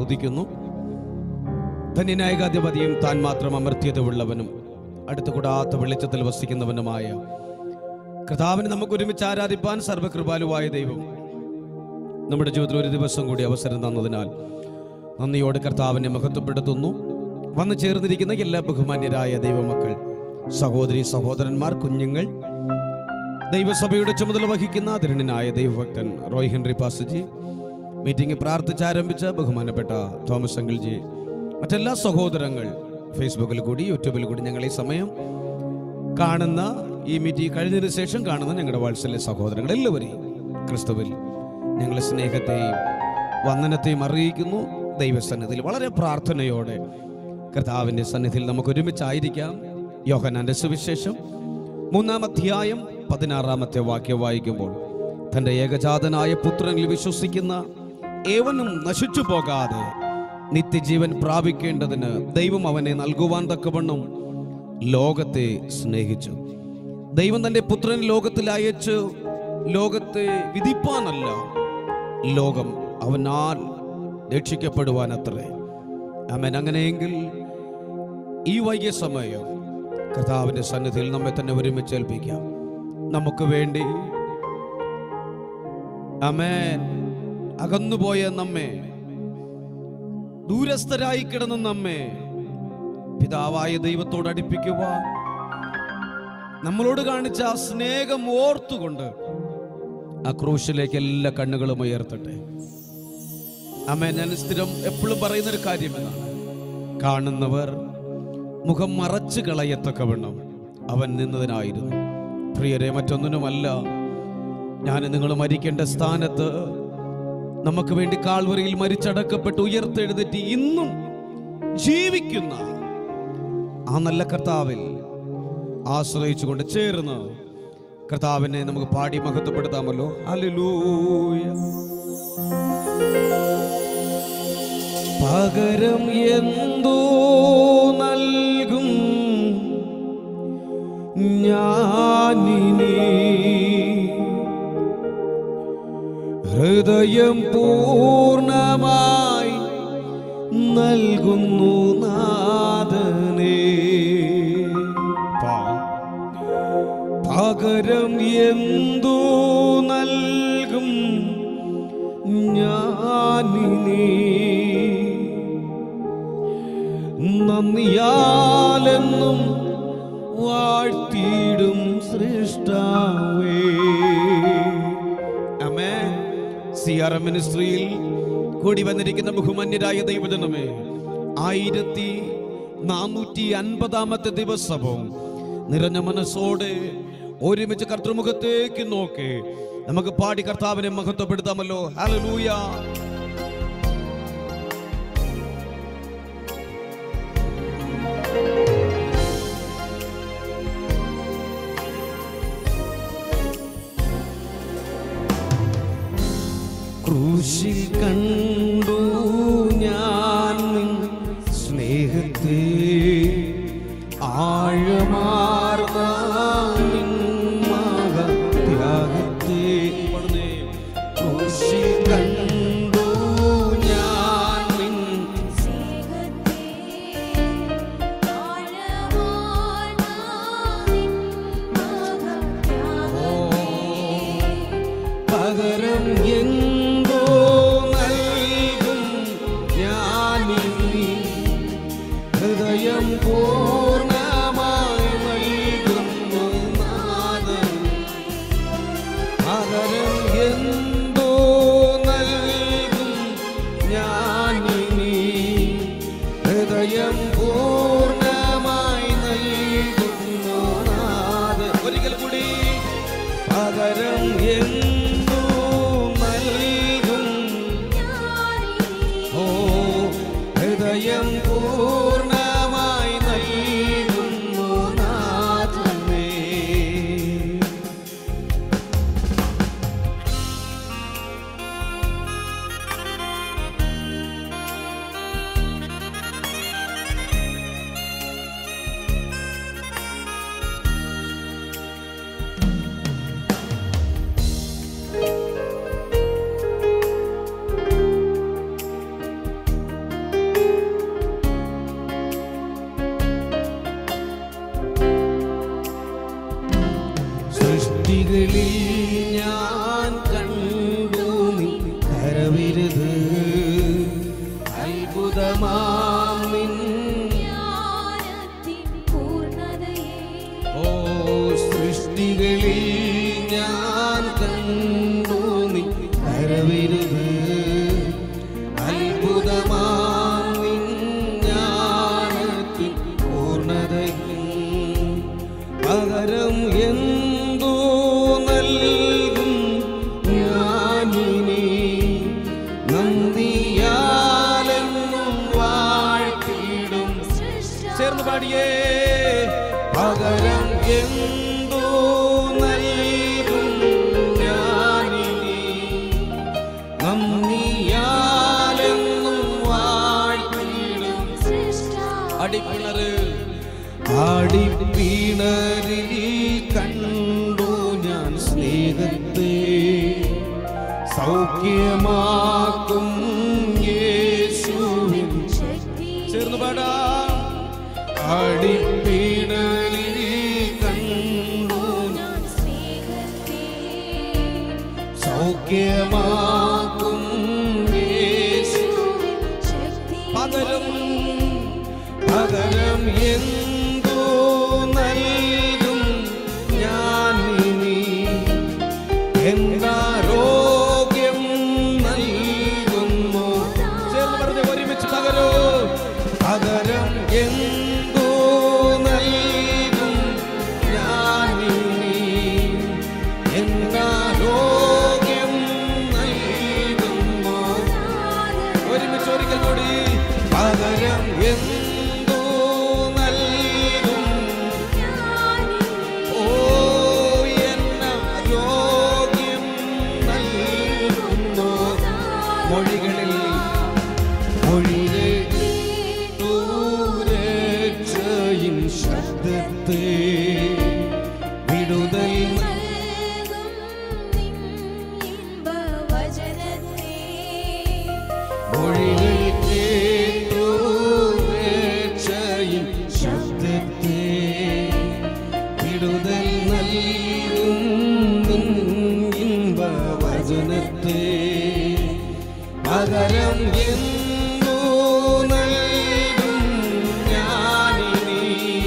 സ്തുതിക്കുന്നു ധന്യനായകാധിപതിയും താൻ മാത്രം അമർത്യതയുള്ളവനും അടുത്തുകൂടാത്ത വെളിച്ചത്തിൽ വസിക്കുന്നവനുമായ കർത്താവിന് നമുക്ക് ഒരുമിച്ച് ആരാധിപ്പാൻ സർവകൃപാലുവായ ദൈവം നമ്മുടെ ജീവിതത്തിൽ ഒരു ദിവസം കൂടി അവസരം തന്നതിനാൽ നന്ദിയോടെ കർത്താവിനെ മഹത്വപ്പെടുത്തുന്നു വന്നു ചേർന്നിരിക്കുന്ന എല്ലാ ബഹുമാന്യരായ ദൈവമക്കൾ സഹോദരി സഹോദരന്മാർ കുഞ്ഞുങ്ങൾ ദൈവസഭയുടെ ചുമതല വഹിക്കുന്ന ധരണനായ ദൈവഭക്തൻ റോയ് ഹെൻറി പാസജി മീറ്റിംഗ് പ്രാർത്ഥിച്ചാരംഭിച്ച ബഹുമാനപ്പെട്ട തോമസ് അങ്കിൾജി മറ്റെല്ലാ സഹോദരങ്ങൾ ഫേസ്ബുക്കിൽ കൂടി യൂട്യൂബിൽ കൂടി ഞങ്ങൾ ഈ സമയം കാണുന്ന ഈ മീറ്റിംഗ് കഴിഞ്ഞതിന് ശേഷം കാണുന്ന ഞങ്ങളുടെ വാത്സല്യ സഹോദരങ്ങൾ എല്ലാവരെയും ക്രിസ്തുവിൽ ഞങ്ങളുടെ സ്നേഹത്തെയും വന്ദനത്തെയും അറിയിക്കുന്നു ദൈവസന്നിധിയിൽ വളരെ പ്രാർത്ഥനയോടെ കർത്താവിൻ്റെ സന്നിധിയിൽ നമുക്ക് ഒരുമിച്ചായിരിക്കാം യോഹനാന്റെ സുവിശേഷം മൂന്നാം അധ്യായം പതിനാറാമത്തെ വാക്യം വായിക്കുമ്പോൾ തൻ്റെ ഏകജാതനായ പുത്രനിൽ വിശ്വസിക്കുന്ന ഏവനും നശിച്ചു പോകാതെ നിത്യജീവൻ പ്രാപിക്കേണ്ടതിന് ദൈവം അവനെ നൽകുവാൻ തക്കവണ്ണം ലോകത്തെ സ്നേഹിച്ചു ദൈവം തന്റെ പുത്രൻ ലോകത്തിൽ അയച്ച് ലോകത്തെ വിധിപ്പാനല്ല ലോകം അവനാൽ രക്ഷിക്കപ്പെടുവാൻ അത്രേ അമൻ അങ്ങനെയെങ്കിൽ ഈ വൈകിയ സമയം കർത്താവിന്റെ സന്നിധിയിൽ നമ്മെ തന്നെ ഒരുമിച്ച് ഏൽപ്പിക്കാം നമുക്ക് വേണ്ടി അമേൻ അകന്നുപോയ നമ്മെ ദൂരസ്ഥരായി കിടന്ന നമ്മെ പിതാവായ ദൈവത്തോട് അടുപ്പിക്കുവാൻ നമ്മളോട് കാണിച്ച ആ സ്നേഹം ഓർത്തുകൊണ്ട് ആ ക്രൂശിലേക്ക് എല്ലാ കണ്ണുകളും ഉയർത്തട്ടെ അമ്മ ഞാൻ സ്ഥിരം എപ്പോഴും പറയുന്ന ഒരു കാര്യം എന്നാണ് കാണുന്നവർ മുഖം മറച്ചു കളയത്തക്കവണ്ണം അവൻ നിന്നതിനായിരുന്നു പ്രിയരെ മറ്റൊന്നിനുമല്ല ഞാൻ നിങ്ങൾ മരിക്കേണ്ട സ്ഥാനത്ത് നമുക്ക് വേണ്ടി കാൽവറിയിൽ മരിച്ചടക്കപ്പെട്ട് ഉയർത്തെഴുന്നേറ്റ് ഇന്നും ജീവിക്കുന്ന ആ നല്ല കർത്താവിൽ ആശ്രയിച്ചുകൊണ്ട് ചേർന്ന് കർത്താവിനെ നമുക്ക് പാടി മഹത്വപ്പെടുത്താമല്ലോ ഹല്ലേലൂയ പകരം എന്തോ നൽകും ഞാനിനി ഹൃദയം പൂർണ്ണമായി നൽകുന്നു നാദനേ പാ പകരം എന്തോ നൽകും ഞാനിനി നന്ദിയാലെന്നും വാഴ്ത്തിയിടും സൃഷ്ടാവേ അമേ സി ആർ എം മിനിസ്ട്രിയിൽ കൂടി വന്നിരിക്കുന്ന ബഹുമാന്യരായ ദൈവജനമേ ആയിരത്തി നാനൂറ്റി അൻപതാമത്തെ ദിവസവും നിറഞ്ഞ മനസ്സോടെ ഒരുമിച്ച് കർത്തൃമുഖത്തേക്ക് നോക്കി നമുക്ക് പാടി കർത്താവിനെ മഹത്വപ്പെടുത്താമല്ലോ ഹല്ലേലൂയ ക്രൂശിൽ കണ്ടു ഞാൻ നിൻ സ്നേഹത്തെ ആഴമാർന്ന നിൻ മഹത്യാഗത്തെ ക്രൂശിൽ കണ്ടു ഞാൻ നിൻ പകരം എന്തോ നൽകും ഞാനിനി ഹൃദയം പൂർണ്ണമായി നൽകുന്നു നാദം പകരം എന്തോ നൽകും ഞാനിനി ഹൃദയം പൂർണ്ണമായി നൽകുന്നു നാദം ഒരിക്കൽ കൂടി പകരം എന്തോ നൽകും ഓ ഹൃദയം പൂർണ്ണമായി നൽകുന്നു നാഥമേ അത്ഭുതമാം നിൻ ജ്ഞാനത്തിൻ പൂർണ്ണതയെ ഓ സൃഷ്ടികളിൽ ഞാൻ കണ്ടു നീ കരവിരുത് അത്ഭുതമാം നിൻ ജ്ഞാനത്തിൻ പൂർണ്ണതയും പകരം എന്തോ നൽകും ഞാനിനി നന്ദിയാലെന്നും വാഴ്ത്തിടും ചേർന്ന് പാടിയേ പകരം എന്തോ നൽകും ഞാനിനി നന്ദിയാലെന്നും വാഴ്ത്തിടും അടിപ്പിണറ് ആടിപ്പിണറിൽ കണ്ടു ഞാൻ സ്നേഹത്തെ സൗഖ്യമാക്കും യേശുവിൻ ചേർന്ന് പാടാം ആടിപ്പിണറിൽ കണ്ടു ഞാൻ സൗഖ്യമാക്കും യേശു പകരം പകരം എന്തോ നൽകും ഞാൻ ഇനി എന്താരോഗ്യം നൽകുന്നു ചേർന്ന് പറഞ്ഞ ഒരുമിച്ച് പകരോ പകരം എന്തോ നൽകും ഞാൻ ഇനി എന്താരോഗ്യം നൽകുന്നു ഒരുമിച്ച് ഒരിക്കൽ കൂടി പകരം എന്തോ നൽകും ഓ എന്ന രോഗ്യം നൽകുന്നു മൊഴികളിൽ മൊഴികൾ ദൂരക്ഷയിൻ ശബ്ദത്തെ വിടുതൽ മൊഴികൾ കേട്ടു രക്ഷയിൻ ശബ്ദത്തെ വിടുതൽ നൽകും ഇമ്പവചനത്തെ പകരം എന്തോ നൽകും ഞാനിനി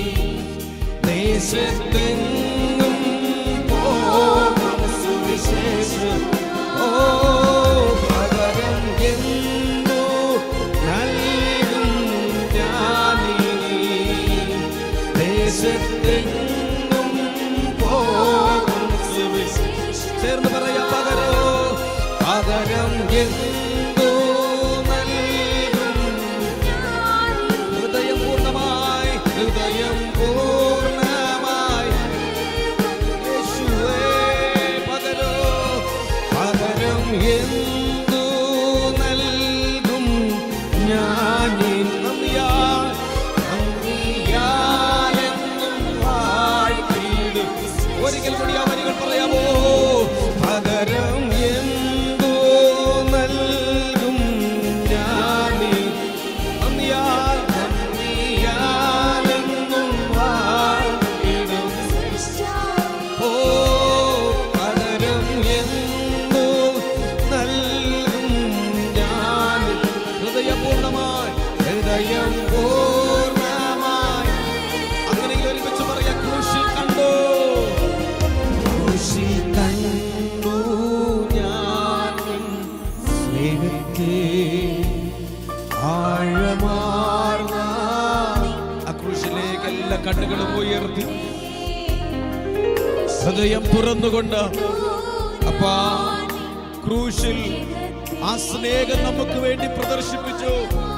ദേശത്തെങ്ങും പോകും സുവിശേഷം ഓ പകരം എന്തോ നൽകും ഞാനിനി ദേശത്തെങ്ങും പോകും സുവിശേഷം ചേർന്ന് പറയാം പകരോ പകരം എന്തോ നൽകും ഹൃദയം പൂർണ്ണമായി ഹൃദയം പൂർണ്ണമായി യേശുവേ പകരോ പകരം എന്തു നൽകും ഞാൻ നന്ദിയാൽ നന്ദിയാലെന്നും വാഴ്ത്തിയിടും ഒരിക്കൽ കൂടി ആ വരികൾ പറയാമോ പകരം എന്തു നൽകും ഞാൻ നന്ദിയാൽ നന്ദിയാലെന്നും വാഴ്ത്തിയിടും ഓ പകരം എന്തു നൽകും ഞാൻ ഹൃദയപൂർണ്ണമായി ഹൃദയം പൂർണ്ണമായി അങ്ങനെയെങ്കിൽ ഒരുമിച്ച് പറയാം ക്രൂശിൽ കണ്ടു ക്രൂശിൽ കണ്ടു ഞാൻ നിൻ സ്നേഹത്തെ ആഴമാർന്ന ആ ക്രൂശിലേക്ക് എല്ലാ കണ്ണുകളും ഉയർത്തി ഹൃദയം തുറന്നുകൊണ്ട് അപ്പാ ക്രൂശിൽ ആ സ്നേഹം നമുക്ക് വേണ്ടി പ്രദർശിപ്പിച്ചു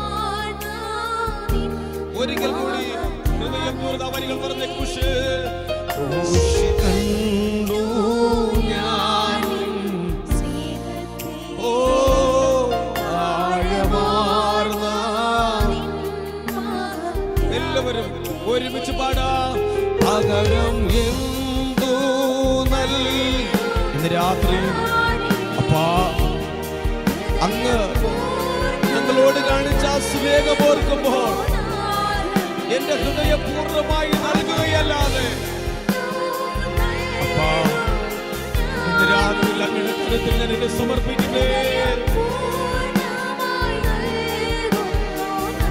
ഒരിക്കൽ കൂടി ഹൃദയം തുറന്ന വരികൾ പറഞ്ഞ ക്രൂശ് ക്രൂശ് കണ്ടു ഞാൻ ഓ ആഴമാർന്ന എല്ലാവരും ഒരുമിച്ച് പാടാ പകരം എന്തു നൽ ഇന്ന് രാത്രി അപ്പാ അങ്ങ് ഞങ്ങളോട് കാണിച്ച ആ സ്നേഹം ഓർക്കുമ്പോൾ എന്റെ ഹൃദയം പൂർണ്ണമായി നൽകുകയല്ലാതെ അപ്പാ ഇന്ന് രാത്രി അങ്ങയുടെ കരുത്തിൽ ഞാൻ എന്നെ സമർപ്പിക്കുന്നേ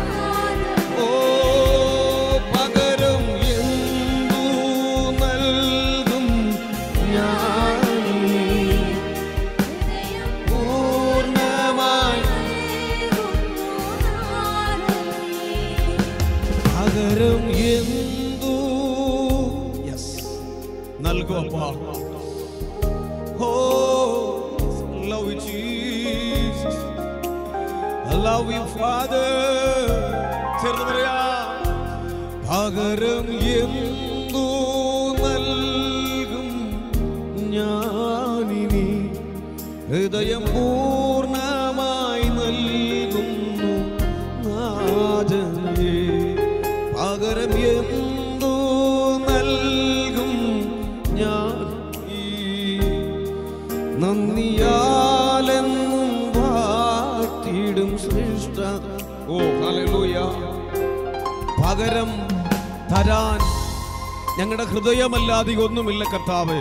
പകരം എന്തു യെസ് നൽകും അപ്പാ oh love you Jesus I love you father ചേർന്ന് പറയാ പകരം എന്തു നൽകും ഞാനിനി ഹൃദയം പൂർണ്ണമായി നൽകുന്നു നാഥനേ പകരം എന്തു നൽകും ഞാൻ ഈ നന്ദിയാലെന്നും വാഴ്ത്തിയിടും ശ്രേഷ്ഠ ഓ ഹല്ലേലൂയ പകരം തരാൻ ഞങ്ങളുടെ ഹൃദയമല്ലാതെ ഒന്നുമില്ല കർത്താവ്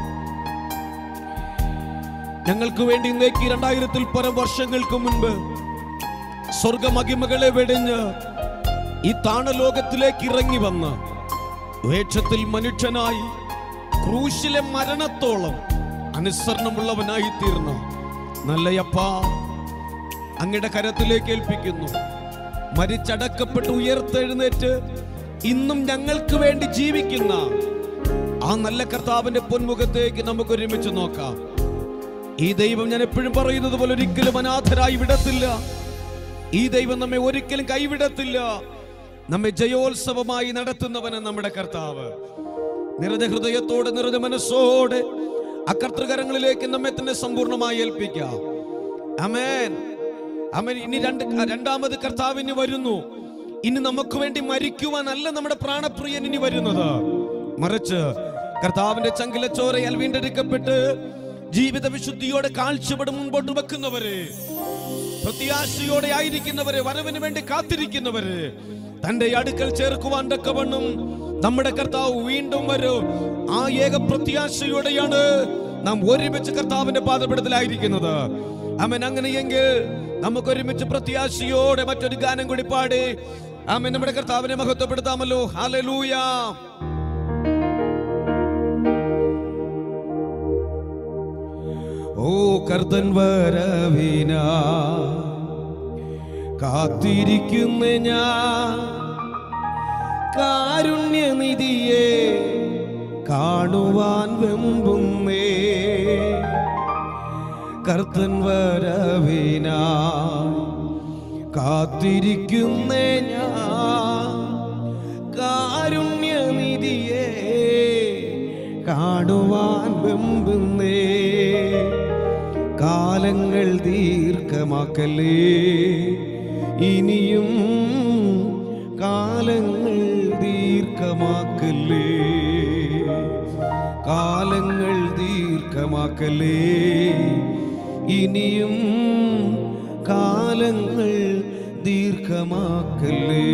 ഞങ്ങൾക്ക് വേണ്ടി ഇന്നേക്ക് രണ്ടായിരത്തിൽ പരം വർഷങ്ങൾക്ക് മുൻപ് സ്വർഗമഹിമകളെ വെടിഞ്ഞ് ഈ താണലോകത്തിലേക്ക് ഇറങ്ങി വന്ന് വേഷത്തിൽ മനുഷ്യനായി ക്രൂശിലെ മരണത്തോളം അനുസരണമുള്ളവനായി തീർന്ന നല്ലയപ്പ അങ്ങയുടെ കരത്തിലേക്ക് ഏൽപ്പിക്കുന്നു മരിച്ചടക്കപ്പെട്ട് ഉയർത്തെഴുന്നേറ്റ് ഇന്നും ഞങ്ങൾക്ക് വേണ്ടി ജീവിക്കുന്ന ആ നല്ല കർത്താവിന്റെ പൊന്മുഖത്തേക്ക് നമുക്ക് ഒരുമിച്ച് നോക്കാം ഈ ദൈവം ഞാൻ എപ്പോഴും പറയുന്നത് പോലെ ഒരിക്കലും അനാഥരായി വിടത്തില്ല ഈ ദൈവം നമ്മെ ഒരിക്കലും കൈവിടത്തില്ല നമ്മെ ജയോത്സവമായി നടത്തുന്നവന് നമ്മുടെ കർത്താവ് നിറഞ്ഞ ഹൃദയത്തോടെ നിറഞ്ഞ മനസ്സോടെ അകർത്തൃകരങ്ങളിലേക്ക് നമ്മെ തന്നെ സമ്പൂർണ്ണമായി ഏൽപ്പിക്കാം അമേൻ അമേൻ ഇനി രണ്ട് രണ്ടാമത് കർത്താവിന് വരുന്നു ഇനി നമുക്ക് വേണ്ടി മരിക്കുവാനല്ല നമ്മുടെ പ്രാണപ്രിയൻ ഇനി വരുന്നത് മറിച്ച് കർത്താവിന്റെ ചങ്കിലച്ചോരയാൽ വീണ്ടെടുക്കപ്പെട്ട് ജീവിത വിശുദ്ധിയോടെ കാഴ്ചപ്പെട് മുൻപോട്ട് വെക്കുന്നവര് പ്രത്യാശയോടെ ആയിരിക്കുന്നവര് വരവിന് വേണ്ടി കാത്തിരിക്കുന്നവര് തന്റെ അടുക്കൽ ചേർക്കുവാൻ തക്കവണ്ണം നമ്മുടെ കർത്താവ് വീണ്ടും വരും ആ ഏക പ്രത്യാശയോടെയാണ് നാം ഒരുമിച്ച് കർത്താവിന്റെ പാദപീഠത്തിലായിരിക്കുന്നത് അവൻ അങ്ങനെയെങ്കിൽ നമുക്ക് ഒരുമിച്ച് പ്രത്യാശയോടെ മറ്റൊരു ഗാനം കൂടി പാടി ആമൻ നമ്മുടെ കർത്താവിനെ മഹത്വപ്പെടുത്താമല്ലോ ഹാലലൂയ ഓ കർത്തൻ വരവിനാ കാത്തിരിക്കുന്ന ഞാൻ കാരുണ്യനിധിയെ കാണുവാൻ വെമ്പുന്നേ കർത്തൻ വരവിനാ കാത്തിരിക്കുന്ന ഞാൻ കാരുണ്യനിധിയെ കാണുവാൻ വെമ്പുന്നേ കാലങ്ങൾ ദീർഘമാക്കലേ ഇനിയും കാലങ്ങൾ ദീർഘമാക്കലേ കാലങ്ങൾ ദീർഘമാക്കലേ ഇനിയും കാലങ്ങൾ ദീർഘമാക്കലേ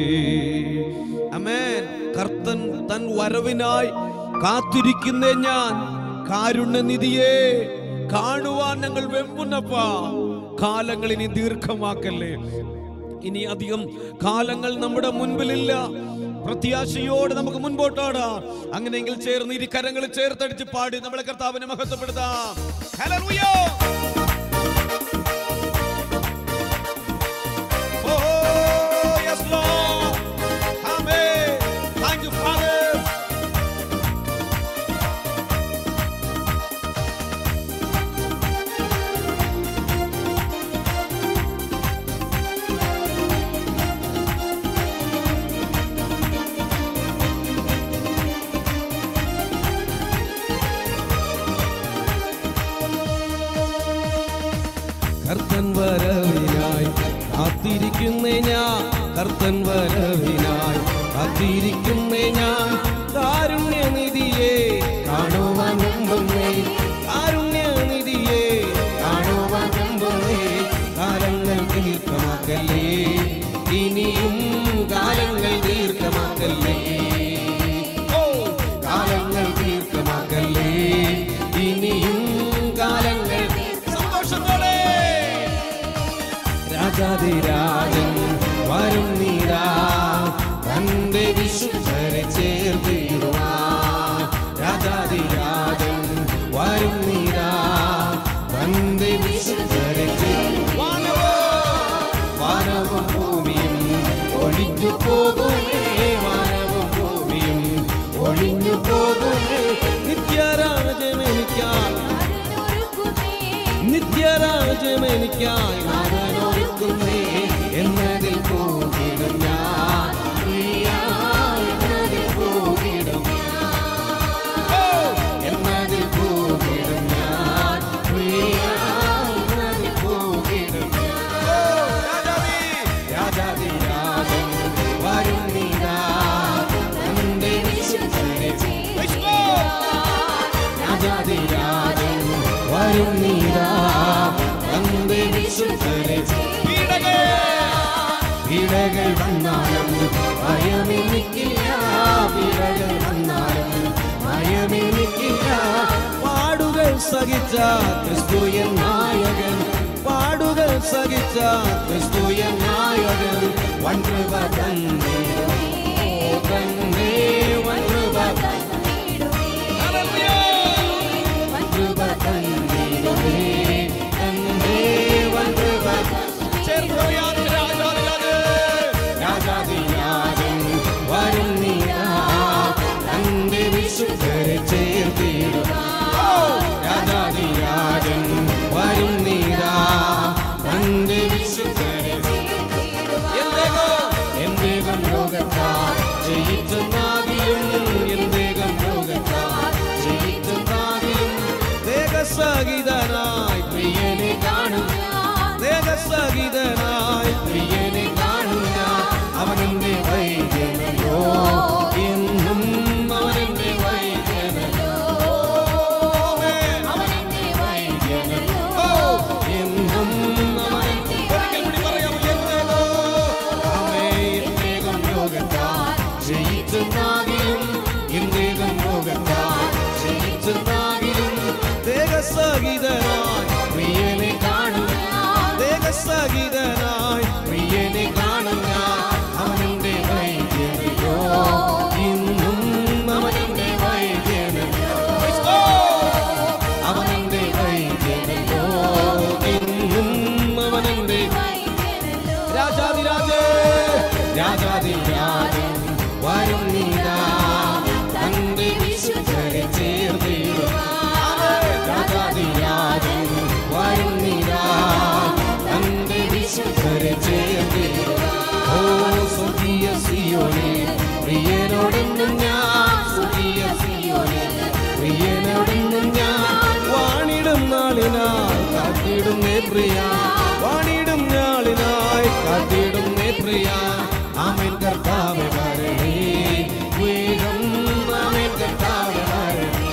അമേൻ കർത്തൻ തൻ വരവിനായി കാത്തിരിക്കുന്ന ഞാൻ കാരുണ്യനിധിയെ കാണുവാൻ ഞങ്ങൾ വെമ്പുന്നപ്പാ കാലങ്ങൾ ഇനി ദീർഘമാക്കല്ലേ ഇനി അധികം കാലങ്ങൾ നമ്മുടെ മുൻപിലില്ല പ്രത്യാശയോടെ നമുക്ക് മുൻപോട്ടാടാം അങ്ങനെയെങ്കിൽ ചേർന്ന് ഇരു കരങ്ങൾ ചേർത്തടിച്ച് പാടി നമ്മളെ കർത്താവിനെ മഹത്വപ്പെടുത്താം hallelujah Oh, yes, Lord. Amen. Thank you, Father. കർത്തൻ വരവിനായി കാത്തിരിക്കുന്ന ഞാൻ കർത്തൻ വരവിനായി കാത്തിരിക്കുന്ന ഞാൻ കാരുണ്യനിധിയെ കാണുവാൻ മുമ്പേ കാരുണ്യനിധിയെ കാണുവാൻ മുമ്പേ കാലങ്ങൾ ദീർഘമാക്കല്ലേ ഇനിയും കാലങ്ങൾ ദീർഘമാക്കല്ലേ ഓ കാലങ്ങൾ ദീർഘമാക്കല്ലേ ഇനിയും കാലങ്ങൾ സന്തോഷത്തോടെ രാജാതിരാജൻ വരും നീരാ തന്റെ വിശുദ്ധരെ ചേർത്തിടുവാൻ രാജാതിരാജൻ വരും നീരാ തന്റെ വിശുദ്ധരെ ചേർ- വാനവോ വാനവും ഭൂമിയും ഒഴിഞ്ഞു പോകുമേ എനിക്കായി നാഥനൊരുക്കുന്നേ എന്നതിൽ പോകിടും ഞാൻ പ്രിയായി എന്നതിൽ പോകിടും എന്നതിൽ പോകിടും ഞാൻ പ്രിയായി എന്നതിൽ പോകിടും രാജാതി രാജൻ വരും നീരാ തന്റെ വിശുദ്ധരെ രാജാതി രാജൻ വരും നീരാ തന്റെ വിശുദ്ധരെ പീഡകൾ വന്നാലും ഭയമെനിക്കില്ല പീഡകൾ വന്നാലും ഭയമെനിക്കില്ല പാടുകൾ സഹിച്ച ക്രിസ്തുയൻ നായകൻ പാടുകൾ സഹിച്ച ക്രിസ്തുയൻ നായകൻ വൻകൃപ തന്നെ ഓ തന്നെ വൻകൃപ വൻകൃപ തന്നെ തന്നെ വൻകൃപ രാജാതിരാജൻ വരും നീരാ തന്റെ വിശുദ്ധരെ ചേർത്തിടും രാജാതിരാജൻ വരും നീരാ തന്റെ വിശുദ്ധരെ എന്തേകം ലോകത്താ ജയിച്ചെന്നാകിലും എന്തേകം ലോകത്താ ജയിച്ചെന്നാകിലും ദേഹസഹിതനായി പ്രിയനെ കാണും ദേഹസഹിതനായി പ്രിയനെ കാണുക അവനെന്റെ വൈദ്യനല്ലോ എന്നും അവനെന്റെ വൈദ്യനല്ലോ ഓ, എന്നും അവനെന്റെ ഒരിക്കൽ കൂടി പറയാമോ? എന്തേകോ? ആമേ, എന്തേകം ലോകത്താൽ ജയിച്ചെന്നാകിലും എന്തേകം ലോകത്താൽ ജയിച്ചെന്നാകിലും ദേഹസഹിതനായി പ്രിയനെ കാണുക ദേഹസഹിതനായി പ്രിയനെ കാണുക അവനെന്റെ വൈദ്യനല്ലോ ഇന്നും അവനെന്റെ വൈദ്യനല്ലോ അവനെന്റെ വൈദ്യനല്ലോ ഇന്നും അവനെന്റെ രാജാതിരാജേ രാജാതിരാജൻ വരും നീരാ തന്റെ വിശുദ്ധരെ ചേർത്തിടും രാജാതിരാജൻ വരും നീരാ തന്റെ വിശുദ്ധരെ ചേർത്തിടും ഓ സ്വർഗീയ സിയോനെ പ്രിയനോടെന്നും ഞാൻ സ്വർഗീയ സിയോനെ പ്രിയനോടെന്നും ഞാൻ വാണിടും നാളിനായി കാത്തിടും നേ പ്രിയ വാണിടും നാളിനായി കാത്തിടും നേ പ്രിയ ആമേൻ കർത്താവെ വരണേ വേഗം ആമേൻ കർത്താവെ വരണേ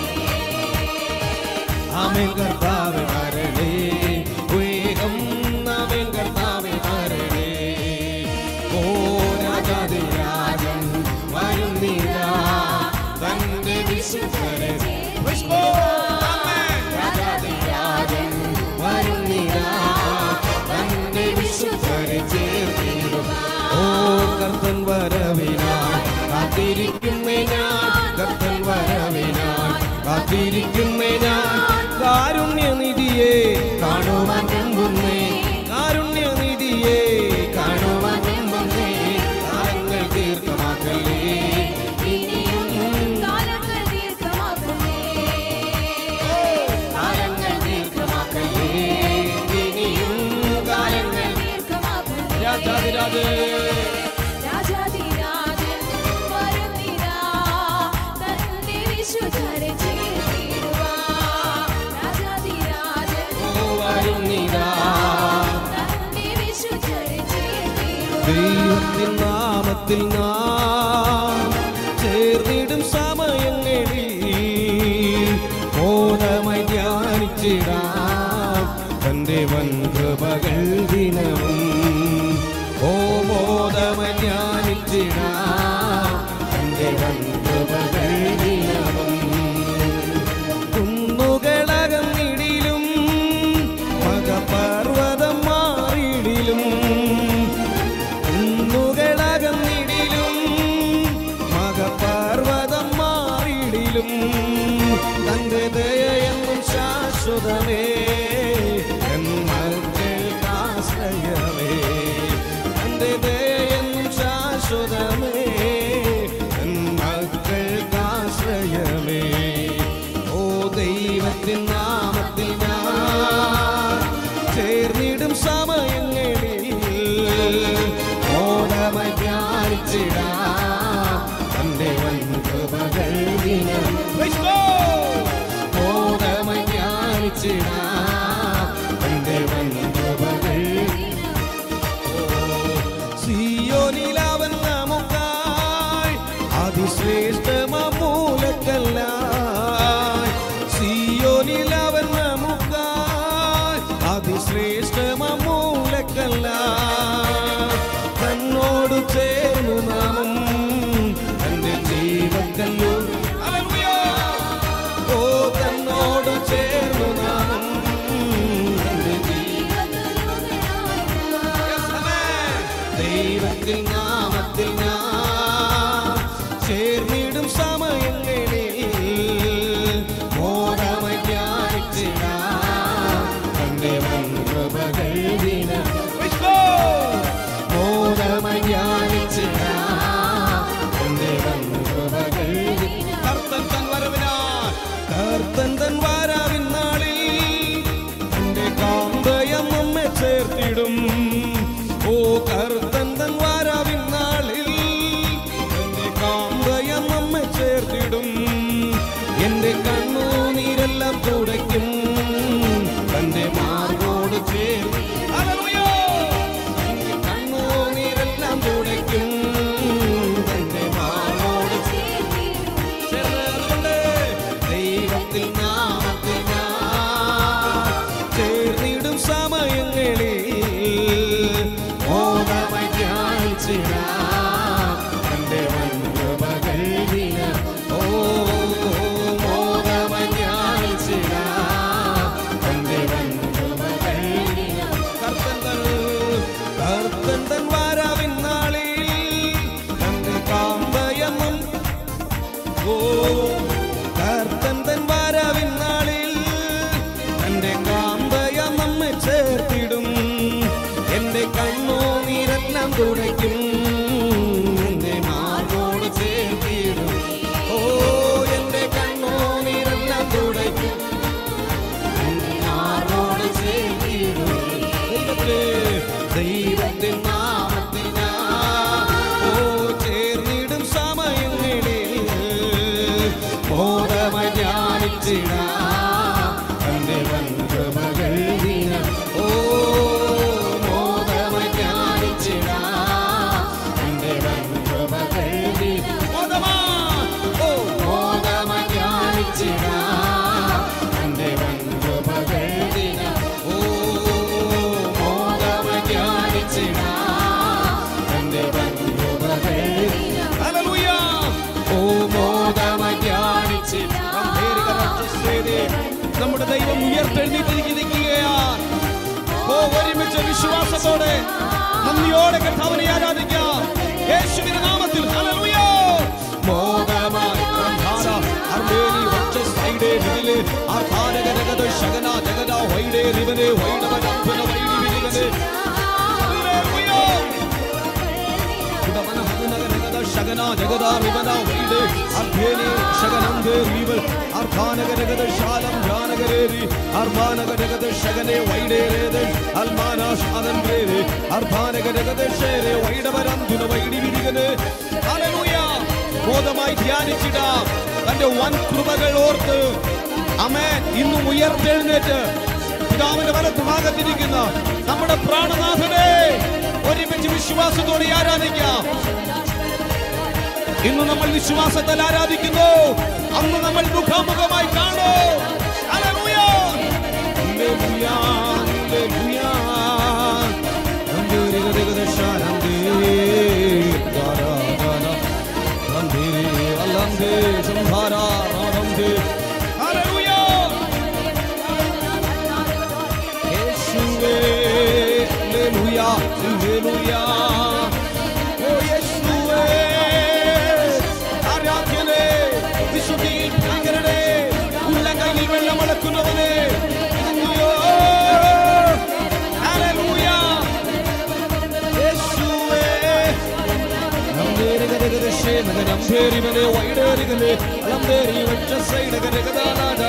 ആമേൻ കർത്താവെ വരണേ വേഗം ആമേൻ കർത്താവെ വരണേ ഓ രാജാതി രാജൻ വരും നീരാ തന്റെ വിശുദ്ധരെ രാജാതി രാജൻ വരും നീരാ തന്റെ വിശുദ്ധരെ ചേർത്തിടും ഓ കർത്തൻ വരവിനായി കാത്തിരിക്കുന്നേ ഞാൻ കർത്തൻ വരവിനായി കാത്തിരിക്കുന്നേ ഞാൻ കാരുണ്യനിധിയെ കാണുവാൻ മുമ്പുന്നേ കാരുണ്യനിധിയെ കാണുവാൻ മുമ്പുന്നേ കാലങ്ങൾ ദീർഘമാക്കല്ലേ ഇനിയും കാലങ്ങൾ ദീർഘമാക്കല്ലേ ഇനിയും കാലങ്ങൾ രാജാതിരാജേ ഓ വരും നീരാ ദൈവത്തിൻ നാമത്തിൽ നാം ചേർന്നിടും സമയങ്ങളിൽ മോദമായി ധ്യാനിച്ചിടാം തന്റെ വൻകൃപകൾ ദിനവും ഓ മോദമായി ധ്യാനിച്ചിടാം തന്റെ വൻകൃപകൾ ദിനവും കുന്നുകളകന്നിടിലും മകപർവ്വതം മാറിയിടിലും കുന്നുകളകന്നിടിലും മകപർവ്വതം മാറിയിടിലും തന്റെ ദയയെന്നും ശാശ്വതമേ എന്നേശ്രയമേ തന്റെ ദയയെന്നും ശാശ്വതമേ മക്കൾക്കാശ്രയമേ ഓ ദൈവത്തിൻ നാമത്തിൽ ഞാൻ ചേർന്നിടും ധ്യാനിച്ചിടാം തന്റെ വൻകൃപകൾ ദിനം Let's go! മോദമായി ധ്യാനിച്ചിടാം തന്റെ വൻകൃപകൾ സിയോനിൽ അവൻ നമുക്കായി അതിശ്രേഷ്ഠമൂലക്കല്ലായി സിയോനിൽ അവൻ നമുക്കായി അതിശ്രേഷ്ഠമൂലക്കല്ലായി തന്നോട് ചേർന്നു നാമം തന്റെ ജീവക്കല്ലു ഓ തന്നോട് ചേർന്നു നാമം തന്റെ ജീവ ദൈവത്തിൽ നാമത്തിൽ ഞാൻ ചേർന്നിടും സമയങ്ങളിൽ മോദമായി ധ്യാനിച്ചിടാം തന്റെ വൻകൃപകൾ ദിനം മോദമായി ധ്യാനിച്ചിടാം തന്റെ വൻകൃപകൾ ദിനം കർത്തൻ തൻ വരവിനാൽ കർത്തൻ തൻ വരവിൻ നാളിൽ എന്റെ കാന്തയം നമ്മെ ചേർത്തിടും ഓ കർത്തൻ തൻ വരവിൻ നാളിൽ എന്റെ കാന്തയം നമ്മെ ചേർത്തിടും എന്റെ കണ്ണുനീരെല്ലാം തുടയ്ക്കും തന്റെ മാർഗോട് ചേർന്ന് എന്റെ കണ്ണുനീരെല്ലാം തുടയ്ക്കും തന്റെ മാർഗോട് ചേർന്നതുകൊണ്ട് ദൈവത്തിൽ നാമത്തിൽ ഞാൻ ചേർന്നിടും സമയങ്ങളിൽ മോദമായി ധ്യാനിച്ചിടാം തന്റെ വൻകൃപകൾ ദിനം ഓ മോദമായി ധ്യാനിച്ചിടാം തന്റെ വൻകൃപകൾ ദിനം കർത്തൻ തൻ കർത്തൻ തൻ വരവിൻ നാളിൽ തന്റെ കാമ്പയമം ഓ കർത്തൻ തൻ വരവിൻ നാളിൽ തന്റെ കാമ്പയം നമ്മെ ചേർത്തിടും എന്റെ കണ്ണോ നീരെല്ലാം തുടയ്ക്കും എന്റെ മാർഗോട് ചേർത്തിടും ഓ എന്റെ കണ്ണോ നീരെല്ലാം തുടയ്ക്കും എന്റെ മാർഗോട് ചേർത്തിടും ദൈവത്തെ ദൈവത്തിൻ നാമത്തിൽ ഞാൻ ഓ ചേർന്നിടും സമയങ്ങളിൽ മോദമായി ധ്യാനിച്ചിടാം തന്റെ വൻകൃപകൾ ദിനം ഓ മോദമായി ധ്യാനിച്ചിടാം തന്റെ വൻകൃപകൾ ദിനം മോദമാ ഓ മോദമായി ധ്യാനിച്ചിടാം തന്റെ വൻകൃപകൾ ദിനം ഓ മോദമായി ധ്യാനിച്ചിടാം തന്റെ വൻകൃപകൾ ദിനം ഹല്ലേലൂയ ഓ മോദമായി ധ്യാനിച്ചിടാം നമ്മുടെ ദൈവം ഉയർത്തെഴുന്നേറ്റിരിക്കുകയാണ് ഓ ഒരുമിച്ച് വിശ്വാസത്തോടെ നന്ദിയോടെ കർത്താവിനെ ആരാധിക്കാം യേശുവിന്റെ നാമത്തിൽ ഹല്ലേലൂയ മോദമായി പ്രധാന അർമേനി വച്ചസൈഡേ വിരിലെ ആർഭാരകരകത ശകന ജഗദ വൈഡേ റിവനെ വൈഡവനപ്പന വൈഡി വിരിവനെ ഹല്ലേലൂയ ശകന ജഗദ റിവന വൈഡേ അർഭേനി ശകനം ദേവീവൽ അർഭാനഗരഗത ശാലം ധ്യാനഗരേരി അർഭാനഗരഗത ശകനെ വൈഡേരേത് അൽമാനാഷ് അതൻഗ്രേരി അർഭാനഗരഗത ശേരെ വൈഡവരം ദുന വൈഡി വിരികന് ഹല്ലേലൂയ ബോധമായി ധ്യാനിച്ചിടാം തന്റെ വൻ കൃപകൾ ഓർത്ത് അമേൻ ഇന്നും ഉയർത്തെഴുന്നേറ്റ് പിതാവിന്റെ വലത്ത് ഭാഗത്തിരിക്കുന്ന നമ്മുടെ പ്രാണനാഥനെ ഒരുമിച്ച് വിശ്വാസത്തോടെ ആരാധിക്കാം ഇന്ന് നമ്മൾ വിശ്വാസത്തിൽ ആരാധിക്കുന്നു അന്ന് നമ്മൾ മുഖാമുഖമായി കാണൂ ഹല്ലേലൂയ. Hallelujah, hallelujah. നന്ദിരിഗതിഗതശാനന്ദി. ദാരാദാന. നന്ദി, അലന്ദി, സംഹാര, നാദന്ദി. ഹല്ലേലൂയ. യേശുവേ, ഹല്ലേലൂയ, ഹല്ലേലൂയ. ഓ യേശുവേ, ആരാധ്യനേ, വിശുദ്ധിയിൽ ഭയങ്കരനേ, ഉള്ളംകൈയിൽ വെള്ളം അളക്കുന്നവനേ. ഹല്ലേലൂയ. ഹല്ലേലൂയ. യേശുവേ. നമ്പേരിഗരിഗരിഷേ, നഗരംഭേരിവനെ, വൈഡേരിഗനെ, അലംബേരി വച്ചസൈഡഗരഗദാനാദ.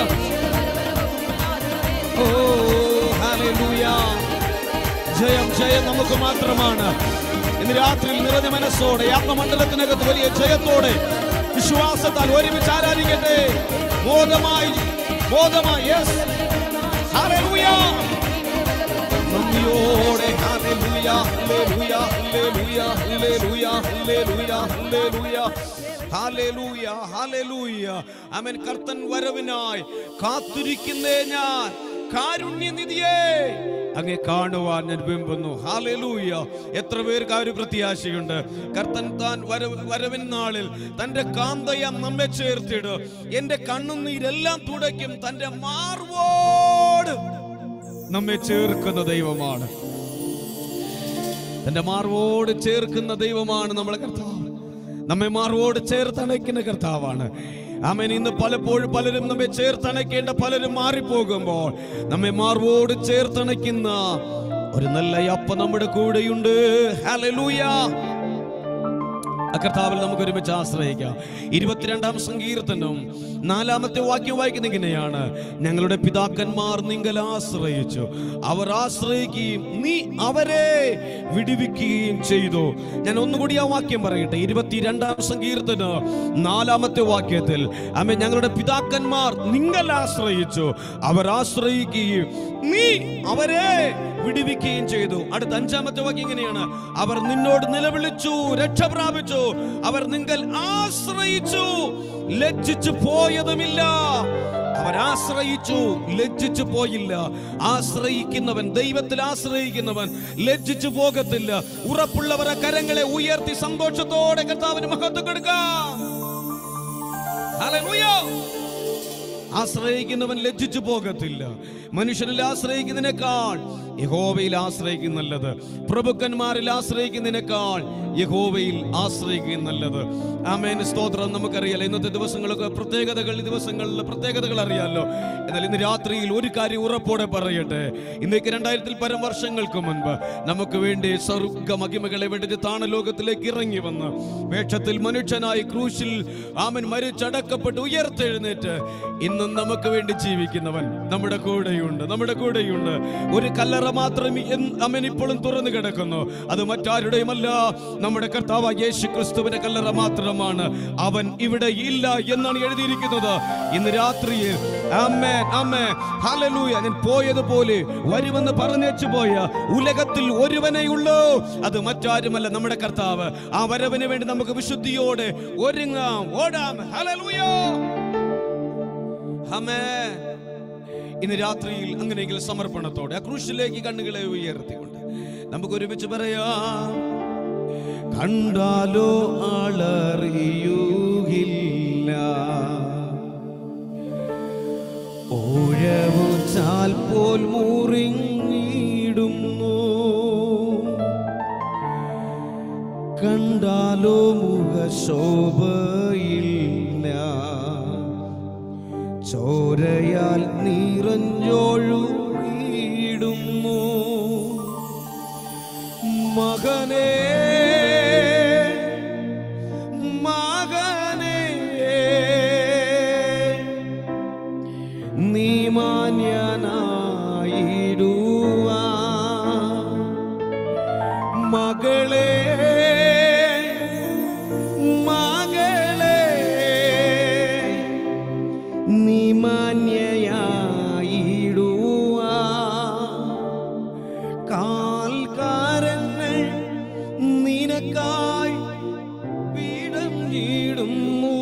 ഓ ഹല്ലേലൂയ ജയം ജയം നമുക്ക് മാത്രമാണ് ഇന്ന് രാത്രിയിൽ നിറഞ്ഞ മനസ്സോടെ ആത്മമണ്ഡലത്തിനകത്ത് വലിയ ജയത്തോടെ വിശ്വാസത്താൽ ഒരുമിച്ച് ആരാധിക്കട്ടെ ബോധമായി ബോധമായി യെസ് നന്ദിയോടെ hallelujah hallelujah hallelujah hallelujah hallelujah hallelujah hallelujah hallelujah amen കർത്തൻ വരവിനായി കാത്തിരിക്കുന്നേ ഞാൻ കാരുണ്യനിധിയേ അങ്ങേ കാണുവാൻ ഞാൻ ബിംബുന്നു ഹാലലൂയ എത്ര പേർക്ക് ആ ഒരു പ്രത്യാശയുണ്ട് കർത്തൻ താൻ വരവ് വരവിൻ നാളിൽ തന്റെ കാന്തയം നമ്മെ ചേർത്തിട് എന്റെ കണ്ണുനീരെല്ലാം തുടയ്ക്കും തന്റെ മാർവോട് നമ്മെ ചേർക്കുന്ന ദൈവമാണ് തന്റെ മാർവോട് ചേർക്കുന്ന ദൈവമാണ് നമ്മളെ കർത്താവ് നമ്മെ മാർവോട് ചേർത്തണയ്ക്കുന്ന കർത്താവാണ് ആമേൻ ഇന്ന് പലപ്പോഴും പലരും നമ്മെ ചേർത്തണയ്ക്കേണ്ട പലരും മാറിപ്പോകുമ്പോൾ നമ്മെ മാർവോട് ചേർത്തണയ്ക്കുന്ന ഒരു നല്ല അപ്പ നമ്മുടെ കൂടെയുണ്ട് ഹല്ലേലൂയ ആ കർത്താവിൽ നമുക്ക് ഒരുമിച്ച് ആശ്രയിക്കാം ഇരുപത്തിരണ്ടാം സങ്കീർത്തനം നാലാമത്തെ വാക്യം വായിക്കുന്ന ഇങ്ങനെയാണ് ഞങ്ങളുടെ പിതാക്കന്മാർ നിങ്ങൾ ആശ്രയിച്ചു അവർ ആശ്രയിക്കുകയും നീ അവരെ വിടുവിക്കുകയും ചെയ്തു ഞാൻ ഒന്നുകൂടി ആ വാക്യം പറയട്ടെ ഇരുപത്തിരണ്ടാം സങ്കീർത്തനം നാലാമത്തെ വാക്യത്തിൽ അമ്മ ഞങ്ങളുടെ പിതാക്കന്മാർ നിങ്ങൾ ആശ്രയിച്ചു അവർ ആശ്രയിക്കുകയും നീ അവരെ വിടുവിക്കുകയും ചെയ്തു അടുത്ത അഞ്ചാമത്തെ വാക്യം ഇങ്ങനെയാണ് അവർ നിന്നോട് നിലവിളിച്ചു രക്ഷ പ്രാപിച്ചു അവർ നിങ്ങൾ ആശ്രയിച്ചു ലജ്ജിച്ചു പോയതുമില്ല അവർ ആശ്രയിച്ചു ലജ്ജിച്ചു പോയില്ല ആശ്രയിക്കുന്നവൻ ദൈവത്തിൽ ആശ്രയിക്കുന്നവൻ ലജ്ജിച്ചു പോകത്തില്ല ഉറപ്പുള്ളവരെ കരങ്ങളെ ഉയർത്തി സന്തോഷത്തോടെ കർത്താവിന് മഹത്വം കൊടുക്കാം ഹല്ലേലൂയ ആശ്രയിക്കുന്നവൻ ലജ്ജിച്ചു പോകത്തില്ല മനുഷ്യനിൽ ആശ്രയിക്കുന്നതിനേക്കാൾ യഹോവയിൽ ആശ്രയിക്കുന്ന നല്ലത് പ്രഭുക്കന്മാരിൽ ആശ്രയിക്കുന്നതിനേക്കാൾ യഹോവയിൽ ആശ്രയിക്കുന്ന നല്ലത് ആമേൻ സ്തോത്രം നമുക്കറിയാലോ ഇന്നത്തെ ദിവസങ്ങളൊക്കെ പ്രത്യേകതകൾ ഈ ദിവസങ്ങളിലെ പ്രത്യേകതകൾ അറിയാലോ എന്നാൽ ഇന്ന് രാത്രിയിൽ ഒരു കാര്യം ഉറപ്പോടെ പറയട്ടെ ഇന്നേക്ക് രണ്ടായിരത്തിൽ പരം വർഷങ്ങൾക്ക് മുൻപ് നമുക്ക് വേണ്ടി സ്വർഗ മഹിമകളെ വെടിച്ച് താണ ലോകത്തിലേക്ക് ഇറങ്ങി വന്ന് വേഷത്തിൽ മനുഷ്യനായി ക്രൂശിൽ ആമൻ മരിച്ചടക്കപ്പെട്ട് ഉയർത്തെഴുന്നേറ്റ് ഇന്നും നമുക്ക് വേണ്ടി ജീവിക്കുന്നവൻ നമ്മുടെ കൂടെയുണ്ട് നമ്മുടെ കൂടെയുണ്ട് ഒരു കല്ലറ മാത്രം എൻ- അവൻ ഇപ്പോഴും തുറന്നു കിടക്കുന്നു അത് മറ്റാരുടെയുമല്ല നമ്മുടെ കർത്താവ് യേശു ക്രിസ്തുവിന്റെ കല്ലറ മാത്രമാണ് അവൻ ഇവിടെ ഇല്ല എന്നാണ് എഴുതിയിരിക്കുന്നത് ഇന്ന് രാത്രിയിൽ അമ്മേ അമ്മേ ഹല്ലേലൂയ ഞാൻ പോയതുപോലെ വരുമെന്ന് പറഞ്ഞേച്ചു പോയ ഉലകത്തിൽ ഒരുവനേ ഉള്ളൂ അത് മറ്റാരുമല്ല നമ്മുടെ കർത്താവ് ആ വരവിന് വേണ്ടി നമുക്ക് വിശുദ്ധിയോടെ ഒരുങ്ങാം ഓടാം ഹല്ലേലൂയ ആമേൻ ഇന്ന് രാത്രിയിൽ അങ്ങനെയെങ്കിൽ സമർപ്പണത്തോടെ ആ ക്രൂശിലേക്ക് കണ്ണുകളെ ഉയർത്തിക്കൊണ്ട് നമുക്ക് ഒരുമിച്ച് പറയാം കണ്ടാലോ ആളറിയൂകില്ല ഓഴവും ചാൽ പോൽ മുറിഞ്ഞിടുന്നു കണ്ടാലോ മുഖശോഭയില്ല ചോരയാൽ നിറഞ്ഞൊഴുകിയിടുന്നു മകനേ മകനേ നീ മാന്യനായിടുവാ മകളെ മകളെ നീ മാന്യയായിടുവാ കാൽക്കാരങ്ങൾ നിനക്കായി പീഠം നീടുന്നു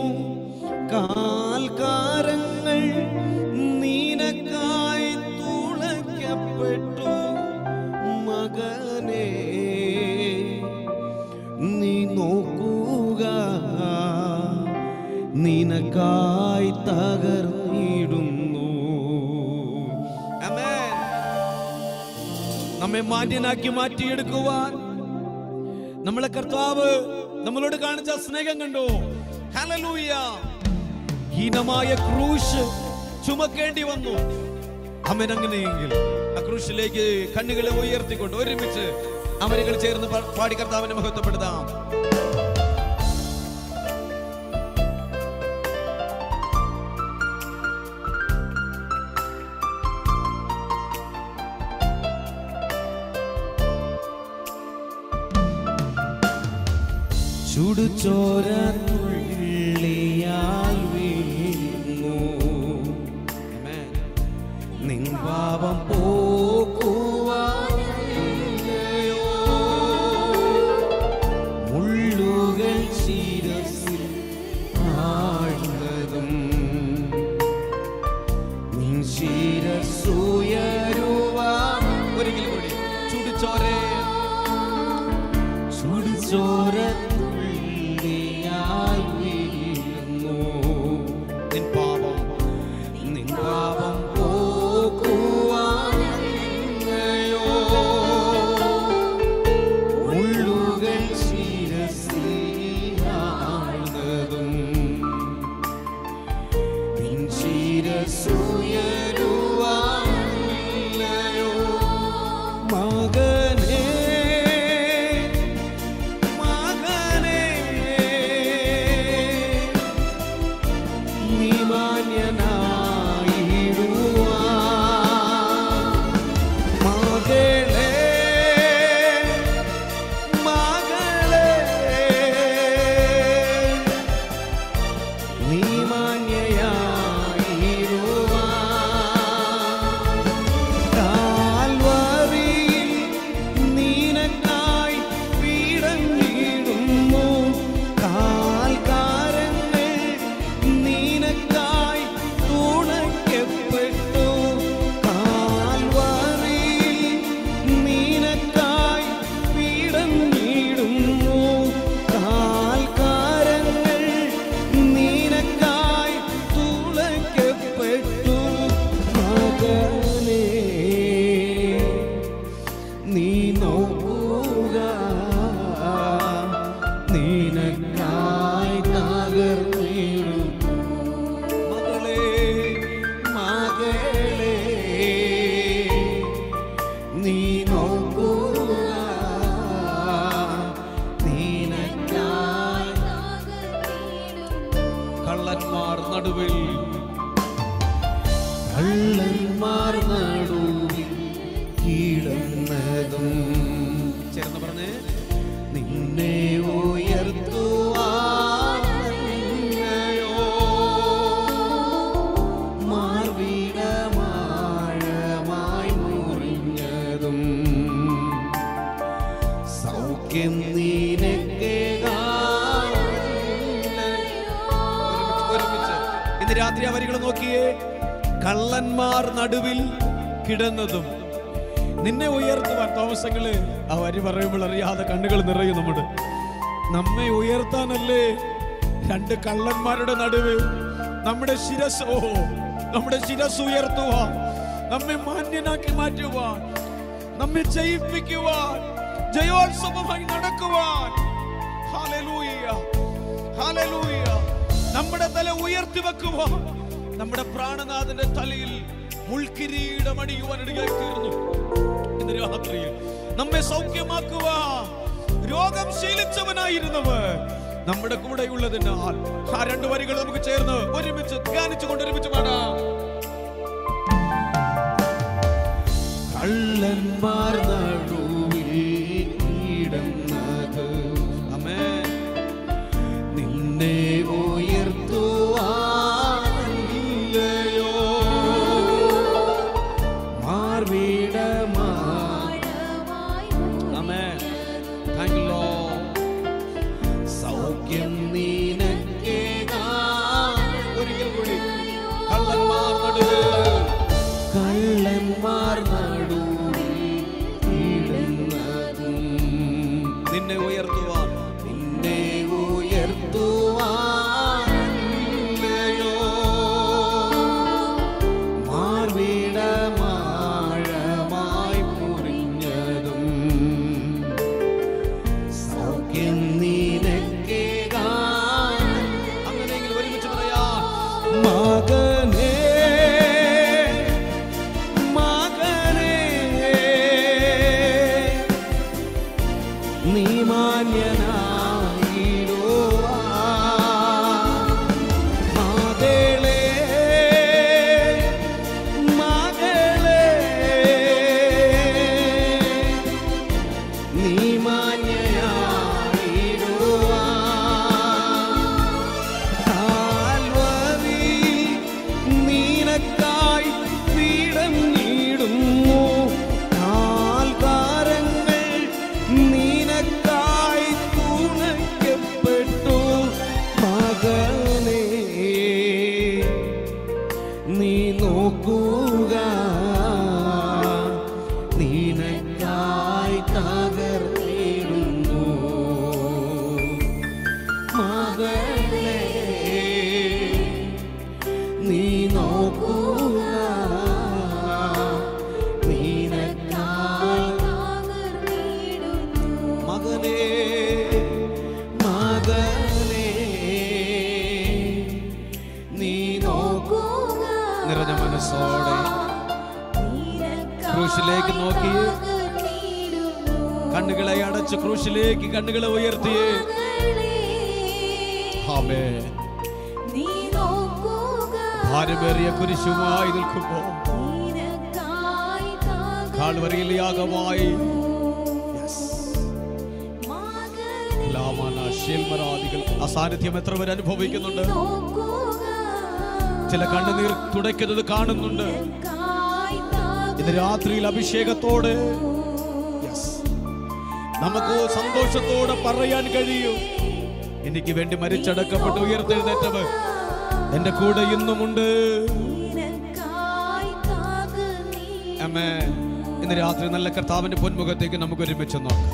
കാൽക്കാരങ്ങൾ നിനക്കായി തുളയ്ക്കപ്പെട്ടു മകനേ നീ നോക്കുക നിനക്കായി തകർന്നിടുന്നു ആമേൻ നമ്മെ മാന്യനാക്കി മാറ്റിയെടുക്കുവാൻ നമ്മളെ കർത്താവ് നമ്മളോട് കാണിച്ച സ്നേഹം കണ്ടു ഹല്ലേലൂയ ഹീനമായ ക്രൂശ് ചുമക്കേണ്ടി വന്നു അമ്മൻ അങ്ങനെയെങ്കിൽ ആ ക്രൂശിലേക്ക് കണ്ണുകളെ ഉയർത്തിക്കൊണ്ട് ഒരുമിച്ച് അമരുകൾ ചേർന്ന് പാ- പാടി കർത്താവിനെ മഹത്വപ്പെടുത്താം ചുടുചോര തുള്ളിയാൽ വീഴുന്നു Amen. നിൻ പാപം പോക്കുവാനല്ലയോ മുള്ളുകൾ ശിരസിൽ ആഴ്ന്നതും നിൻ ശിരസുയരുവാൻ ഒരിക്കൽ കൂടി ചുടുചോരേ ചുടുചോര തുള്ളിയായി വീഴുന്നു നിൻ പാപം നിൻ പാപം പോകുവാനല്ലയോ മുള്ളുകൾ ശിരസിലാഴ്ന്നതും നിൻ ശിരസുയരുവാനല്ലയോ മകനേ മകനേ നീ മാന്യനായിടുവാൻ മകളേ മകളേ നീ മാന്യയായിടുവാൻ കാൽവരിയിൽ നീനക്കായി പീഡഞ്ഞിടുന്നു കാൽക്കാരങ്ങൾ നീനക്കായി തുണയ്ക്കപ്പെട്ടു കാൽവരിയിൽ നീനക്കായി പീഡഞ്ഞിടുന്നു കാൽക്കാരങ്ങൾ നീനക്കായി തുളയ്ക്കപ്പെട്ടു മകനേ നീ നോക്കുക നിനക്കായി തകർന്നിടും മകളേ മകളേ നീ നോക്കുക നിനക്കായി കള്ളന്മാർ നടുവിൽ കള്ളന്മാർ നടുവിൽ കീടുന്നതും ചേർന്ന് പറഞ്ഞ് നിന്നെ ഉയർത്തുവാനല്ലയോ മാർവിടമാഴമായി മുറിഞ്ഞതും സൗഖ്യം നീനക്കെ ഒരുമിച്ച് ഇന്ന് രാത്രി ആ വരികൾ നോക്കിയേ കള്ളന്മാർ നടുവിൽ കിടന്നതും നിന്നെ ഉയർത്തുവാൻ താമസങ്ങള് ആ വരി പറയുമ്പോൾ അറിയാതെ കണ്ണുകൾ നിറയും നമ്മുടെ നമ്മെ ഉയർത്താനല്ലേ രണ്ട് കള്ളന്മാരുടെ നടുവ് നമ്മുടെ ശിരസ് ഓ നമ്മുടെ ശിരസ് ഉയർത്തുവാൻ നമ്മെ മാന്യനാക്കി മാറ്റുവാൻ നമ്മെ ജയിപ്പിക്കുവാൻ ജയോത്സവമായി നടക്കുവാൻ ഹല്ലേലൂയ ഹല്ലേലൂയ നമ്മുടെ തല ഉയർത്തി വെക്കുവാൻ നമ്മുടെ പ്രാണനാഥന്റെ തലയിൽ മുൾക്കിരീടം അണിയുവാൻ ഇടയായി തീർന്നു ഇന്ന് രാത്രിയിൽ നമ്മെ സൗഖ്യമാക്കുക രോഗം ശീലിച്ചവനായിരുന്നവർ നമ്മുടെ കൂടെയുള്ളതിനാൽ ആ രണ്ട് വരികൾ നമുക്ക് ചേർന്ന് ഒരുമിച്ച് ധ്യാനിച്ചുകൊണ്ട് ഒരുമിച്ച് പാടാം കള്ളന്മാർ നടുവിൽ കിടന്നത് അമേ നിന്നെ ഉയർത്തുവാനല്ലയോ മാർവിടമാ അമേ താങ്ക് യു ലോർഡ് സൗഖ്യം നീനക്കേകാൻ ഒരിക്കൽ കൂടി കള്ളന്മാർ നടുവിൽ കള്ളന്മാർ നടുവിൽ ഇടുന്നതും നിന്നെ ഉയർത്തുവാൻ നിന്നെ ഉയർത്തുവാനല്ലയോ മാർവിടമാഴമായി മുറിഞ്ഞതും സൗഖ്യം നീനക്കേകാൻ അങ്ങനെയെങ്കിൽ ഒരുമിച്ച് പറയാം മകനേ മകനേ നീ മാന്യനായിടുവാൻ മകളേ മകളേ നീ മാന്യനായിടുവാൻ ഒരുമിച്ച് ക്രൂശിലേക്ക് കണ്ണുകളെ ഉയർത്തിയേ മകളെ, ആമേ നീ നോക്കുക ഭാരമേറിയ കുരിശുമായി നിൽക്കുമ്പോൾ നിനക്കായി കാക- കാൽവരിയിൽ യാഗമായി മകളെ, ലാമാന ശീൽമരാദികൾ അസാന്നിധ്യം എത്ര പേര് അനുഭവിക്കുന്നുണ്ട് നോക്കുക ചില കണ്ണുനീർ തുടയ്ക്കുന്നത് കാണുന്നുണ്ട് നിനക്കായി കാക- ഇന്ന് രാത്രിയിൽ അഭിഷേകത്തോടെ Yes. നമുക്ക് സന്തോഷത്തോടെ പറയാൻ കഴിയും എനിക്ക് വേണ്ടി മരിച്ചടക്കപ്പെട്ട് ഉയർത്തെഴുന്നേറ്റവർ എന്റെ കൂടെ ഇന്നുമുണ്ട് നിനക്കായി കാക നീ അമ്മേ ഇന്ന് രാത്രി നല്ല കർത്താവിന്റെ പൊന്മുഖത്തേക്ക് നമുക്ക് ഒരുമിച്ച് നോക്കാം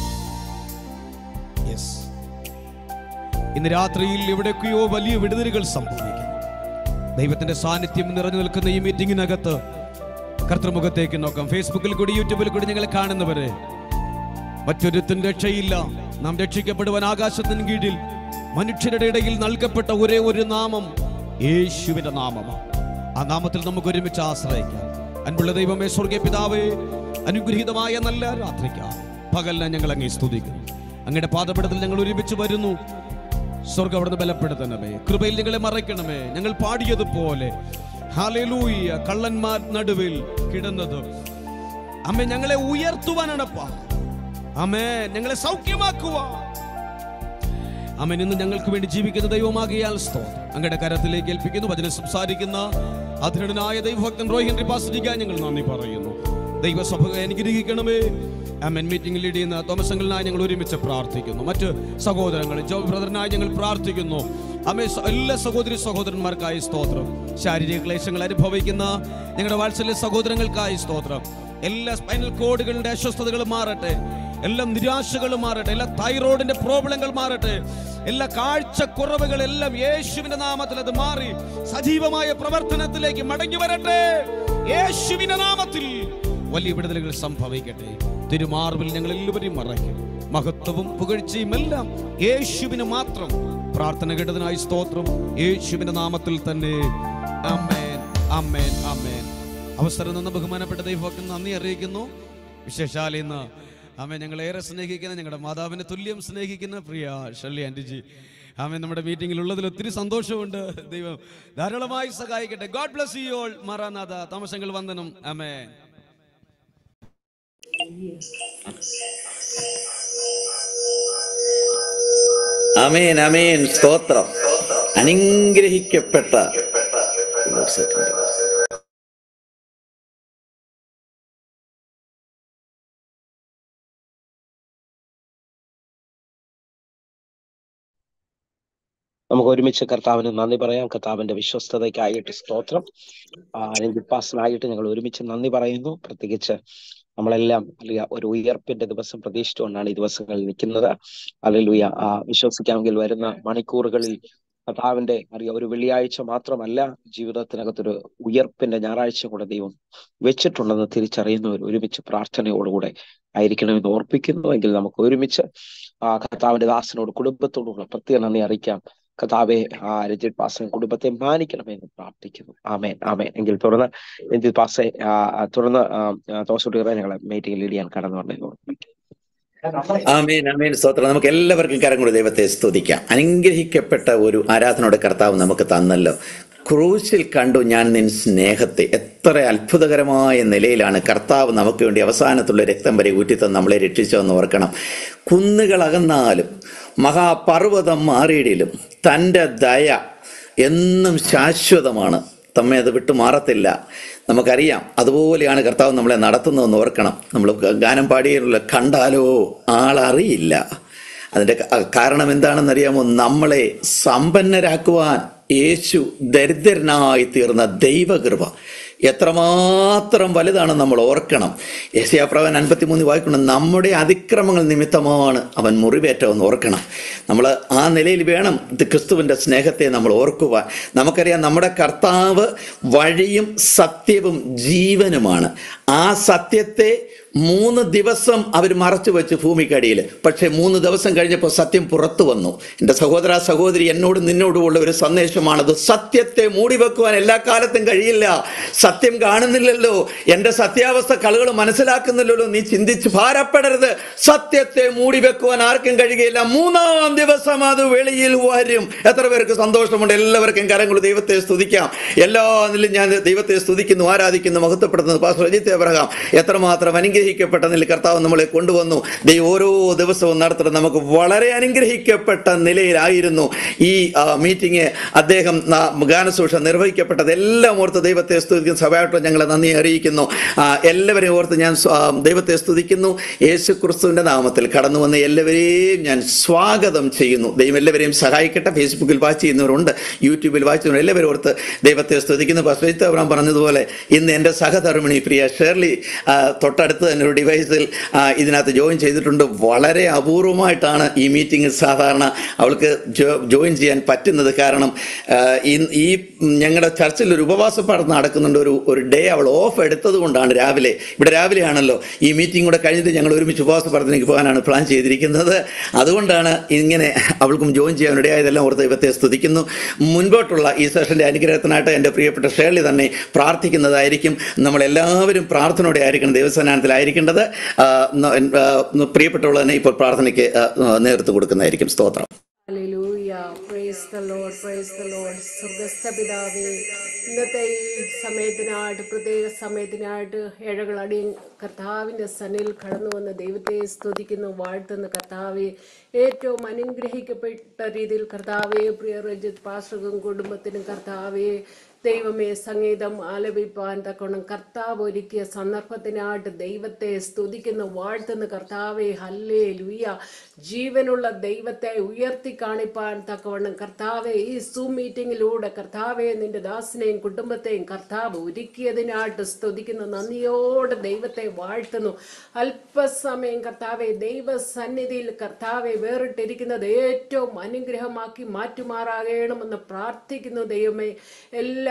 യെസ് ഇന്ന് രാത്രിയിൽ എവിടെയൊക്കെയോ വലിയ വിടുതലുകൾ സംഭവിക്കും ദൈവത്തിന്റെ സാന്നിധ്യം നിറഞ്ഞു നിൽക്കുന്ന ഈ മീറ്റിംഗിനകത്ത് കർത്തൃമുഖത്തേക്ക് നോക്കാം ഫേസ്ബുക്കിൽ കൂടി യൂട്യൂബിൽ കൂടി ഞങ്ങളെ കാണുന്നവരെ മറ്റൊരുത്തും രക്ഷയില്ല നാം രക്ഷിക്കപ്പെടുവാൻ ആകാശത്തിന് കീഴിൽ മനുഷ്യരുടെ ഇടയിൽ നൽകപ്പെട്ട ഒരേ ഒരു നാമം യേശുവിന്റെ നാമമാണ് ആ നാമത്തിൽ നമുക്ക് ഒരുമിച്ച് ആശ്രയിക്കാം അൻപുള്ള ദൈവമേ സ്വർഗീയ പിതാവേ അനുഗ്രഹീതമായ നല്ല രാത്രിക്ക് പകലിനെ ഞങ്ങൾ അങ്ങേ സ്തുതിക്കുന്നു അങ്ങയുടെ പാദപീഠത്തിൽ ഞങ്ങൾ ഒരുമിച്ച് വരുന്നു സ്വർഗം അവിടുന്ന് ബലപ്പെടുത്തണമേ കൃപയിൽ ഞങ്ങളെ മറയ്ക്കണമേ ഞങ്ങൾ പാടിയതുപോലെ ഹാലലൂയ കള്ളന്മാർ നടുവിൽ കിടന്നത് അമ്മ ഞങ്ങളെ ഉയർത്തുവാനാണപ്പാ അമ്മേ ഞങ്ങളെ സൗഖ്യമാക്കുവാൻ അമ്മൻ ഇന്ന് ഞങ്ങൾക്ക് വേണ്ടി ജീവിക്കുന്ന ദൈവമാകിയാൽ സ്തോത്രം അങ്ങയുടെ കരത്തിലേക്ക് ഏൽപ്പിക്കുന്നു വചനം സംസാരിക്കുന്ന അധൃഢനായ ദൈവഭക്തൻ റോയ് ഹെൻറി പാസ്റ്റിക്കാൻ ഞങ്ങൾ നന്ദി പറയുന്നു ദൈവസഭ അനുഗ്രഹിക്കണമേ അമ്മൻ മീറ്റിംഗ് ലീഡ് ചെയ്യുന്ന തോമസങ്ങളിനായി ഞങ്ങൾ ഒരുമിച്ച് പ്രാർത്ഥിക്കുന്നു മറ്റ് സഹോദരങ്ങൾ ജോ ബ്രദറിനായി ഞങ്ങൾ പ്രാർത്ഥിക്കുന്നു അമ്മേ സ- എല്ലാ സഹോദരി സഹോദരന്മാർക്കായി സ്തോത്രം ശാരീരിക ക്ലേശങ്ങൾ അനുഭവിക്കുന്ന ഞങ്ങളുടെ വാത്സല്യ സഹോദരങ്ങൾക്കായി സ്തോത്രം എല്ലാ സ്പൈനൽ കോഡുകളുടെ അസ്വസ്ഥതകളും മാറട്ടെ എല്ലാ നിരാശകളും മാറട്ടെ എല്ലാ തൈറോയിഡിന്റെ പ്രോബ്ലങ്ങൾ മാറട്ടെ എല്ലാ കാഴ്ചക്കുറവുകൾ എല്ലാം യേശുവിന്റെ നാമത്തിൽ അത് മാറി സജീവമായ പ്രവർത്തനത്തിലേക്ക് മടങ്ങി വരട്ടെ യേശുവിന്റെ നാമത്തിൽ വലിയ വിടുതലുകൾ സംഭവിക്കട്ടെ തിരുമാർവിൽ ഞങ്ങൾ എല്ലാവരെയും മറയ്ക്കും മഹത്വവും പുകഴ്ചയും എല്ലാം യേശുവിന് മാത്രം പ്രാർത്ഥന കേട്ടതിനായി സ്തോത്രം യേശുവിന്റെ നാമത്തിൽ തന്നെ അമ്മേൻ അമ്മേൻ അമ്മേൻ അവസരം നിന്ന് ബഹുമാനപ്പെട്ട ദൈവത്തിന് നന്ദി അറിയിക്കുന്നു വിശേഷാൽ ഇന്ന് ആമേ ഞങ്ങൾ ഏറെ സ്നേഹിക്കുന്ന ഞങ്ങളുടെ മാതാവിനെ തുല്യം സ്നേഹിക്കുന്ന പ്രിയ ഷള്ളി ആൻറ്റിജി ആമേ നമ്മുടെ മീറ്റിംഗിൽ ഉള്ളതിൽ ഒത്തിരി സന്തോഷമുണ്ട് ദൈവം ധാരാളമായി സഹായിക്കട്ടെ ഗോഡ് ബ്ലസ് യു ഓൾ മാറാനാഥ താമസങ്ങൾ വന്ദനം ആമേ അമേൻ അമേൻ സ്തോത്രം അനുഗ്രഹിക്കപ്പെട്ട ഒരു സെക്കൻഡ്. നമുക്ക് ഒരുമിച്ച് കർത്താവിന് നന്ദി പറയാം കർത്താവിന്റെ വിശ്വസ്തതയ്ക്കായിട്ട് സ്തോത്രം ആ, രഞ്ജിത് പാസ്റ്ററായിട്ട് ഞങ്ങൾ ഒരുമിച്ച് നന്ദി പറയുന്നു പ്രത്യേകിച്ച് നമ്മളെല്ലാം അല്ലെ ഒരു ഉയർപ്പിന്റെ ദിവസം പ്രതീക്ഷിച്ചുകൊണ്ടാണ് ഈ ദിവസങ്ങളിൽ നിൽക്കുന്നത് അല്ലെ ആ വിശ്വസിക്കാമെങ്കിൽ വരുന്ന മണിക്കൂറുകളിൽ കർത്താവിന്റെ അറിയ ഒരു വെള്ളിയാഴ്ച മാത്രമല്ല ജീവിതത്തിനകത്തൊരു ഉയർപ്പിന്റെ ഞായറാഴ്ച കൂടെ ദൈവം വെച്ചിട്ടുണ്ടെന്ന് തിരിച്ചറിയുന്നവർ ഒരുമിച്ച് പ്രാർത്ഥനയോടുകൂടെ ആയിരിക്കണമെന്ന് ഓർപ്പിക്കുന്നു എങ്കിൽ നമുക്ക് ഒരുമിച്ച് ആ കർത്താവിന്റെ ദാസനോട് കുടുംബത്തോടുള്ള പ്രത്യേക നന്ദി അറിയിക്കാം കർത്താവെ ആ രഞ്ജിത് പാസൻ കുടുംബത്തെ മാനിക്കണമെന്ന് പ്രാർത്ഥിക്കുന്നു ആമേൻ ആമേൻ എങ്കിൽ തുടർന്ന് രഞ്ജിത് പാസെ ആ, ആ, തുടർന്ന് തോസുട്ടികളെ ഞങ്ങളെ മീറ്റിംഗ് ലീഡ് ചെയ്യാൻ കടന്നു പറഞ്ഞു ആമേൻ ആമേൻ സ്തോത്രം നമുക്ക് എല്ലാവർക്കും കരം കൂടി ദൈവത്തെ സ്തുതിക്കാം അനുഗ്രഹിക്കപ്പെട്ട ഒരു ആരാധനയുടെ കർത്താവ് നമുക്ക് തന്നല്ലോ ക്രൂശിൽ കണ്ടു ഞാൻ നിൻ സ്നേഹത്തെ എത്ര അത്ഭുതകരമായ നിലയിലാണ് കർത്താവ് നമുക്ക് വേണ്ടി അവസാനത്തുള്ള രക്തം വരെ ഊറ്റിത്തന്ന് നമ്മളെ രക്ഷിച്ചതെന്ന് ഓർക്കണം കുന്നുകൾ അകന്നാലും മഹാപർവ്വതം മാറിയിടിലും തൻ്റെ ദയ എന്നും ശാശ്വതമാണ് നമ്മെ അത് വിട്ടു മാറത്തില്ല നമുക്കറിയാം അതുപോലെയാണ് കർത്താവ് നമ്മളെ നടത്തുന്നതെന്ന് ഓർക്കണം നമ്മൾ ഗാനം പാടിയുള്ള കണ്ടാലോ ആളറിയില്ല അതിൻ്റെ ക- കാരണം എന്താണെന്നറിയാമോ നമ്മളെ സമ്പന്നരാക്കുവാൻ യേശു ദരിദ്രനായി തീർന്ന ദൈവകൃപ എത്രമാത്രം വലുതാണെന്ന് നമ്മൾ ഓർക്കണം യശയാപ്രവൻ അൻപത്തിമൂന്ന് വായിക്കണം നമ്മുടെ അതിക്രമങ്ങൾ നിമിത്തമാണ് അവൻ മുറിവേറ്റമെന്ന് ഓർക്കണം നമ്മൾ ആ നിലയിൽ വേണം ഇത് ക്രിസ്തുവിൻ്റെ സ്നേഹത്തെ നമ്മൾ ഓർക്കുവാൻ നമുക്കറിയാം നമ്മുടെ കർത്താവ് വഴിയും സത്യവും ജീവനുമാണ് ആ സത്യത്തെ മൂന്ന് ദിവസം അവർ മറച്ചു വെച്ച് ഭൂമിക്കടിയിൽ പക്ഷേ മൂന്ന് ദിവസം കഴിഞ്ഞപ്പോൾ സത്യം പുറത്തു വന്നു എൻ്റെ സഹോദര സഹോദരി എന്നോടും നിന്നോടുമുള്ള ഒരു സന്ദേശമാണത് സത്യത്തെ മൂടി വെക്കുവാൻ എല്ലാ കാലത്തും കഴിയില്ല സത്യം കാണുന്നില്ലല്ലോ എൻ്റെ സത്യാവസ്ഥ കളുകൾ മനസ്സിലാക്കുന്നില്ലല്ലോ നീ ചിന്തിച്ച് ഭാരപ്പെടരുത് സത്യത്തെ മൂടി വെക്കുവാൻ ആർക്കും കഴിയുകയില്ല മൂന്നാം ദിവസം അത് വെളിയിൽ വരും എത്ര പേർക്ക് സന്തോഷമുണ്ട് എല്ലാവർക്കും കരങ്ങൾ ദൈവത്തെ സ്തുതിക്കാം എല്ലാ നിലും ഞാൻ ദൈവത്തെ സ്തുതിക്കുന്നു ആരാധിക്കുന്നു മഹത്വപ്പെടുത്തുന്നു പാസ്റ്റർ അജിത്ത് എബ്രഹാം എത്രമാത്രം അനുഗ്രഹിക്കപ്പെട്ട നില കർത്താവ് നമ്മളെ കൊണ്ടുവന്നു ദൈവം ഓരോ ദിവസവും നടത്തുന്ന നമുക്ക് വളരെ അനുഗ്രഹിക്കപ്പെട്ട നിലയിലായിരുന്നു ഈ ആ, മീറ്റിംഗ് അദ്ദേഹം ആ, ഗാനസൂഷ നിർവഹിക്കപ്പെട്ടത് എല്ലാം ഓർത്ത് ദൈവത്തെ സ്തുതിക്കുന്നു സഭയായിട്ട് ഞങ്ങളെ നന്ദി അറിയിക്കുന്നു ആ, എല്ലാവരെയും ഓർത്ത് ഞാൻ സ്വ- ആ, ദൈവത്തെ സ്തുതിക്കുന്നു യേശു ക്രിസ്തുവിൻ്റെ നാമത്തിൽ കടന്നു വന്ന എല്ലാവരെയും ഞാൻ സ്വാഗതം ചെയ്യുന്നു ദൈവം എല്ലാവരെയും സഹായിക്കട്ടെ ഫേസ്ബുക്കിൽ വാച്ച് ചെയ്യുന്നവരുണ്ട് യൂട്യൂബിൽ വാച്ച് ചെയ്യുന്നവർ എല്ലാവരും ഓർത്ത് ദൈവത്തെ സ്തുതിക്കുന്നു പശ്ചിത്ത അബ്രാം പറഞ്ഞതുപോലെ ഇന്ന് എൻ്റെ സഹധർമ്മിണി പ്രിയ ഷേർലി ആ, തൊട്ടടുത്ത് തന്നെ ഒരു ഡിവൈസിൽ ആ, ഇതിനകത്ത് ജോയിൻ ചെയ്തിട്ടുണ്ട് വളരെ അപൂർവമായിട്ടാണ് ഈ മീറ്റിംഗ് സാധാരണ അവൾക്ക് ജോ- ജോയിൻ ചെയ്യാൻ പറ്റുന്നത് കാരണം ആ, ഈ- ഈ ഞങ്ങളുടെ ചർച്ചിൽ ഒരു ഉപവാസ പഠനം നടക്കുന്നുണ്ട് ഒരു ഒരു ഡേ അവൾ ഓഫ് എടുത്തത് കൊണ്ടാണ് രാവിലെ ഇവിടെ രാവിലെ ആണല്ലോ ഈ മീറ്റിംഗ് കൂടെ കഴിഞ്ഞിട്ട് ഞങ്ങൾ ഒരുമിച്ച് ഉപവാസ പഠനത്തിലേക്ക് പോകാനാണ് പ്ലാൻ ചെയ്തിരിക്കുന്നത് അതുകൊണ്ടാണ് ഇങ്ങനെ അവൾക്കും ജോയിൻ ചെയ്യാൻ ഇടയായതെല്ലാം ഓർത്ത് ദൈവത്തെ സ്തുതിക്കുന്നു മുൻപോട്ടുള്ള ഈ സെഷൻ്റെ അനുഗ്രഹത്തിനായിട്ട് എൻ്റെ പ്രിയപ്പെട്ട ഷേർലി തന്നെ പ്രാർത്ഥിക്കുന്നതായിരിക്കും നമ്മളെല്ലാവരും പ്രാർത്ഥനയോടെ ആയിരിക്കണം ദൈവസ്ഥാനത്തിലായിരിക്കേണ്ടത് ആ, ന- ആ, പ്രിയപ്പെട്ടുള്ള തന്നെ ഇപ്പോൾ പ്രാർത്ഥനയ്ക്ക് ആ, നേതൃത്വം കൊടുക്കുന്നതായിരിക്കും സ്തോത്രം hallelujah praise the Lord praise the Lord സ്വർഗസ്ഥ പിതാവേ ഇന്നത്തെ ഈ സമയത്തിനായിട്ട് പ്രത്യേക സമയത്തിനായിട്ട് ഏഴകളടി കർത്താവിൻ്റെ സന്നിൽ കടന്നു വന്ന ദൈവത്തെ സ്തുതിക്കുന്നു വാഴ്ത്തുന്ന കർത്താവെ ഏറ്റവും അനുഗ്രഹിക്കപ്പെട്ട രീതിയിൽ കർത്താവെ പ്രിയ രജിത് പാസ്റ്റർക്കും കുടുംബത്തിനും കർത്താവെ ദൈവമേ സംഗീതം ആലപിപ്പാൻ തക്കോണം കർത്താവ് ഒരുക്കിയ സന്ദർഭത്തിനായിട്ട് ദൈവത്തെ സ്തുതിക്കുന്ന വാഴ്ത്തുന്ന കർത്താവെ ഹല്ലേ ലുയ്യ ജീവനുള്ള ദൈവത്തെ ഉയർത്തി കാണിപ്പാൻ തക്കവണ്ണം കർത്താവെ ഈ സൂം മീറ്റിംഗിലൂടെ കർത്താവെ നിന്റെ ദാസിനെയും കുടുംബത്തെയും കർത്താവ് ഒരുക്കിയതിനായിട്ട് സ്തുതിക്കുന്ന നന്ദിയോടെ ദൈവത്തെ വാഴ്ത്തുന്നു അല്പസമയം കർത്താവെ ദൈവസന്നിധിയിൽ കർത്താവെ വേറിട്ടിരിക്കുന്നത് ഏറ്റവും അനുഗ്രഹമാക്കി മാറ്റുമാറാകണമെന്ന് പ്രാർത്ഥിക്കുന്നു ദൈവമേ എല്ലാ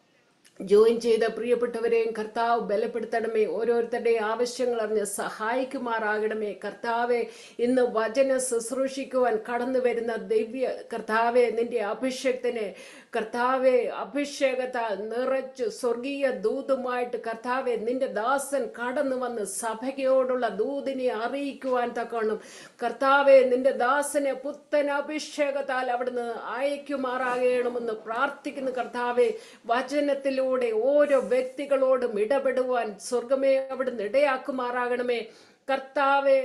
ജോയിൻ ചെയ്ത പ്രിയപ്പെട്ടവരെയും കർത്താവ് ബലപ്പെടുത്തണമേ ഓരോരുത്തരുടെയും ആവശ്യങ്ങൾ അറിഞ്ഞ് സഹായിക്കുമാറാകണമേ കർത്താവെ ഇന്ന് വചന ശുശ്രൂഷിക്കുവാൻ കടന്നു വരുന്ന ദിവ്യ കർത്താവെ നിന്റെ അഭിഷേകത്തിനെ കർത്താവെ അഭിഷേകത്താൽ നിറച്ച് സ്വർഗീയ ദൂതുമായിട്ട് കർത്താവെ നിന്റെ ദാസൻ കടന്നു വന്ന് സഭയോടുള്ള ദൂതിനെ അറിയിക്കുവാൻ തക്കവണ്ണം കർത്താവെ നിന്റെ ദാസനെ പുത്തൻ അഭിഷേകത്താൽ അവിടുന്ന് അയക്കുമാറാകണമെന്ന് പ്രാർത്ഥിക്കുന്നു കർത്താവെ വചനത്തിലൂടെ ഓരോ വ്യക്തികളോടും ഇടപെടുവാൻ സ്വർഗമേ അവിടുന്ന് ഇടയാക്കുമാറാകണമേ കർത്താവെ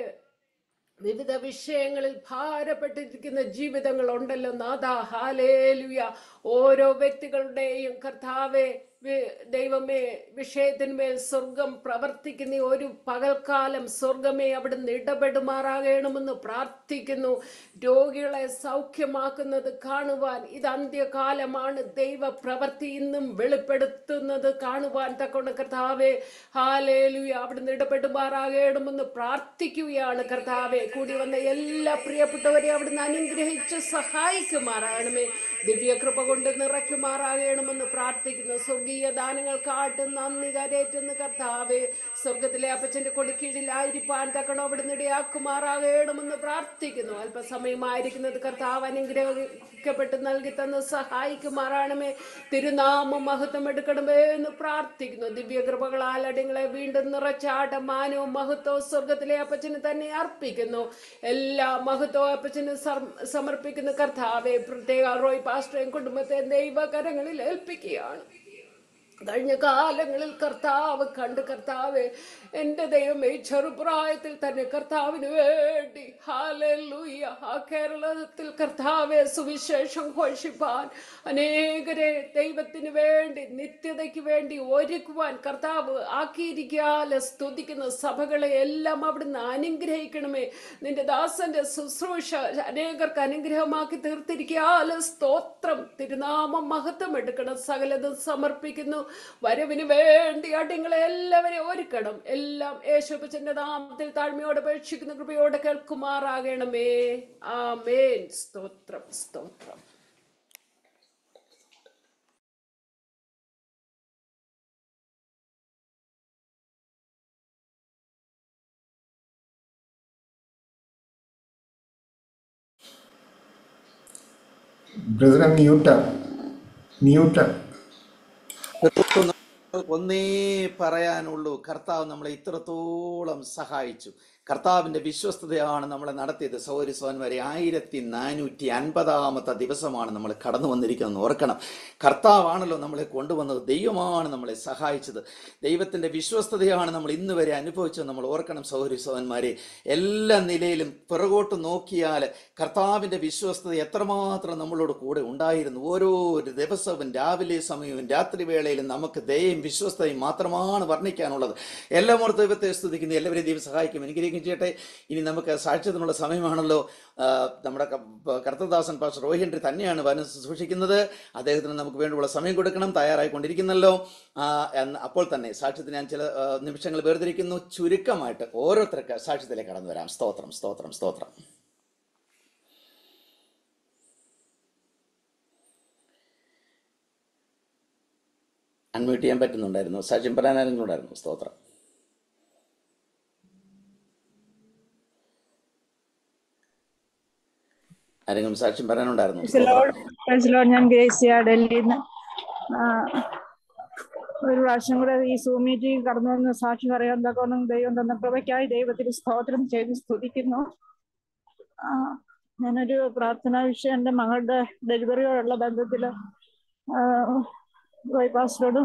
വിവിധ വിഷയങ്ങളിൽ ഭാരപ്പെട്ടിരിക്കുന്ന ജീവിതങ്ങൾ ഉണ്ടല്ലോ നാഥ ഹാലേലുയ ഓരോ വ്യക്തികളുടെയും കർത്താവെ വി- ദൈവമേ വിഷയത്തിന്മേൽ സ്വർഗം പ്രവർത്തിക്കുന്ന ഈ ഒരു പകൽക്കാലം സ്വർഗമേ അവിടുന്ന് ഇടപെടുമാറാകണമെന്ന് പ്രാർത്ഥിക്കുന്നു രോഗികളെ സൗഖ്യമാക്കുന്നത് കാണുവാൻ ഇത് അന്ത്യകാലമാണ് ദൈവ പ്രവൃത്തി ഇന്നും വെളിപ്പെടുത്തുന്നത് കാണുവാൻ തക്കൊണ്ട് കർത്താവെ ഹാലേലുയ അവിടുന്ന് ഇടപെടുമാറാകണമെന്ന് പ്രാർത്ഥിക്കുകയാണ് കർത്താവെ കൂടി വന്ന എല്ലാ പ്രിയപ്പെട്ടവരെയും അവിടുന്ന് അനുഗ്രഹിച്ച് സഹായിക്കുമാറാകണമേ ദിവ്യകൃപ കൊണ്ട് നിറയ്ക്കുമാറാകണമെന്ന് പ്രാർത്ഥിക്കുന്നു സ്വർഗീയ ദാനങ്ങൾക്കായിട്ട് നന്ദി കരേറ്റുന്ന കർത്താവെ സ്വർഗത്തിലെ അപ്പച്ചന്റെ കൊടുക്കീഴിലായിരിക്കാൻ തക്കണോ അവിടുന്ന് ഇടയാക്കുമാറാകണമെന്ന് പ്രാർത്ഥിക്കുന്നു അല്പസമയമായിരിക്കുന്നത് കർത്താവ് അനുഗ്രഹിക്കപ്പെട്ട് നൽകി തന്ന് സഹായിക്കുമാറാണമേ തിരുനാമം മഹത്വം എടുക്കണമേ എന്ന് പ്രാർത്ഥിക്കുന്നു ദിവ്യകൃപകളാൽ അടിങ്ങളെ വീണ്ടും നിറച്ചാട്ട മാനവും മഹത്വവും സ്വർഗത്തിലെ അപ്പച്ചന് തന്നെ അർപ്പിക്കുന്നു എല്ലാ മഹത്വവും അപ്പച്ചന് സം- സമർപ്പിക്കുന്ന കർത്താവെ പ്രത്യേക റോയ് പാസ്റ്ററേയും കുടുംബത്തെ ദൈവകരങ്ങളിൽ ഏൽപ്പിക്കുകയാണ് കഴിഞ്ഞ കാലങ്ങളിൽ കർത്താവ് കണ്ട് കർത്താവ് എൻ്റെ ദൈവമേ ചെറുപ്രായത്തിൽ തന്നെ കർത്താവിന് വേണ്ടി ഹാലൂയ്യ ആ കേരളത്തിൽ കർത്താവെ സുവിശേഷം ഘോഷിപ്പാൻ അനേകരെ ദൈവത്തിന് വേണ്ടി നിത്യതയ്ക്ക് വേണ്ടി ഒരുക്കുവാൻ കർത്താവ് ആക്കിയിരിക്കാലെ സ്തുതിക്കുന്ന സഭകളെ എല്ലാം അവിടുന്ന് അനുഗ്രഹിക്കണമേ നിന്റെ ദാസന്റെ ശുശ്രൂഷ അനേകർക്ക് അനുഗ്രഹമാക്കി തീർത്തിരിക്കാലെ സ്തോത്രം തിരുനാമം മഹത്വം എടുക്കണം സകലതും സമർപ്പിക്കുന്നു വരവിന് വേണ്ടി അടിങ്ങളെ എല്ലാവരെയും ഒരുക്കണം എല്ലാം യേശുപ്പച്ചന്റെ നാമത്തിൽ താഴ്മയോടെ അപേക്ഷിക്കുന്ന കൃപയോടെ കേൾക്കുമാറാകണമേ ആമേൻ സ്തോത്രം സ്തോത്രം ബ്രദറെ മ്യൂട്ടാ മ്യൂട്ടാ തീർത്തും നമുക്ക് ഒന്നേ പറയാനുള്ളൂ കർത്താവ് നമ്മളെ ഇത്രത്തോളം സഹായിച്ചു കർത്താവിന്റെ വിശ്വസ്തതയാണ് നമ്മളെ നടത്തിയത് സൗരി വരെ ആയിരത്തി നാനൂറ്റി അൻപതാമത്തെ ദിവസമാണ് നമ്മൾ കടന്നു വന്നിരിക്കുന്നത് ഓർക്കണം കർത്താവാണല്ലോ നമ്മളെ കൊണ്ടുവന്നത് ദൈവമാണ് നമ്മളെ സഹായിച്ചത് ദൈവത്തിന്റെ വിശ്വസ്തതയാണ് നമ്മൾ ഇന്ന് വരെ അനുഭവിച്ചത് നമ്മൾ ഓർക്കണം സൗരി സോന്മാരെ എല്ലാ നിലയിലും പിറകോട്ട് നോക്കിയാൽ കർത്താവിന്റെ വിശ്വസ്തത എത്രമാത്രം നമ്മളോട് കൂടെ ഉണ്ടായിരുന്നു ഓരോ ദിവസവും രാവിലെ സമയവും രാത്രി വേളയിലും നമുക്ക് ദയയും വിശ്വസ്തയും മാത്രമാണ് വർണ്ണിക്കാനുള്ളത് എല്ലാം ഓർത്ത് ദൈവത്തെ സ്തുതിക്കുന്നു എല്ലാവരെയും ദൈവം സഹായിക്കും അനുഗ്രഹിക്കും ചെയ്യട്ടെ ഇനി നമുക്ക് സാക്ഷ്യത്തിനുള്ള സമയമാണല്ലോ ആ, നമ്മുടെ ക- കർത്തദാസൻ പാസ്റ്റർ റോഹി ഹെൻറി തന്നെയാണ് വനം സൂക്ഷിക്കുന്നത് അദ്ദേഹത്തിന് നമുക്ക് വേണ്ടിയുള്ള സമയം കൊടുക്കണം തയ്യാറായിക്കൊണ്ടിരിക്കുന്നല്ലോ ആ, എന്ന് അപ്പോൾ തന്നെ സാക്ഷ്യത്തിന് ഞാൻ ചില ആ, നിമിഷങ്ങൾ വേർതിരിക്കുന്നു ചുരുക്കമായിട്ട് ഓരോരുത്തർക്ക് സാക്ഷ്യത്തിലേക്ക് കടന്നു വരാം സ്തോത്രം സ്തോത്രം സ്തോത്രം അൺമ്യൂട്ട് ചെയ്യാൻ പറ്റുന്നുണ്ടായിരുന്നു സാക്ഷ്യം പറയാൻ ആരെങ്കിലും ഉണ്ടായിരുന്നു സ്തോത്രം ആരെങ്കിലും സാക്ഷ്യം പറയാനുണ്ടായിരുന്നു Praise the Lord. Praise the Lord. ഞാൻ ഗ്രേസിയ ഡൽഹിയിൽ നിന്ന് ഒരു പ്രാവശ്യം കൂടെ ഈ സൂം മീറ്റിംഗ് കടന്നു വന്ന് സാക്ഷി പറയാൻ തക്കോണം ദൈവം തന്ന കൃപയ്ക്കായി ദൈവത്തിന് സ്തോത്രം ചെയ്ത് സ്തുതിക്കുന്നു ആ, ഞാനൊരു പ്രാർത്ഥനാ വിഷയം എൻ്റെ മകളുടെ ഡെലിവറിയോടുള്ള ബന്ധത്തിൽ ബൈപ്പാസിനോടും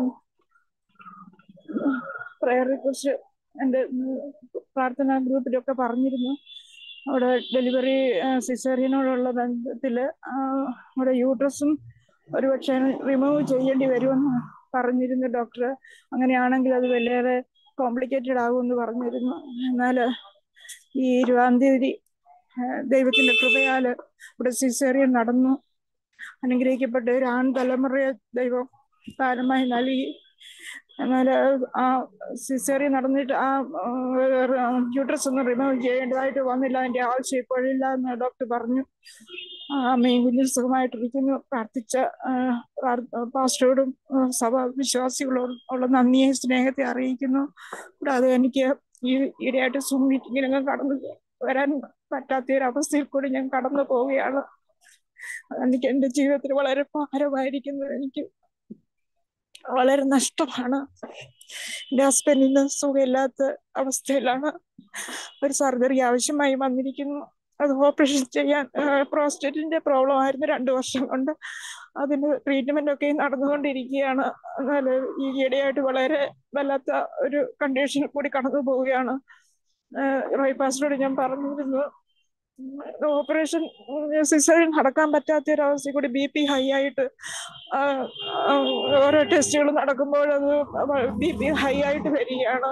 പ്രയറെ കുറിച്ച് എൻ്റെ ഉം, പ്രാർത്ഥനാ ഗ്രൂപ്പിലൊക്കെ പറഞ്ഞിരുന്നു അവിടെ ഡെലിവറി സിസേറിയനോടുള്ള ബന്ധത്തിൽ അവിടെ യൂട്രസും ഒരുപക്ഷെ റിമൂവ് ചെയ്യേണ്ടി വരുമെന്ന് പറഞ്ഞിരുന്നു ഡോക്ടർ അങ്ങനെയാണെങ്കിൽ അത് വലിയേറെ കോംപ്ലിക്കേറ്റഡ് ആകുമെന്ന് പറഞ്ഞിരുന്നു എന്നാൽ ഈ ഇരുപതാം തീയതി ആ, ദൈവത്തിന്റെ കൃപയാൽ ഇവിടെ സിസേറിയൻ നടന്നു അനുഗ്രഹിക്കപ്പെട്ട ഒരു ആൺ തലമുറയെ ദൈവം താരമായി നൽകി എന്നാൽ ആ സിസേറിയൻ നടന്നിട്ട് ആ യൂട്രസ് ഒന്നും റിമൂവ് ചെയ്യേണ്ടതായിട്ട് വന്നില്ല അതിന്റെ ആവശ്യം ഇപ്പോഴില്ല എന്ന് ഡോക്ടർ പറഞ്ഞു ആ മെയിൻ കുഞ്ഞു സുഖമായിട്ടിരിക്കുന്നു പ്രാർത്ഥിച്ച ആ, പ്രാർ- പാസ്റ്ററോടും ആ, സഭ വിശ്വാസികളോടും ഉള്ള നന്ദിയെ സ്നേഹത്തെ അറിയിക്കുന്നു കൂടാതെ എനിക്ക് ഈ ഇടയായിട്ട് സൂം മീറ്റിങ്ങിലൊക്കെ കടന്നു വരാൻ പറ്റാത്ത ഒരു അവസ്ഥയിൽ കൂടി ഞാൻ കടന്നു പോവുകയാണ് എനിക്ക് എൻ്റെ ജീവിതത്തിൽ വളരെ ഭാരമായിരിക്കുന്നത് എനിക്ക് വളരെ നഷ്ടമാണ് എൻ്റെ ഹസ്ബൻഡിന് സുഖമില്ലാത്ത അവസ്ഥയിലാണ് ഒരു സർജറി ആവശ്യമായി വന്നിരിക്കുന്നു അത് ഓപ്പറേഷൻ ചെയ്യാൻ പ്രോസ്റ്റേറ്റിന്റെ പ്രോബ്ലം ആയിരുന്നു രണ്ടു വർഷം കൊണ്ട് അതിന് ട്രീറ്റ്മെന്റ് ഒക്കെ നടന്നുകൊണ്ടിരിക്കുകയാണ് എന്നാൽ ഈ ഇടയായിട്ട് വളരെ വല്ലാത്ത ഒരു കണ്ടീഷനിൽ കൂടി കടന്നു പോവുകയാണ് റോയ്പാസിനോട് ഞാൻ പറഞ്ഞിരുന്നു ഓപ്പറേഷൻ സിസേറിയൻ നടക്കാൻ പറ്റാത്ത ഒരു അവസ്ഥയിൽ കൂടി ബി പി ഹൈ ആയിട്ട് ആ, ആ, ഓരോ ടെസ്റ്റുകൾ നടക്കുമ്പോൾ അത് ബി പി ഹൈ ആയിട്ട് വരികയാണ്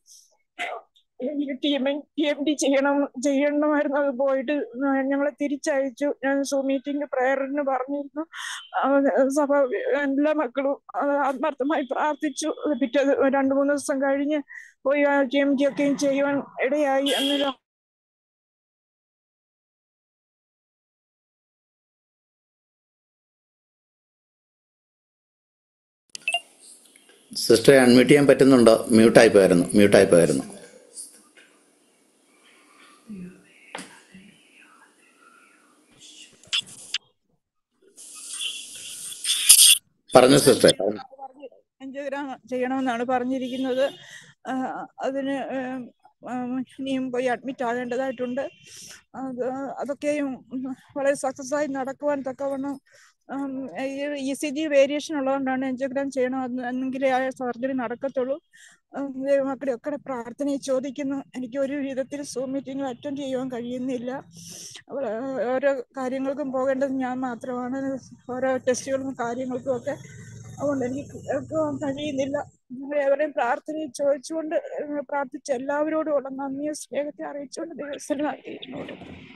T M T M D ചെയ്യണം ചെയ്യണമായിരുന്നു അത് പോയിട്ട് ഞങ്ങളെ തിരിച്ചയച്ചു ഞാൻ സൂ മീറ്റിംഗ് പ്രയറിന് പറഞ്ഞിരുന്നു ആ, സഭ എല്ലാ മക്കളും അത് ആത്മാർത്ഥമായി പ്രാർത്ഥിച്ചു പിറ്റേ രണ്ടു മൂന്ന് ദിവസം കഴിഞ്ഞ് പോയി ടി എം ഡി ഒക്കെയും ചെയ്യുവാൻ ഇടയായി എന്നൊരു സിസ്റ്ററെ അൺമ്യൂട്ട് ചെയ്യാൻ പറ്റുന്നുണ്ടോ മ്യൂട്ടായി പോയായിരുന്നു മ്യൂട്ടായി പോയായിരുന്നു പറഞ്ഞു സിസ്റ്ററെ പറഞ്ഞു. അഞ്ചോഗ്രാം ചെയ്യണമെന്നാണ് പറഞ്ഞിരിക്കുന്നത് ആ, അതിന് ഉം, ഉം, ഇനിയും പോയി അഡ്മിറ്റ് ആകേണ്ടതായിട്ടുണ്ട് അത് അതൊക്കെയും വളരെ സക്സസ് ആയി നടക്കുവാൻ തക്കവണ്ണം ഇ സി ജി വേരിയേഷൻ ഉള്ളതുകൊണ്ടാണ് അഞ്ചോഗ്രാം ചെയ്യണം അത് എന്നെങ്കിലേ ആ സർജറി നടക്കത്തുള്ളൂ ഉം, ദൈവമക്കളെ ഒക്കെ പ്രാർത്ഥനയെ ചോദിക്കുന്നു എനിക്ക് ഒരു വിധത്തിൽ സൂം മീറ്റിംഗ് അറ്റൻഡ് ചെയ്യുവാൻ കഴിയുന്നില്ല അവ- ഓരോ കാര്യങ്ങൾക്കും പോകേണ്ടത് ഞാൻ മാത്രമാണ് ഓരോ ടെസ്റ്റുകളും കാര്യങ്ങൾക്കും ഒക്കെ അതുകൊണ്ട് എനിക്ക് കേൾക്കുവാൻ കഴിയുന്നില്ല നിങ്ങളെ എവരെയും പ്രാർത്ഥനയെ ചോദിച്ചുകൊണ്ട് ഏഹ് പ്രാർത്ഥിച്ച എല്ലാവരോടും ഉള്ള നന്ദിയെ സ്നേഹത്തെ അറിയിച്ചുകൊണ്ട് ദിവസത്തിനാക്കിയിട്ടുണ്ട്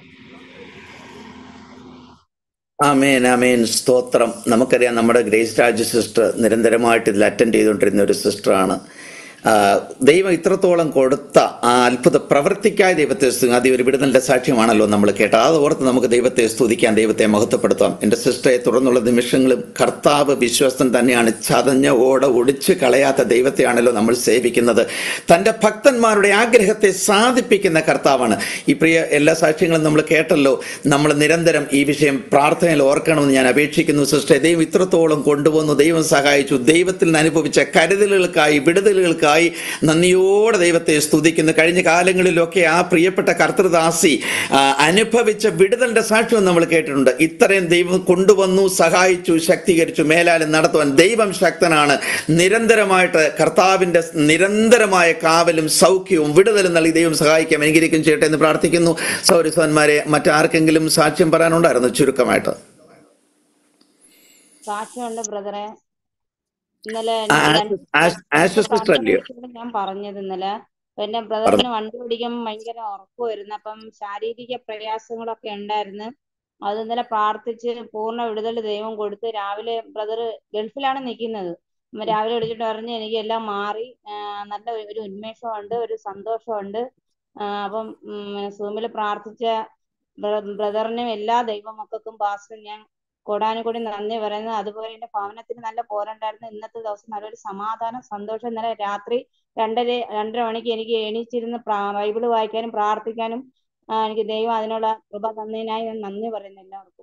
ആമേൻ ആമേൻ സ്തോത്രം നമുക്കറിയാം നമ്മുടെ ഗ്രേസ് രാജ് സിസ്റ്റർ നിരന്തരമായിട്ട് ഇതിൽ അറ്റൻഡ് ചെയ്തുകൊണ്ടിരുന്ന ഒരു സിസ്റ്ററാണ് ആ, ദൈവം ഇത്രത്തോളം കൊടുത്ത ആ അത്ഭുത പ്രവൃത്തിക്കായ ദൈവത്തെ സ്തുതി അത് ഒരു വിടുതലിന്റെ സാക്ഷ്യമാണല്ലോ നമ്മൾ കേട്ടത് അത് ഓർത്ത് നമുക്ക് ദൈവത്തെ സ്തുതിക്കാൻ ദൈവത്തെ മഹത്വപ്പെടുത്താം എൻ്റെ സിസ്റ്ററെ തുടർന്നുള്ള നിമിഷങ്ങളും കർത്താവ് വിശ്വസ്തൻ തന്നെയാണ് ചതഞ്ഞ ഓട ഒടിച്ച് കളയാത്ത ദൈവത്തെയാണല്ലോ നമ്മൾ സേവിക്കുന്നത് തൻ്റെ ഭക്തന്മാരുടെ ആഗ്രഹത്തെ സാധിപ്പിക്കുന്ന കർത്താവാണ് ഈ പ്രിയ എല്ലാ സാക്ഷ്യങ്ങളും നമ്മൾ കേട്ടല്ലോ നമ്മൾ നിരന്തരം ഈ വിഷയം പ്രാർത്ഥനയിൽ ഓർക്കണമെന്ന് ഞാൻ അപേക്ഷിക്കുന്നു സിസ്റ്ററെ ദൈവം ഇത്രത്തോളം കൊണ്ടുവന്നു ദൈവം സഹായിച്ചു ദൈവത്തിൽ നിന്ന് അനുഭവിച്ച കരുതലുകൾക്കായി വിടുതലുകൾക്കായി നന്ദിയോടെ ദൈവത്തെ സ്തുതിക്കുന്നു കഴിഞ്ഞ കാലങ്ങളിലൊക്കെ ആ പ്രിയപ്പെട്ട കർത്തൃദാസി ആ, അനുഭവിച്ച വിടുതലിന്റെ സാക്ഷ്യം നമ്മൾ കേട്ടിട്ടുണ്ട് ഇത്രയും ദൈവം കൊണ്ടുവന്നു സഹായിച്ചു ശക്തീകരിച്ചു മേലാലും നടത്തുവാൻ ദൈവം ശക്തനാണ് നിരന്തരമായിട്ട് കർത്താവിന്റെ നിരന്തരമായ കാവലും സൗഖ്യവും വിടുതലും നൽകി ദൈവം സഹായിക്കാം എനിക്കിരിക്കും ചെയ്യട്ടെ എന്ന് പ്രാർത്ഥിക്കുന്നു സൗരസ്വന്മാരെ മറ്റാർക്കെങ്കിലും സാക്ഷ്യം പറയാനുണ്ടായിരുന്നു ചുരുക്കമായിട്ട് സാക്ഷ്യമുണ്ട് ബ്രദറെ ഇന്നലെ ആ, ഞാൻ ആശ- രണ്ട് ആശ- ആശ സിസ്റ്റർ അല്ലയോ പ്രാർത്ഥനയോട് ഞാൻ പറഞ്ഞത് ഇന്നലെ അപ്പൊ എന്റെ ബ്രദറിന് വണ്ടി ഓടിക്കുമ്പോൾ ഭയങ്കര ഉറക്കമായിരുന്നു അപ്പം ശാരീരിക പ്രയാസങ്ങളൊക്കെ ഉണ്ടായിരുന്നു അത് ഇന്നലെ പ്രാർത്ഥിച്ച് പൂർണ്ണ വിടുതൽ ദൈവം കൊടുത്ത് രാവിലെ ബ്രദർ ഗൾഫിലാണ് നിൽക്കുന്നത് അപ്പൊ രാവിലെ വിളിച്ചിട്ട് പറഞ്ഞ് എനിക്ക് എല്ലാം മാറി ആ, നല്ല ഒരു ഉന്മേഷമുണ്ട് ഒരു സന്തോഷമുണ്ട് ആ, അപ്പം സൂമിൽ പ്രാർത്ഥിച്ച ബ്രദറിനും എല്ലാ ദൈവമക്കൾക്കും പാസ്റ്ററും ഞാൻ കോടാനുകൂടി നന്ദി പറയുന്നു അതുപോലെ എന്റെ ഭവനത്തിന് നല്ല പോരുണ്ടായിരുന്നു ഇന്നത്തെ ദിവസം നല്ലൊരു സമാധാനം സന്തോഷം ഇന്നലെ രാത്രി രണ്ടര രണ്ടര മണിക്ക് എനിക്ക് എണീച്ചിരുന്ന് പ്രാ- ബൈബിള് വായിക്കാനും പ്രാർത്ഥിക്കാനും ആ, എനിക്ക് ദൈവം അതിനുള്ള കൃപ തന്നതിനായി ഞാൻ നന്ദി പറയുന്നു എല്ലാവർക്കും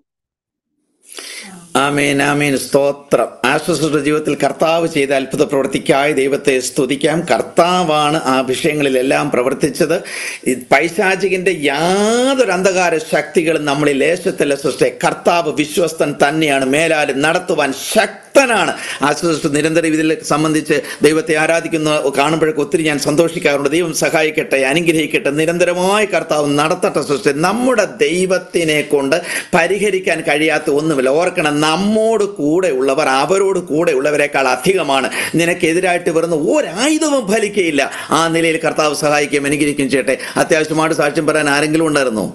ആമേൻ ആമേൻ സ്തോത്രം ആശ്വസിയുടെ ജീവിതത്തിൽ കർത്താവ് ചെയ്ത അത്ഭുത പ്രവൃത്തിക്കായി ദൈവത്തെ സ്തുതിക്കാം കർത്താവാണ് ആ വിഷയങ്ങളിലെല്ലാം പ്രവർത്തിച്ചത് ഈ പൈശാചികന്റെ യാതൊരു അന്ധകാര ശക്തികളും നമ്മളിൽ ലേശത്തില്ല സൃഷ്ടി കർത്താവ് വിശ്വസ്തൻ തന്നെയാണ് മേലാലും നടത്തുവാൻ ശക്തനാണ് ആശ്വസിച്ച് നിരന്തരം ഇതിൽ സംബന്ധിച്ച് ദൈവത്തെ ആരാധിക്കുന്ന കാണുമ്പോഴൊക്കെ ഒത്തിരി ഞാൻ സന്തോഷിക്കാറുണ്ട് ദൈവം സഹായിക്കട്ടെ അനുഗ്രഹിക്കട്ടെ നിരന്തരമായി കർത്താവ് നടത്തട്ടെ സൃഷ്ടി നമ്മുടെ ദൈവത്തിനെ കൊണ്ട് പരിഹരിക്കാൻ കഴിയാത്ത ഒന്നുമില്ല ഓർക്കണം നമ്മോട് കൂടെ ഉള്ളവർ അവരോട് കൂടെ ഉള്ളവരെക്കാൾ അധികമാണ് നിനക്കെതിരായിട്ട് വരുന്ന ഒരായുധവും ഫലിക്കയില്ല ആ നിലയിൽ കർത്താവ് സഹായിക്കും അനുഗ്രഹിക്കും ചെയ്യട്ടെ അത്യാവശ്യമായിട്ട് സാക്ഷ്യം പറയാൻ ആരെങ്കിലും ഉണ്ടായിരുന്നോ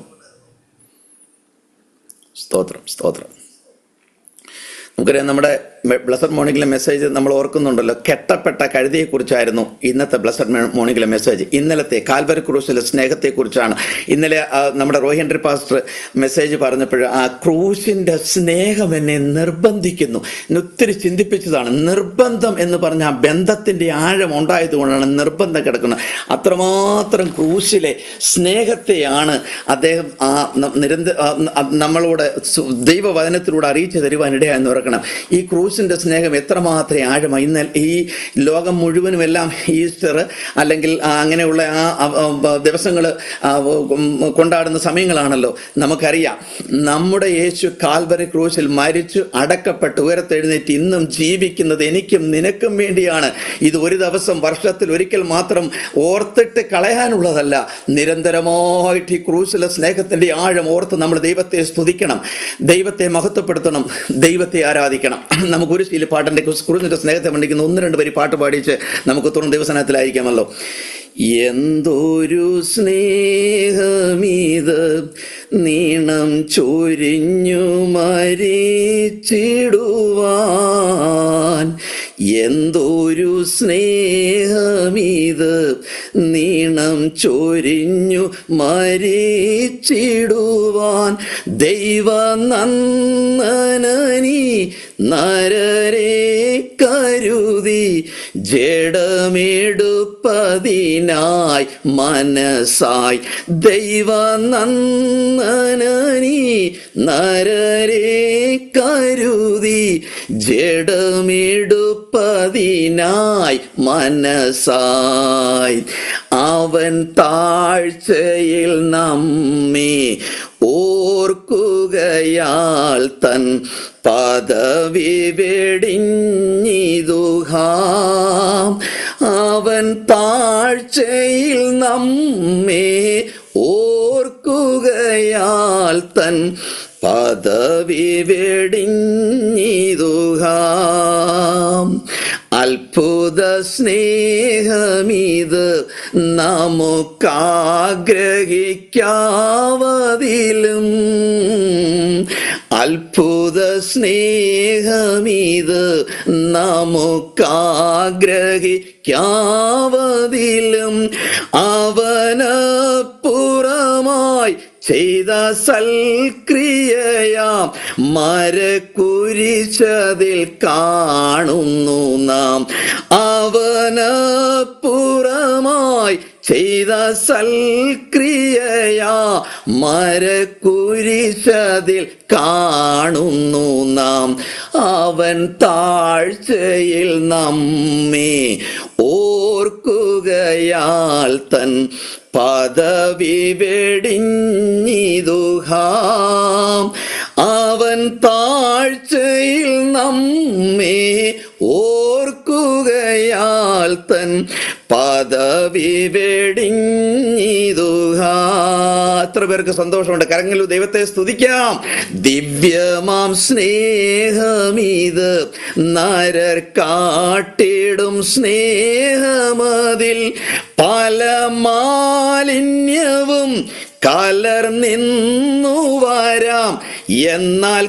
സ്തോത്രം സ്തോത്രം നമുക്കറിയാം നമ്മുടെ ബ്ലസഡ് മോർണിംഗിലെ മെസ്സേജ് നമ്മൾ ഓർക്കുന്നുണ്ടല്ലോ കെട്ടപ്പെട്ട കഴുതിയെക്കുറിച്ചായിരുന്നു ഇന്നത്തെ ബ്ലസഡ് മോർണിംഗിലെ മെസ്സേജ് ഇന്നലത്തെ കാൽവരി ക്രൂസിലെ സ്നേഹത്തെക്കുറിച്ചാണ് ഇന്നലെ ആ, നമ്മുടെ റോഹൻഡ്രി പാസ്റ്റർ മെസ്സേജ് പറഞ്ഞപ്പോൾ ആ ക്രൂസിന്റെ സ്നേഹം എന്നെ നിർബന്ധിക്കുന്നു എന്നെ ഒത്തിരി ചിന്തിപ്പിച്ചതാണ് നിർബന്ധം എന്ന് പറഞ്ഞ ആ ബന്ധത്തിന്റെ ആഴം ഉണ്ടായതുകൊണ്ടാണ് നിർബന്ധം കിടക്കുന്നത് അത്രമാത്രം ക്രൂസിലെ സ്നേഹത്തെയാണ് അദ്ദേഹം ആ ന- നിരന്തര ആ, ന- നമ്മളോട് സു- ദൈവവചനത്തിലൂടെ അറിയിച്ചു തരുവാൻ ഇടയാന്ന് ഓർക്കണം ഈ ക്രൂസിന്റെ സ്നേഹം എത്രമാത്രം ആഴമാണ് ഇന്ന് ഈ ലോകം മുഴുവനും എല്ലാം ഈസ്റ്റർ അല്ലെങ്കിൽ ആ അങ്ങനെയുള്ള ആ ദിവസങ്ങൾ കൊണ്ടാടുന്ന സമയങ്ങളാണല്ലോ നമുക്കറിയാം നമ്മുടെ യേശു കാൽവരി ക്രൂസിൽ മരിച്ചു അടക്കപ്പെട്ട് ഉയരത്തെഴുന്നേറ്റ് ഇന്നും ജീവിക്കുന്നത് എനിക്കും നിനക്കും വേണ്ടിയാണ് ഇത് ഒരു ദിവസം വർഷത്തിൽ ഒരിക്കൽ മാത്രം ഓർത്തിട്ട് കളയാനുള്ളതല്ല നിരന്തരമായിട്ട് ഈ ക്രൂസിലെ സ്നേഹത്തിന്റെ ആഴം ഓർത്ത് നമ്മൾ ദൈവത്തെ സ്തുതിക്കണം ദൈവത്തെ മഹത്വപ്പെടുത്തണം ദൈവത്തെ ആരാധിക്കണം നമുക്ക് ഒരു ശീല പാട്ടിന്റെ ക്രൂസിന്റെ സ്നേഹത്തെ മണ്ടിക്കുന്ന ഒന്ന് രണ്ട് വരി പാട്ട് പാടിച്ച് നമുക്ക് തുറന്ന് ദിവസനത്തിലായിരിക്കാമല്ലോ എന്തൊരു സ്നേഹമീത് നീണം ചൊരിഞ്ഞു മരിച്ചിടുവാൻ എന്തൊരു സ്നേഹമീത് നീണം ചൊരിഞ്ഞു മരിച്ചിടുവാൻ ദൈവ നന്ദനീ നരരെ കരുതി ജഡമെടുപ്പതിനായി മനസ്സായി ദൈവ നന്ദനീ നരരെ കരുതി ജഡമെടുപ്പതിനായി മനസ്സായി അവൻ താഴ്ചയിൽ നമ്മെ ഓർക്കുകയാൽ തൻ പദവി വെടിഞ്ഞിതുഹാം അവൻ താഴ്ചയിൽ നമ്മെ ഓർക്കുകയാൽ തൻ പദവി വെടിഞ്ഞിതുഹാം അത്ഭുത സ്നേഹമിത് നമുക്കാഗ്രഹിക്കാവതിലും അത്ഭുത സ്നേഹമിത് നമുക്കാഗ്രഹിക്കാവതിലും അവനപ്പുറമായി ചെയ്ത സൽക്രിയയാം മരക്കുരിശതിൽ കാണുന്നു നാം അവനപ്പുറമായി ചെയ്ത സൽക്രിയയാ മരക്കുരിശതിൽ കാണുന്നു നാം അവൻ താഴ്ചയിൽ നമ്മെ ഓർക്കുകയാൽ തൻ പദവി വെടിഞ്ഞിതുഹാം അവൻ താഴ്ചയിൽ നമ്മെ ഓർക്കുകയാൽ തൻ പദവി വെടിഞ്ഞിതുഹാ എത്ര പേർക്ക് സന്തോഷമുണ്ട് കരങ്ങളിലു ദൈവത്തെ സ്തുതിക്കാം ദിവ്യമാം സ്നേഹമിത് നരർ കാട്ടിടും സ്നേഹമതിൽ പല മാലിന്യവും കലർന്നിന്നു വരാം എന്നാൽ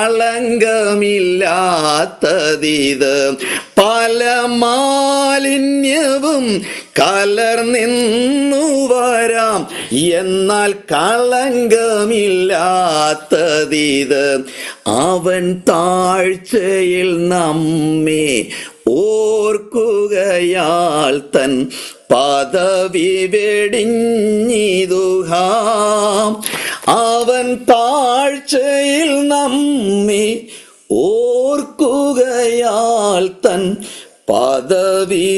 കളങ്കമില്ലാത്തതിത് പല മാലിന്യവും കലർന്നിന്നു വരാം എന്നാൽ കളങ്കമില്ലാത്തതിത് അവൻ താഴ്ചയിൽ നമ്മെ ഓർക്കുകയാൽ തൻ പദവി വെടിഞ്ഞിതുഹാം അവൻ താഴ്ചയിൽ നമ്മെ ഓർക്കുകയാൽ തൻ പദവി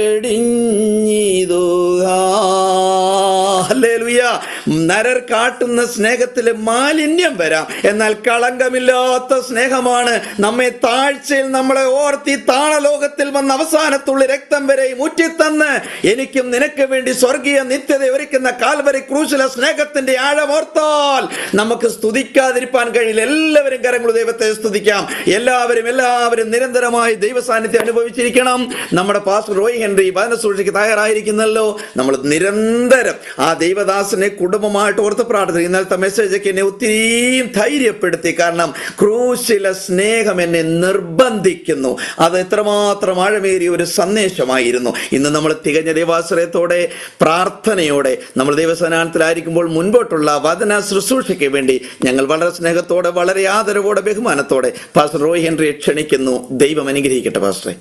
വെടിഞ്ഞിതുഹാ നരർ കാട്ടുന്ന സ്നേഹത്തില് മാലിന്യം വരാം എന്നാൽ കളങ്കമില്ലാത്ത സ്നേഹമാണ് നമ്മെ താഴ്ചയിൽ നമ്മളെ ഓർത്തി താളലോകത്തിൽ വന്ന അവസാനത്തുള്ള രക്തം വരെ ഊറ്റിത്തന്ന് എനിക്കും നിനക്ക് വേണ്ടി സ്വർഗീയ നിത്യത ഒരുക്കുന്ന കാൽവരി ക്രൂശിലെ സ്നേഹത്തിന്റെ ആഴമോർത്താൽ നമുക്ക് സ്തുതിക്കാതിരിക്കാൻ കഴിയില്ല എല്ലാവരും കരങ്ങൾ ദൈവത്തെ സ്തുതിക്കാം എല്ലാവരും എല്ലാവരും നിരന്തരമായി ദൈവ സാന്നിധ്യം അനുഭവിച്ചിരിക്കണം നമ്മുടെ പാസ്റ്റർ റോയ് ഹെൻറി വചന സൂക്ഷിക്ക് തയ്യാറായിരിക്കുന്നല്ലോ നമ്മൾ നിരന്തരം ആ ദൈവദാസനെ കുടുംബമായിട്ട് ഓർത്ത് പ്രാർത്ഥിക്കും ഇന്നലത്തെ മെസ്സേജ് ഒക്കെ എന്നെ ഒത്തിരിയും ധൈര്യപ്പെടുത്തി കാരണം ക്രൂശിലെ സ്നേഹം എന്നെ നിർബന്ധിക്കുന്നു അത് എത്രമാത്രം ആഴമേറിയ ഒരു സന്ദേശമായിരുന്നു ഇന്ന് നമ്മൾ തികഞ്ഞ ദൈവാശ്രയത്തോടെ പ്രാർത്ഥനയോടെ നമ്മൾ ദൈവസനാനത്തിലായിരിക്കുമ്പോൾ മുൻപോട്ടുള്ള വചന ശുശ്രൂഷയ്ക്ക് വേണ്ടി ഞങ്ങൾ വളരെ സ്നേഹത്തോടെ വളരെ ആദരവോടെ ബഹുമാനത്തോടെ പാസ്റ്റർ റോയ് ഹെൻറിയെ ക്ഷണിക്കുന്നു ദൈവം അനുഗ്രഹിക്കട്ടെ പാസ്റ്ററെ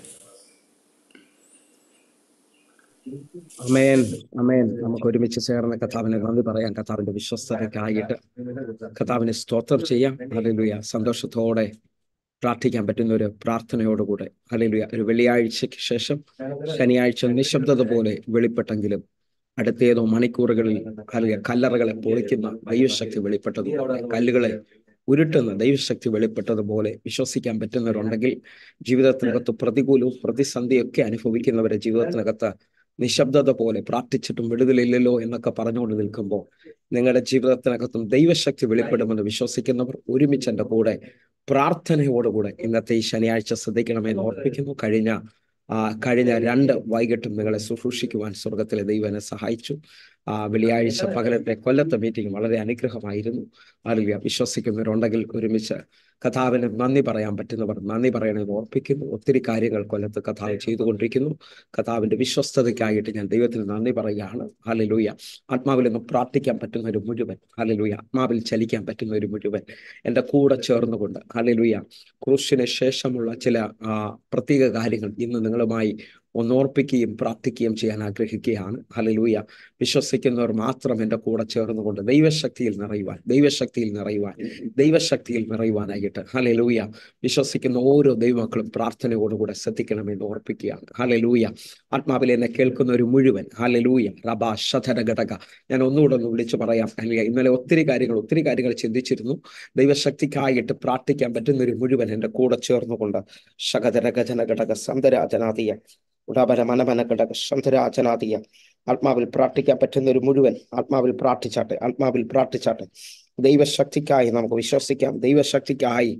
അമേൻ അമേൻ നമുക്ക് ഒരുമിച്ച് ചേർന്ന് കഥാവിനെ നന്ദി പറയാം കഥാവിന്റെ വിശ്വസ്തതയ്ക്കായിട്ട് കഥാവിനെ സ്തോത്രം ചെയ്യാം ഹല്ലേലൂയ സന്തോഷത്തോടെ പ്രാർത്ഥിക്കാൻ പറ്റുന്ന ഒരു പ്രാർത്ഥനയോടുകൂടെ ഹല്ലേലൂയ ഒരു വെള്ളിയാഴ്ചയ്ക്ക് ശേഷം ശനിയാഴ്ച നിശബ്ദത പോലെ വെളിപ്പെട്ടെങ്കിലും അടുത്തേതോ മണിക്കൂറുകളിൽ അല്ലെങ്കിൽ കല്ലറകളെ പൊളിക്കുന്ന ദൈവശക്തി വെളിപ്പെട്ടതുപോലെ കല്ലുകളെ ഉരുട്ടുന്ന ദൈവശക്തി വെളിപ്പെട്ടതുപോലെ വിശ്വസിക്കാൻ പറ്റുന്നവരുണ്ടെങ്കിൽ ജീവിതത്തിനകത്ത് പ്രതികൂലവും പ്രതിസന്ധിയൊക്കെ അനുഭവിക്കുന്നവരെ ജീവിതത്തിനകത്ത് നിശബ്ദത പോലെ പ്രാർത്ഥിച്ചിട്ടും വിടുതലില്ലല്ലോ എന്നൊക്കെ പറഞ്ഞുകൊണ്ട് നിൽക്കുമ്പോൾ നിങ്ങളുടെ ജീവിതത്തിനകത്തും ദൈവശക്തി വെളിപ്പെടുമെന്ന് വിശ്വസിക്കുന്നവർ ഒരുമിച്ച് എൻ്റെ കൂടെ പ്രാർത്ഥനയോടുകൂടെ ഇന്നത്തെ ഈ ശനിയാഴ്ച ശ്രദ്ധിക്കണമെന്ന് ഓർപ്പിക്കുന്നു കഴിഞ്ഞ ആ കഴിഞ്ഞ രണ്ട് വൈകിട്ടും നിങ്ങളെ ശുശ്രൂഷിക്കുവാൻ സ്വർഗത്തിലെ ദൈവം എന്നെ സഹായിച്ചു ആ വെള്ളിയാഴ്ച പകലത്തെ കൊല്ലത്തെ മീറ്റിംഗ് വളരെ അനുഗ്രഹമായിരുന്നു അല്ലെങ്കിൽ വിശ്വസിക്കുന്നവരുണ്ടെങ്കിൽ ഒരുമിച്ച് കഥാവിന് നന്ദി പറയാൻ പറ്റുന്നവർ നന്ദി പറയണമെന്ന് ഓർപ്പിക്കുന്നു ഒത്തിരി കാര്യങ്ങൾ കൊല്ലത്ത് കഥാവ് ചെയ്തുകൊണ്ടിരിക്കുന്നു കഥാവിന്റെ വിശ്വസ്തതയ്ക്കായിട്ട് ഞാൻ ദൈവത്തിന് നന്ദി പറയുകയാണ് ഹാലലൂയ ആത്മാവിൽ നിന്ന് പ്രാർത്ഥിക്കാൻ പറ്റുന്ന ഒരു മുഴുവൻ ഹാലലൂയ ആത്മാവിൽ ചലിക്കാൻ പറ്റുന്ന ഒരു മുഴുവൻ എൻ്റെ കൂടെ ചേർന്നുകൊണ്ട് ഹാലലൂയ ക്രൂശിന് ശേഷമുള്ള ചില ആ, പ്രത്യേക കാര്യങ്ങൾ ഇന്ന് നിങ്ങളുമായി ഒന്നോർപ്പിക്കുകയും പ്രാർത്ഥിക്കുകയും ചെയ്യാൻ ആഗ്രഹിക്കുകയാണ് ഹലലൂയ വിശ്വസിക്കുന്നവർ മാത്രം എൻ്റെ കൂടെ ചേർന്നുകൊണ്ട് ദൈവശക്തിയിൽ നിറയുവാൻ ദൈവശക്തിയിൽ നിറയുവാൻ ദൈവശക്തിയിൽ നിറയുവാനായിട്ട് ഹലലൂയ വിശ്വസിക്കുന്ന ഓരോ ദൈവമക്കളും പ്രാർത്ഥനയോടുകൂടെ ശ്രദ്ധിക്കണമെന്ന് ഓർപ്പിക്കുകയാണ് ഹലലൂയ ആത്മാവിൽ എന്നെ കേൾക്കുന്ന ഒരു മുഴുവൻ ഹലലൂയ റബ ശധര ഘടക ഞാൻ ഒന്നുകൂടെ ഒന്ന് വിളിച്ചു പറയാം അല്ലെങ്കിൽ ഇന്നലെ ഒത്തിരി കാര്യങ്ങൾ ഒത്തിരി കാര്യങ്ങൾ ചിന്തിച്ചിരുന്നു ദൈവശക്തിക്കായിട്ട് പ്രാർത്ഥിക്കാൻ പറ്റുന്ന ഒരു മുഴുവൻ എൻ്റെ കൂടെ ചേർന്നുകൊണ്ട് ശകധര ഗജന ഘടക സന്തരാജനാതീയ ഉടാപര മനമന ഘടക സന്തരാജനാതീയ ആത്മാവിൽ പ്രാർത്ഥിക്കാൻ പറ്റുന്ന ഒരു മുഴുവൻ ആത്മാവിൽ പ്രാർത്ഥിച്ചാട്ടെ ആത്മാവിൽ പ്രാർത്ഥിച്ചാട്ടെ ദൈവശക്തിക്കായി നമുക്ക് വിശ്വസിക്കാം ദൈവശക്തിക്കായി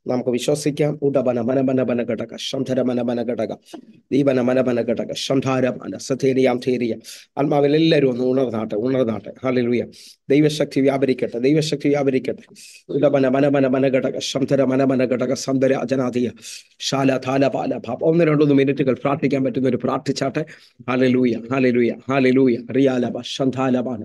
നമുക്ക് വിശ്വസിക്കാം ഉടബന മനബന ബന ഘടക ശംധര മനബന ഘടക ദീപന മനബന ഘടക ശംധാര മന സഥേരിയാം ഥേരിയ ആത്മാവിൽ എല്ലാവരും ഒന്ന് ഉണർന്നാട്ടെ ഉണർന്നാട്ടെ ഹാലലുയ ദൈവശക്തി വ്യാപരിക്കട്ടെ ദൈവശക്തി വ്യാപരിക്കട്ടെ ഉടബന മനബന ബന ഘടക ശംധര മനബന ഘടക സന്ധര അജനാദിയ ശാല ഥാല പാല ഭാപ ഒന്ന് രണ്ടൊന്ന് മിനിറ്റുകൾ പ്രാർത്ഥിക്കാൻ പറ്റുന്ന ഒരു പ്രാർത്ഥിച്ചാട്ടെ ഹാലലൂയ ഹാലലൂയ ഹാലലൂയ റിയാലബ ശംധാലബാന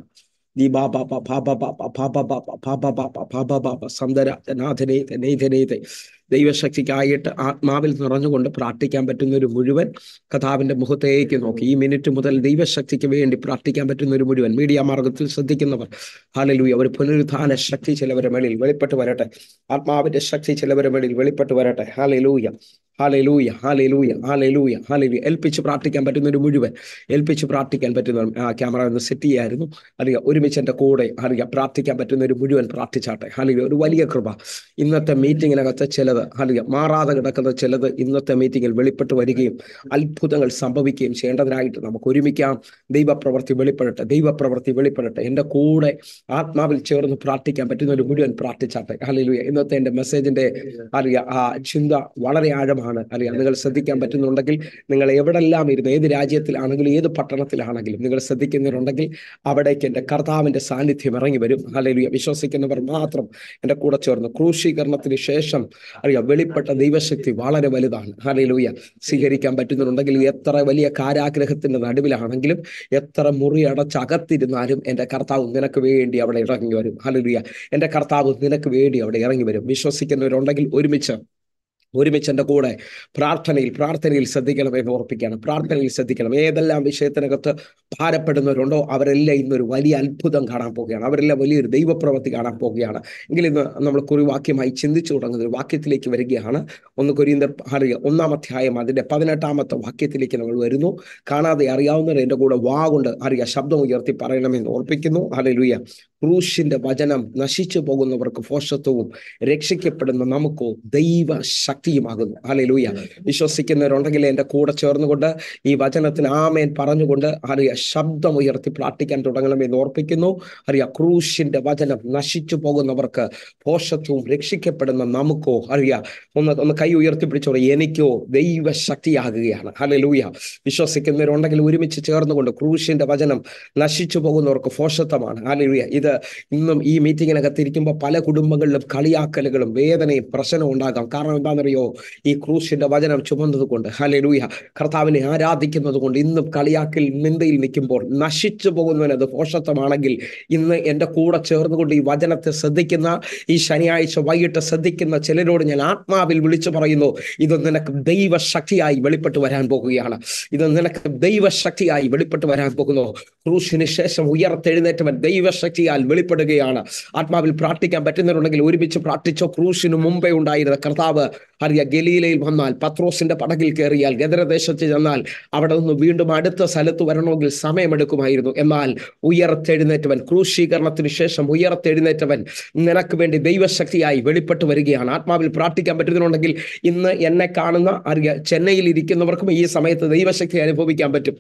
ദൈവശക്തിക്കായിട്ട് ആത്മാവിൽ നിറഞ്ഞുകൊണ്ട് പ്രാർത്ഥിക്കാൻ പറ്റുന്ന ഒരു മുഴുവൻ കഥാവിന്റെ മുഖത്തേക്ക് നോക്കി ഈ മിനിറ്റ് മുതൽ ദൈവശക്തിക്ക് വേണ്ടി പ്രാർത്ഥിക്കാൻ പറ്റുന്ന ഒരു മുഴുവൻ മീഡിയ മാർഗത്തിൽ ശ്രദ്ധിക്കുന്നവർ ഹാലലൂയ ഒരു പുനരുദ്ധാന ശക്തി ചിലവരുടെ മേളിൽ വെളിപ്പെട്ട് വരട്ടെ ആത്മാവിന്റെ ശക്തി ചിലവരുടെ മേളിൽ വെളിപ്പെട്ട് വരട്ടെ hallelujah hallelujah hallelujah hallelujah hallelujah ഏൽപ്പിച്ച് പ്രാർത്ഥിക്കാൻ പറ്റുന്ന ഒരു മുഴുവൻ ഏൽപ്പിച്ച് പ്രാർത്ഥിക്കാൻ പറ്റുന്ന ആ ക്യാമറ ഒന്ന് സെറ്റ് ചെയ്യായിരുന്നു അറിയാം ഒരുമിച്ച് എൻ്റെ കൂടെ അറിയാം പ്രാർത്ഥിക്കാൻ പറ്റുന്ന ഒരു മുഴുവൻ പ്രാർത്ഥിച്ചാട്ടെ അല്ലെങ്കിൽ ഒരു വലിയ കൃപ ഇന്നത്തെ മീറ്റിങ്ങിനകത്ത് ചിലത് അറിയാം മാറാതെ കിടക്കുന്ന ചിലത് ഇന്നത്തെ മീറ്റിങ്ങിൽ വെളിപ്പെട്ട് വരികയും അത്ഭുതങ്ങൾ സംഭവിക്കുകയും ചെയ്യേണ്ടതിനായിട്ട് നമുക്ക് ഒരുമിക്കാം ദൈവപ്രവൃത്തി വെളിപ്പെടട്ടെ ദൈവപ്രവൃത്തി വെളിപ്പെടട്ടെ എൻ്റെ കൂടെ ആത്മാവിൽ ചേർന്ന് പ്രാർത്ഥിക്കാൻ പറ്റുന്ന ഒരു മുഴുവൻ പ്രാർത്ഥിച്ചാട്ടെ ഹല്ലേലൂയ ഇന്നത്തെ എൻ്റെ മെസ്സേജിന്റെ അറിയാം ആ ചിന്ത വളരെ ആഴമാണ് അറിയാം നിങ്ങൾ ശ്രദ്ധിക്കാൻ പറ്റുന്നുണ്ടെങ്കിൽ നിങ്ങൾ എവിടെല്ലാം ഇരുന്ന് ഏത് രാജ്യത്തിലാണെങ്കിലും ഏത് പട്ടണത്തിലാണെങ്കിലും നിങ്ങൾ ശ്രദ്ധിക്കുന്നവരുണ്ടെങ്കിൽ അവിടേക്ക് എൻ്റെ കർത്താവിൻ്റെ സാന്നിധ്യം ഇറങ്ങി വരും ഹല്ലേലൂയ വിശ്വസിക്കുന്നവർ മാത്രം എൻ്റെ കൂടെ ചേർന്ന് ക്രൂശീകരണത്തിന് ശേഷം അറിയാം വെളിപ്പെട്ട ദൈവശക്തി വളരെ വലുതാണ് ഹല്ലേലൂയ സ്വീകരിക്കാൻ പറ്റുന്നുണ്ടെങ്കിൽ എത്ര വലിയ കാരാഗ്രഹത്തിന്റെ നടുവിലാണെങ്കിലും എത്ര മുറി അടച്ചകത്തിരുന്നാലും എൻ്റെ കർത്താവ് നിനക്ക് വേണ്ടി അവിടെ ഇറങ്ങി വരും ഹല്ലേലൂയ എൻ്റെ കർത്താവ് നിനക്ക് വേണ്ടി അവിടെ ഇറങ്ങി വരും വിശ്വസിക്കുന്നവരുണ്ടെങ്കിൽ ഒരുമിച്ച് ഒരുമിച്ച് എൻ്റെ കൂടെ പ്രാർത്ഥനയിൽ പ്രാർത്ഥനയിൽ ശ്രദ്ധിക്കണം എന്ന് ഓർപ്പിക്കുകയാണ് പ്രാർത്ഥനയിൽ ശ്രദ്ധിക്കണം ഏതെല്ലാം വിഷയത്തിനകത്ത് ഭാരപ്പെടുന്നവരുണ്ടോ അവരെല്ലാം ഇന്നൊരു വലിയ അത്ഭുതം കാണാൻ പോവുകയാണ് അവരെല്ലാം വലിയൊരു ദൈവപ്രവൃത്തി കാണാൻ പോവുകയാണ് എങ്കിൽ ഇന്ന് നമ്മൾ കുറിവാക്യമായി ചിന്തിച്ചു തുടങ്ങുന്ന ഒരു വാക്യത്തിലേക്ക് വരികയാണ് ഒന്ന് കൊരിയന്തർ അറിയുക ഒന്നാം അധ്യായം അതിൻ്റെ പതിനെട്ടാമത്തെ വാക്യത്തിലേക്ക് നമ്മൾ വരുന്നു കാണാതെ അറിയാവുന്നവർ എൻ്റെ കൂടെ വാ കൊണ്ട് അറിയുക ശബ്ദം ഉയർത്തി പറയണമെന്ന് ഓർപ്പിക്കുന്നു ഹല്ലേലൂയ ക്രൂശിന്റെ വചനം നശിച്ചു പോകുന്നവർക്ക് ഫോഷത്വവും രക്ഷിക്കപ്പെടുന്ന നമുക്കോ ദൈവ ശക്തിയുമാകുന്നു ഹല്ലേലൂയ വിശ്വസിക്കുന്നവരുണ്ടെങ്കിൽ എൻ്റെ കൂടെ ചേർന്നുകൊണ്ട് ഈ വചനത്തിന് ആമേൻ പറഞ്ഞുകൊണ്ട് അറിയ ശബ്ദം ഉയർത്തി പ്രാർത്ഥിക്കാൻ തുടങ്ങണമെന്ന് ഓർപ്പിക്കുന്നു അറിയ ക്രൂശിന്റെ വചനം നശിച്ചു പോകുന്നവർക്ക് പോഷത്വവും രക്ഷിക്കപ്പെടുന്ന നമുക്കോ അറിയ ഒന്ന് ഒന്ന് കൈ ഉയർത്തി പിടിച്ചോളൂ എനിക്കോ ദൈവശക്തിയാകുകയാണ് ഹല്ലേലൂയ വിശ്വസിക്കുന്നവരുണ്ടെങ്കിൽ ഒരുമിച്ച് ചേർന്നുകൊണ്ട് ക്രൂശിന്റെ വചനം നശിച്ചു പോകുന്നവർക്ക് ഫോഷത്വമാണ് ഹല്ലേലൂയ ഇത് ഇന്നും ഈ മീറ്റിങ്ങിനകത്ത് ഇരിക്കുമ്പോൾ പല കുടുംബങ്ങളിലും കളിയാക്കലുകളും വേദനയും പ്രശ്നവും ഉണ്ടാകാം കാരണം എന്താണെന്നറിയോ ഈ ക്രൂശിന്റെ വചനം ചുമന്നത് കൊണ്ട് ഹല്ലേലൂയ കർത്താവിനെ ആരാധിക്കുന്നത് കൊണ്ട് ഇന്നും കളിയാക്കിൽ നിന്ദയിൽ നിൽക്കുമ്പോൾ നശിച്ചു പോകുന്നവന് അത് പോഷത്വമാണെങ്കിൽ ഇന്ന് എൻ്റെ കൂടെ ചേർന്നുകൊണ്ട് ഈ വചനത്തെ ശ്രദ്ധിക്കുന്ന ഈ ശനിയാഴ്ച വൈകിട്ട് ശ്രദ്ധിക്കുന്ന ചിലരോട് ഞാൻ ആത്മാവിൽ വിളിച്ചു പറയുന്നു ഇത് നിനക്ക് ദൈവശക്തിയായി വെളിപ്പെട്ട് വരാൻ പോകുകയാണ് ഇത് നിനക്ക് ദൈവശക്തിയായി വെളിപ്പെട്ട് വരാൻ പോകുന്നു ക്രൂശിന് ശേഷം ഉയർത്തെഴുന്നേറ്റവൻ ദൈവശക്തിയാൽ വെളിപ്പെടുകയാണ് ആത്മാവിൽ പ്രാർത്ഥിക്കാൻ പറ്റുന്നവരുണ്ടെങ്കിൽ ഒരുമിച്ച് പ്രാർത്ഥിച്ചോ ക്രൂശിന് മുമ്പേ ഉണ്ടായിരുന്ന കർത്താവ് അറിയ ഗലീലയിൽ വന്നാൽ പത്രോസിന്റെ പടകിൽ കയറിയാൽ ഗദരദേശത്ത് ചെന്നാൽ അവിടെ നിന്ന് വീണ്ടും അടുത്ത സ്ഥലത്ത് വരണമെങ്കിൽ സമയമെടുക്കുമായിരുന്നു എന്നാൽ ഉയർത്തെഴുന്നേറ്റവൻ ക്രൂശീകരണത്തിന് ശേഷം ഉയർത്തെഴുന്നേറ്റവൻ നിനക്ക് വേണ്ടി ദൈവശക്തിയായി വെളിപ്പെട്ട് വരികയാണ് ആത്മാവിൽ പ്രാർത്ഥിക്കാൻ പറ്റുന്നുണ്ടെങ്കിൽ ഇന്ന് എന്നെ കാണുന്ന അറിയ ചെന്നൈയിൽ ഇരിക്കുന്നവർക്കും ഈ സമയത്ത് ദൈവശക്തി അനുഭവിക്കാൻ പറ്റും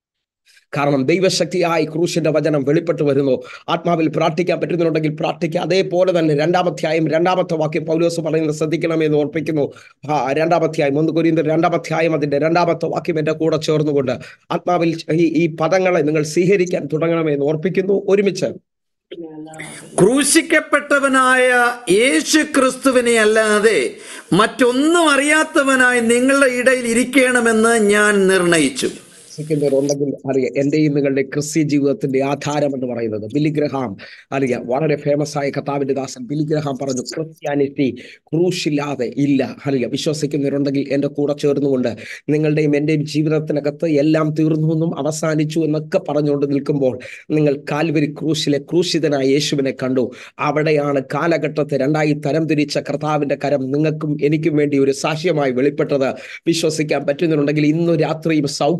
കാരണം ദൈവശക്തിയായി ക്രൂശിന്റെ വചനം വെളിപ്പെട്ട് വരുന്നു ആത്മാവിൽ പ്രാർത്ഥിക്കാൻ പറ്റുന്നുണ്ടെങ്കിൽ പ്രാർത്ഥിക്കുക അതേപോലെ തന്നെ രണ്ടാമധ്യായം രണ്ടാമത്തെ വാക്യം പൗലോസ് പറയുന്നത് ശ്രദ്ധിക്കണമെന്ന് ഓർപ്പിക്കുന്നു ആ രണ്ടാമധ്യായം ഒന്ന് കൊരിയുന്ന രണ്ടാമധ്യായം അതിന്റെ രണ്ടാമത്തെ വാക്യം എൻ്റെ കൂടെ ചേർന്നുകൊണ്ട് ആത്മാവിൽ ഈ ഈ പദങ്ങളെ നിങ്ങൾ സ്വീകരിക്കാൻ തുടങ്ങണമെന്ന് ഓർപ്പിക്കുന്നു ഒരുമിച്ച് ക്രൂശിക്കപ്പെട്ടവനായ യേശു ക്രിസ്തുവിനെ അല്ലാതെ മറ്റൊന്നും അറിയാത്തവനായി നിങ്ങളുടെ ഇടയിൽ ഇരിക്കണമെന്ന് ഞാൻ നിർണയിച്ചു വിശ്വസിക്കുന്നവരുണ്ടെങ്കിൽ അറിയാം എൻ്റെയും നിങ്ങളുടെ ക്രിസ്ത്യ ജീവിതത്തിന്റെ ആധാരം എന്ന് പറയുന്നത് ബിലിഗ്രഹാം അറിയാം വളരെ ഫേമസ് ആയ കഥാവിന്റെ ദാസൻ ബിലിഗ്രഹാം പറഞ്ഞു ക്രിസ്ത്യാനിറ്റി ക്രൂശില്ലാതെ ഇല്ല അറിയാം വിശ്വസിക്കുന്നവരുണ്ടെങ്കിൽ എൻ്റെ കൂടെ ചേർന്നുകൊണ്ട് നിങ്ങളുടെയും എൻ്റെയും ജീവിതത്തിനകത്ത് എല്ലാം തീർന്നു എന്നും അവസാനിച്ചു എന്നൊക്കെ പറഞ്ഞുകൊണ്ട് നിൽക്കുമ്പോൾ നിങ്ങൾ കാൽവരി ക്രൂശിലെ ക്രൂശിതനായ യേശുവിനെ കണ്ടു അവിടെയാണ് കാലഘട്ടത്തെ രണ്ടായി തരം തിരിച്ച കർത്താവിന്റെ കരം നിങ്ങൾക്കും എനിക്കും വേണ്ടി ഒരു സാക്ഷ്യമായി വെളിപ്പെട്ടത് വിശ്വസിക്കാൻ പറ്റുന്നുണ്ടെങ്കിൽ ഇന്നു രാത്രിയും സൗഖ്യം കിട്ടിയ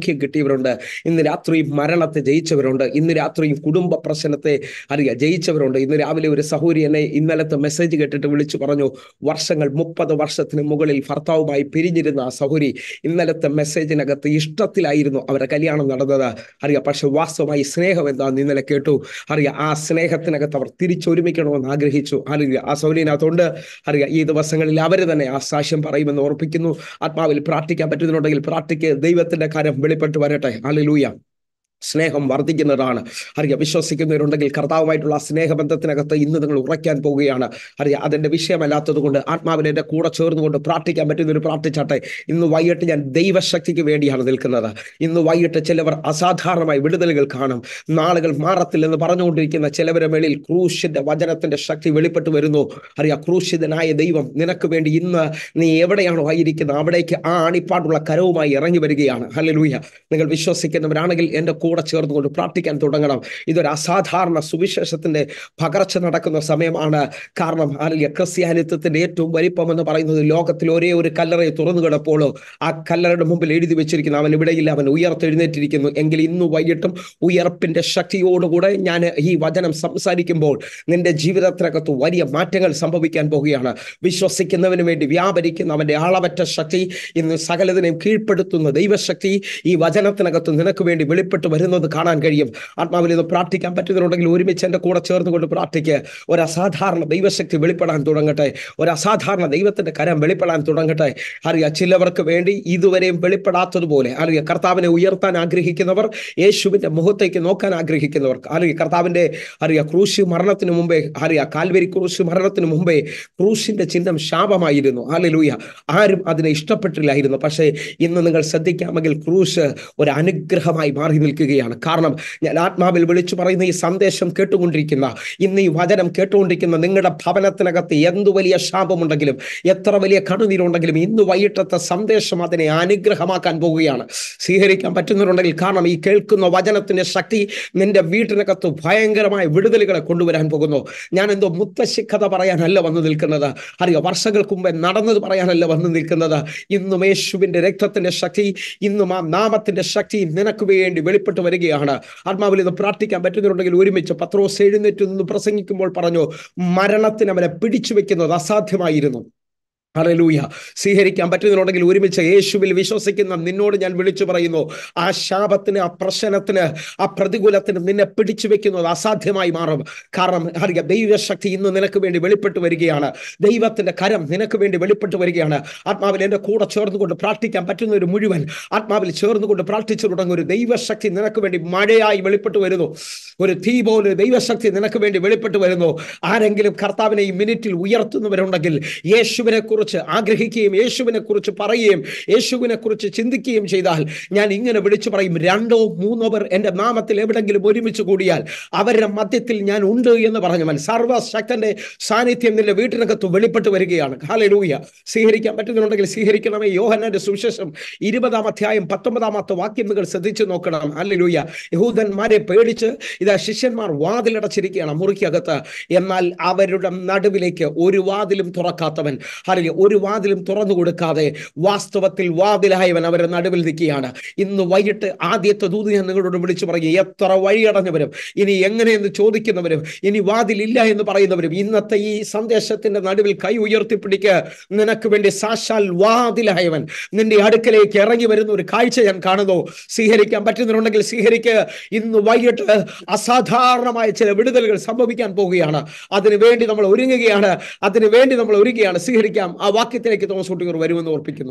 കീഴടങ്ങിയവരുണ്ട് ഇന്ന് രാത്രി മരണത്തെ ജയിച്ചവരുണ്ട് ഇന്ന് രാത്രി കുടുംബ പ്രശ്നത്തെ അറിയാം ജയിച്ചവരുണ്ട് ഇന്ന് രാവിലെ ഒരു സഹോദരി എന്നെ ഇന്നലത്തെ മെസ്സേജ് കേട്ടിട്ട് വിളിച്ചു പറഞ്ഞു വർഷങ്ങൾ മുപ്പത് വർഷത്തിന് മുകളിൽ ഭർത്താവുമായി പിരിഞ്ഞിരുന്ന ആ സഹോദരി ഇന്നലത്തെ മെസ്സേജിനകത്ത് ഇഷ്ടത്തിലായിരുന്നു അവരുടെ കല്യാണം നടന്നത് അറിയാം പക്ഷെ വാസ്തവമായി സ്നേഹം എന്താണെന്ന് ഇന്നലെ കേട്ടു അറിയാം ആ സ്നേഹത്തിനകത്ത് അവർ തിരിച്ചൊരുമിക്കണമെന്ന് ആഗ്രഹിച്ചു അറിയാം ആ സൗകര്യത്തിനകത്തുണ്ട് അറിയാം ഈ ദിവസങ്ങളിൽ അവർ തന്നെ ആ സാക്ഷ്യം പറയുമെന്ന് ഓർപ്പിക്കുന്നു ആത്മാവിൽ പ്രാർത്ഥിക്കാൻ പറ്റുന്നുണ്ടെങ്കിൽ പ്രാർത്ഥിക്ക് ദൈവത്തിന്റെ കാര്യം വെളിപ്പെട്ട് വരട്ടെ അല്ലേലൂയ സ്നേഹം വർദ്ധിക്കുന്നതാണ് അറിയാം വിശ്വസിക്കുന്നവരുണ്ടെങ്കിൽ കർത്താവുമായിട്ടുള്ള ആ സ്നേഹബന്ധത്തിനകത്ത് ഇന്ന് നിങ്ങൾ ഉറയ്ക്കാൻ പോവുകയാണ് അറിയാം അതിന്റെ വിഷയമല്ലാത്തത് കൊണ്ട് ആത്മാവിനെ എൻ്റെ കൂടെ ചേർന്നുകൊണ്ട് പ്രാർത്ഥിക്കാൻ പറ്റുന്നൊരു പ്രാർത്ഥിച്ചാട്ടെ ഇന്ന് വൈകിട്ട് ഞാൻ ദൈവശക്തിക്ക് വേണ്ടിയാണ് നിൽക്കുന്നത് ഇന്ന് വൈകിട്ട് ചിലവർ അസാധാരണമായി വിടുതലുകൾ കാണും നാളുകൾ മാറത്തില്ലെന്ന് പറഞ്ഞുകൊണ്ടിരിക്കുന്ന ചിലവരുടെ മേളിൽ ക്രൂശിന്റെ വചനത്തിന്റെ ശക്തി വെളിപ്പെട്ട് വരുന്നു അറിയാം ക്രൂശിതനായ ദൈവം നിനക്ക് വേണ്ടി ഇന്ന് നീ എവിടെയാണോ ആയിരിക്കുന്നത് അവിടേക്ക് ആ അണിപ്പാടുള്ള കരവുമായി ഇറങ്ങി വരികയാണ് ഹല്ലേലൂയ നിങ്ങൾ വിശ്വസിക്കുന്നവരാണെങ്കിൽ എൻ്റെ കൂടെ ചേർന്നുകൊണ്ട് പ്രാർത്ഥിക്കാൻ തുടങ്ങണം ഇതൊരു അസാധാരണ സുവിശേഷത്തിന്റെ പകർച്ച നടക്കുന്ന സമയമാണ് കാരണം അല്ലെങ്കിൽ ക്രിസ്ത്യാനിത്വത്തിന്റെ ഏറ്റവും വലിപ്പം എന്ന് പറയുന്നത് ലോകത്തിൽ ഒരേ ഒരു കല്ലറയെ തുറന്നു കിടപ്പോളോ ആ കല്ലറയുടെ മുമ്പിൽ എഴുതി വെച്ചിരിക്കുന്നു അവൻ ഇവിടെയില്ല അവൻ ഉയർത്തെഴുന്നേറ്റിരിക്കുന്നു എങ്കിൽ ഇന്ന് വൈകിട്ടും ഉയർപ്പിന്റെ ശക്തിയോടുകൂടെ ഞാൻ ഈ വചനം സംസാരിക്കുമ്പോൾ നിന്റെ ജീവിതത്തിനകത്ത് വലിയ മാറ്റങ്ങൾ സംഭവിക്കാൻ പോവുകയാണ് വിശ്വസിക്കുന്നവന് വേണ്ടി വ്യാപരിക്കുന്ന അവന്റെ ആളവറ്റ ശക്തി ഇന്ന് സകലതിനെയും കീഴ്പ്പെടുത്തുന്ന ദൈവശക്തി ഈ വചനത്തിനകത്ത് നിനക്ക് വേണ്ടി വെളിപ്പെട്ട് വരുന്നത് കാണാൻ കഴിയും ആത്മാവിൽ ഇത് പ്രാർത്ഥിക്കാൻ പറ്റുന്നുണ്ടെങ്കിൽ ഒരുമിച്ച് എൻ്റെ കൂടെ ചേർന്നുകൊണ്ട് പ്രാർത്ഥിക്കുക ഒരു അസാധാരണ ദൈവശക്തി വെളിപ്പെടാൻ തുടങ്ങട്ടെ ഒരു അസാധാരണ ദൈവത്തിന്റെ കരം വെളിപ്പെടാൻ തുടങ്ങട്ടെ അറിയാം ചിലവർക്ക് വേണ്ടി ഇതുവരെയും വെളിപ്പെടാത്തതുപോലെ അറിയാം കർത്താവിനെ ഉയർത്താൻ ആഗ്രഹിക്കുന്നവർ യേശുവിന്റെ മുഖത്തേക്ക് നോക്കാൻ ആഗ്രഹിക്കുന്നവർ അറിയാം കർത്താവിന്റെ അറിയാം ക്രൂശ് മരണത്തിന് മുമ്പേ അറിയാം കാൽവരി ക്രൂശ് മരണത്തിന് മുമ്പേ ക്രൂശിന്റെ ചിഹ്നം ശാപമായിരുന്നു ഹാലലൂയ ആരും അതിനെ ഇഷ്ടപ്പെട്ടില്ലായിരുന്നു പക്ഷേ ഇന്ന് നിങ്ങൾ ശ്രദ്ധിക്കാമെങ്കിൽ ക്രൂശ് ഒരു അനുഗ്രഹമായി മാറി നിൽക്കുകയാണ് കാരണം ഞാൻ ആത്മാവിൽ വിളിച്ചു പറയുന്ന ഈ സന്ദേശം കേട്ടുകൊണ്ടിരിക്കുന്ന ഇന്ന് ഈ വചനം കേട്ടുകൊണ്ടിരിക്കുന്ന നിങ്ങളുടെ ഭവനത്തിനകത്ത് എന്തു വലിയ ശാപമുണ്ടെങ്കിലും എത്ര വലിയ കണ്ണുനീരുണ്ടെങ്കിലും ഇന്ന് വൈകിട്ടത്തെ സന്ദേശം അതിനെ അനുഗ്രഹമാക്കാൻ പോവുകയാണ് സ്വീകരിക്കാൻ പറ്റുന്നവരുണ്ടെങ്കിൽ കാരണം ഈ കേൾക്കുന്ന വചനത്തിന്റെ ശക്തി നിന്റെ വീട്ടിനകത്ത് ഭയങ്കരമായ വിടുതലുകളെ കൊണ്ടുവരാൻ പോകുന്നു ഞാൻ എന്തോ മുത്തശ്ശി കഥ പറയാനല്ല വന്നു നിൽക്കുന്നത് അറിയോ വർഷങ്ങൾക്ക് മുമ്പേ നടന്നത് പറയാനല്ല വന്നു നിൽക്കുന്നത് ഇന്നും യേശുവിന്റെ രക്തത്തിന്റെ ശക്തി ഇന്നും ആ നാമത്തിന്റെ ശക്തി നിനക്ക് വേണ്ടി വെളിപ്പെട്ട് വരികയാണ് ആത്മാവിൽ ഇത് പ്രാർത്ഥിക്കാൻ പറ്റുന്നുണ്ടെങ്കിൽ ഒരുമിച്ച് പത്രോസ് എഴുന്നേറ്റ് നിന്ന് പ്രസംഗിക്കുമ്പോൾ പറഞ്ഞു മരണത്തിന് അവനെ പിടിച്ചു വെക്കുന്നത് അസാധ്യമായിരുന്നു ഹല്ലേലൂയ സ്വീകരിക്കാൻ പറ്റുന്നുണ്ടെങ്കിൽ ഒരുമിച്ച് യേശുവിൽ വിശ്വസിക്കുന്ന നിന്നോട് ഞാൻ വിളിച്ചു പറയുന്നു ആ ശാപത്തിന് ആ പ്രശ്നത്തിന് ആ പ്രതികൂലത്തിന് നിന്നെ പിടിച്ചു വെക്കുന്നത് അസാധ്യമായി മാറും കാരണം അറിയാം ദൈവശക്തി ഇന്ന് നിനക്ക് വേണ്ടി വെളിപ്പെട്ട് വരികയാണ് ദൈവത്തിന്റെ കരം നിനക്ക് വേണ്ടി വെളിപ്പെട്ട് വരികയാണ് ആത്മാവിൽ എൻ്റെ കൂടെ ചേർന്നുകൊണ്ട് പ്രാർത്ഥിക്കാൻ പറ്റുന്ന ഒരു മുഴുവൻ ആത്മാവിൽ ചേർന്നുകൊണ്ട് പ്രാർത്ഥിച്ചു തുടങ്ങും ഒരു ദൈവശക്തി നിനക്ക് വേണ്ടി മഴയായി വെളിപ്പെട്ട് വരുന്നു ഒരു തീ പോലെ ദൈവശക്തി നിനക്ക് വേണ്ടി വെളിപ്പെട്ട് വരുന്നു ആരെങ്കിലും കർത്താവിനെ ഈ മിനിറ്റിൽ ഉയർത്തുന്നവരുണ്ടെങ്കിൽ യേശുവിനെ കുറിച്ച് ആഗ്രഹിക്കുകയും യേശുവിനെ കുറിച്ച് പറയുകയും യേശുവിനെ കുറിച്ച് ചിന്തിക്കുകയും ചെയ്താൽ ഞാൻ ഇങ്ങനെ വിളിച്ചു പറയും രണ്ടോ മൂന്നോ പേർ എൻ്റെ നാമത്തിൽ എവിടെങ്കിലും ഒരുമിച്ച് കൂടിയാൽ അവരുടെ മധ്യത്തിൽ ഞാൻ ഉണ്ട് എന്ന് പറഞ്ഞവൻ സർവശക്തന്റെ സാന്നിധ്യം നിന്റെ വീട്ടിനകത്ത് വെളിപ്പെട്ട് വരികയാണ് ഹാലലൂയ സ്വീകരിക്കാൻ പറ്റുന്നുണ്ടെങ്കിൽ സ്വീകരിക്കണമേ യോഹന്നാന്റെ സുവിശേഷം ഇരുപതാം അധ്യായം പത്തൊമ്പതാമത്തെ വാക്യം നിങ്ങൾ ശ്രദ്ധിച്ചു നോക്കണം ഹാലലൂയ യഹൂദന്മാരെ പേടിച്ച് ഇതാ ശിഷ്യന്മാർ വാതിലടച്ചിരിക്കുകയാണ് മുറിക്കകത്ത് എന്നാൽ അവരുടെ നടുവിലേക്ക് ഒരു വാതിലും തുറക്കാത്തവൻ അല്ലെങ്കിൽ ഒരു വാതിലും തുറന്നു കൊടുക്കാതെ വാസ്തവത്തിൽ വാതിലായവൻ അവരുടെ നടുവിൽ നിൽക്കുകയാണ് ഇന്ന് വൈകിട്ട് ആദ്യത്തെ ദൂത് ഞാൻ നിങ്ങളോട് വിളിച്ചു പറയും എത്ര വഴിയടഞ്ഞവരും ഇനി എങ്ങനെയെന്ന് ചോദിക്കുന്നവരും ഇനി വാതിലില്ല എന്ന് പറയുന്നവരും ഇന്നത്തെ ഈ സന്ദേശത്തിന്റെ നടുവിൽ കൈ ഉയർത്തിപ്പിടിക്ക് നിനക്ക് വേണ്ടി സാക്ഷാൽ വാതിലായവൻ നിന്റെ അടുക്കലേക്ക് ഇറങ്ങി വരുന്ന ഒരു കാഴ്ച ഞാൻ കാണുന്നു സ്വീകരിക്കാൻ പറ്റുന്നുണ്ടെങ്കിൽ സ്വീകരിക്ക് ഇന്ന് വൈകിട്ട് അസാധാരണമായ ചില വിടുതലുകൾ സംഭവിക്കാൻ പോവുകയാണ് അതിനു വേണ്ടി നമ്മൾ ഒരുങ്ങുകയാണ് അതിനു വേണ്ടി നമ്മൾ ഒരുങ്ങുകയാണ് സ്വീകരിക്കാം ആ വാക്യത്തിലേക്ക് തോമസ് കുട്ടികൾ വരുമെന്ന് ഓർപ്പിക്കുന്നു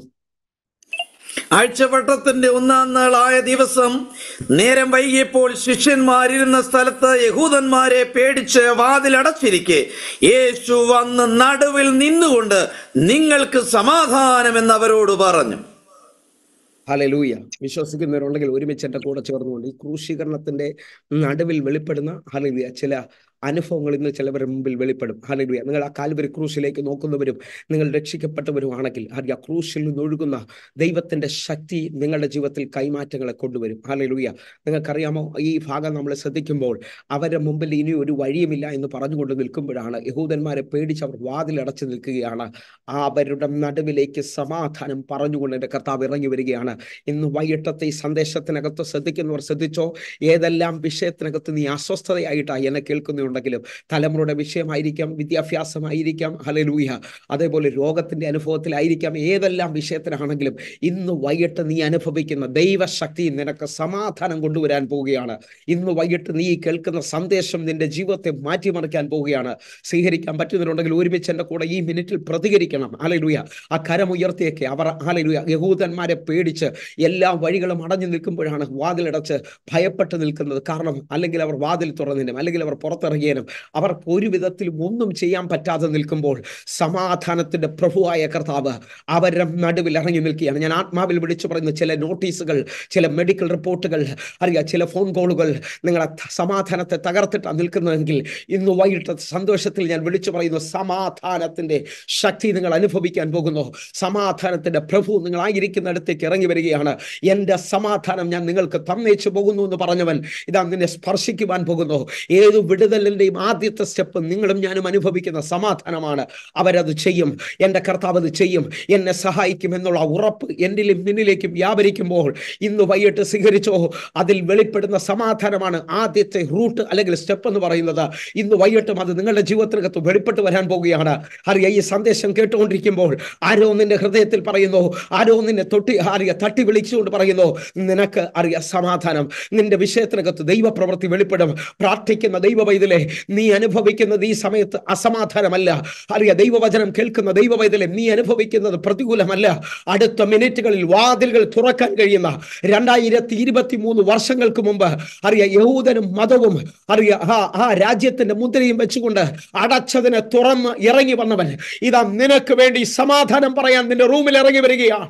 ആഴ്ചവട്ടത്തിന്റെ ഒന്നാം നാളായ ദിവസം നേരം വൈകിയപ്പോൾ ശിഷ്യന്മാരിരുന്ന സ്ഥലത്ത് യഹൂദന്മാരെ പേടിച്ച് വാതിലടച്ചിരിക്കെ യേശു വന്ന് നടുവിൽ നിന്നുകൊണ്ട് നിങ്ങൾക്ക് സമാധാനമെന്ന് അവരോട് പറഞ്ഞു ഹലലൂയ വിശ്വസിക്കുന്നവരുണ്ടെങ്കിൽ ഒരുമിച്ച് എൻ്റെ കൂടെ ചേർന്നുകൊണ്ട് ഈ ക്രൂശീകരണത്തിന്റെ നടുവിൽ വെളിപ്പെടുന്ന ഹലലൂയ ചില അനുഭവങ്ങൾ ഇന്ന് ചിലവരുടെ മുമ്പിൽ വെളിപ്പെടും ഹാലലുയ നിങ്ങൾ ആ കാൽവരി ക്രൂശിലേക്ക് നോക്കുന്നവരും നിങ്ങൾ രക്ഷിക്കപ്പെട്ടവരുമാണെങ്കിൽ ആ ക്രൂശിൽ നിന്ന് ഒഴുകുന്ന ദൈവത്തിന്റെ ശക്തി നിങ്ങളുടെ ജീവിതത്തിൽ കൈമാറ്റങ്ങളെ കൊണ്ടുവരും ഹാലലുയ നിങ്ങൾക്കറിയാമോ ഈ ഭാഗം നമ്മൾ ശ്രദ്ധിക്കുമ്പോൾ അവരുടെ മുമ്പിൽ ഇനി ഒരു വഴിയുമില്ല എന്ന് പറഞ്ഞുകൊണ്ട് നിൽക്കുമ്പോഴാണ് യഹൂദന്മാരെ പേടിച്ച് അവർ വാതിലടച്ചു നിൽക്കുകയാണ് ആ അവരുടെ നടുവിലേക്ക് സമാധാനം പറഞ്ഞുകൊണ്ട് എൻ്റെ കർത്താവ് ഇറങ്ങി വരികയാണ് ഇന്ന് വൈകിട്ടത്തെ ഈ സന്ദേശത്തിനകത്ത് ശ്രദ്ധിക്കുന്നവർ ശ്രദ്ധിച്ചോ ഏതെല്ലാം വിഷയത്തിനകത്ത് നീ അസ്വസ്ഥതയായിട്ടാണ് എന്നെ കേൾക്കുന്നുണ്ടെങ്കിലും തലമുറയുടെ വിഷയമായിരിക്കാം വിദ്യാഭ്യാസമായിരിക്കാം ഹലലൂയ അതേപോലെ രോഗത്തിന്റെ അനുഭവത്തിലായിരിക്കാം ഏതെല്ലാം വിഷയത്തിലാണെങ്കിലും ഇന്ന് വൈകിട്ട് നീ അനുഭവിക്കുന്ന ദൈവശക്തി നിനക്ക് സമാധാനം കൊണ്ടുവരാൻ പോവുകയാണ് ഇന്ന് വൈകിട്ട് നീ കേൾക്കുന്ന സന്ദേശം നിന്റെ ജീവിതത്തെ മാറ്റിമറിക്കാൻ പോവുകയാണ് സ്വീകരിക്കാൻ പറ്റുന്നവരുണ്ടെങ്കിൽ ഒരുമിച്ച് എൻ്റെ കൂടെ ഈ മിനിറ്റിൽ പ്രതികരിക്കണം ആലലുയ ആ കരമുയർത്തിയൊക്കെ അവർ ആലലുയ യഹൂദന്മാരെ പേടിച്ച് എല്ലാ വഴികളും അടഞ്ഞു നിൽക്കുമ്പോഴാണ് വാതിലടച്ച് ഭയപ്പെട്ട് നിൽക്കുന്നത് കാരണം അല്ലെങ്കിൽ അവർ വാതിൽ തുറന്നതിനും അല്ലെങ്കിൽ അവർ പുറത്തിറങ്ങിയതിനും അവർക്ക് ഒരു വിധത്തിലും ഒന്നും ചെയ്യാൻ പറ്റാതെ നിൽക്കുമ്പോൾ സമാധാനത്തിന്റെ പ്രഭുവായ കർത്താവ് അവരുടെ നടുവിൽ ഇറങ്ങി നിൽക്കുകയാണ് ഞാൻ ആത്മാവിൽ വിളിച്ചു പറയുന്ന ചില നോട്ടീസുകൾ ചില മെഡിക്കൽ റിപ്പോർട്ടുകൾ അറിയാം ചില ഫോൺ കോളുകൾ നിങ്ങളെ ത- സമാധാനത്തെ തകർത്തിട്ടാണ് നിൽക്കുന്നതെങ്കിൽ ഇന്ന് വൈകിട്ട് സന്തോഷത്തിൽ ഞാൻ വിളിച്ചു പറയുന്നു സമാധാനത്തിന്റെ ശക്തി നിങ്ങൾ അനുഭവിക്കാൻ പോകുന്നു സമാധാനത്തിന്റെ പ്രഭു നിങ്ങളായിരിക്കുന്നിടത്തേക്ക് ഇറങ്ങി വരികയാണ് എൻ്റെ സമാധാനം ഞാൻ നിങ്ങൾക്ക് തന്നേച്ചു പോകുന്നു എന്ന് പറഞ്ഞവൻ ഇതാ നിന്നെ സ്പർശിക്കുവാൻ പോകുന്നു ഏത് വിടുതലിൻ്റെയും ആദ്യത്തെ സ്റ്റെപ്പ് നിങ്ങളും ഞാനും അനുഭവിക്കുന്ന സമാധാനമാണ് അവരത് ചെയ്യും എൻ്റെ കർത്താവ് അത് ചെയ്യും എന്നെ സഹായിക്കും എന്നുള്ള ഉറപ്പ് എന്നിലും നിന്നിലേക്കും വ്യാപരിക്കുമ്പോൾ ഇന്ന് വൈകിട്ട് സ്വീകരിച്ചോ അതിൽ വെളിപ്പെടുന്ന സമാധാനമാണ് ആദ്യത്തെ റൂട്ട് അല്ലെങ്കിൽ സ്റ്റെപ്പ് എന്ന് പറയുന്നത് ഇന്ന് വൈകിട്ടും അത് നിങ്ങളുടെ ജീവിതത്തിനകത്ത് വെളിപ്പെട്ട് വരാൻ പോവുകയാണ് അറിയ ഈ സന്ദേശം കേട്ടുകൊണ്ടിരിക്കുമ്പോൾ ആരോ നിന്റെ ഹൃദയത്തിൽ പറയുന്നു ആരോ നിന്നെ തൊട്ടി അറിയ തട്ടി വിളിച്ചുകൊണ്ട് പറയുന്നു നിനക്ക് അറിയ സമാധാനം നിന്റെ വിഷയത്തിനകത്ത് ദൈവപ്രവൃത്തി വെളിപ്പെടും പ്രാർത്ഥിക്കുന്ന ദൈവ വൈതലെ നീ അനുഭവിക്കുന്നത് ഈ സമയത്ത് അസമാധാനമല്ല അറിയ ദൈവവചനം കേൾക്കുന്ന ദൈവ വൈതലെ നീ അനുഭവിക്കുന്നത് പ്രതികൂലമല്ല അടുത്ത മിനിറ്റുകളിൽ വാതിലുകൾ തുറക്കാൻ കഴിയുന്ന രണ്ടായിരത്തി ഇരുപത്തി മൂന്ന് വർഷങ്ങൾക്ക് മുമ്പ് അറിയ യഹൂദനും മതവും അറിയ ആ ആ രാജ്യത്തിന്റെ മുദ്രയും വെച്ചുകൊണ്ട് അടച്ചതിനെ തുറന്ന് ഇറങ്ങി വന്നവൻ ഇതാ നിനക്ക് വേണ്ടി സമാധാനം പറയാൻ നിന്റെ റൂമിൽ ഇറങ്ങി വരികയാണ്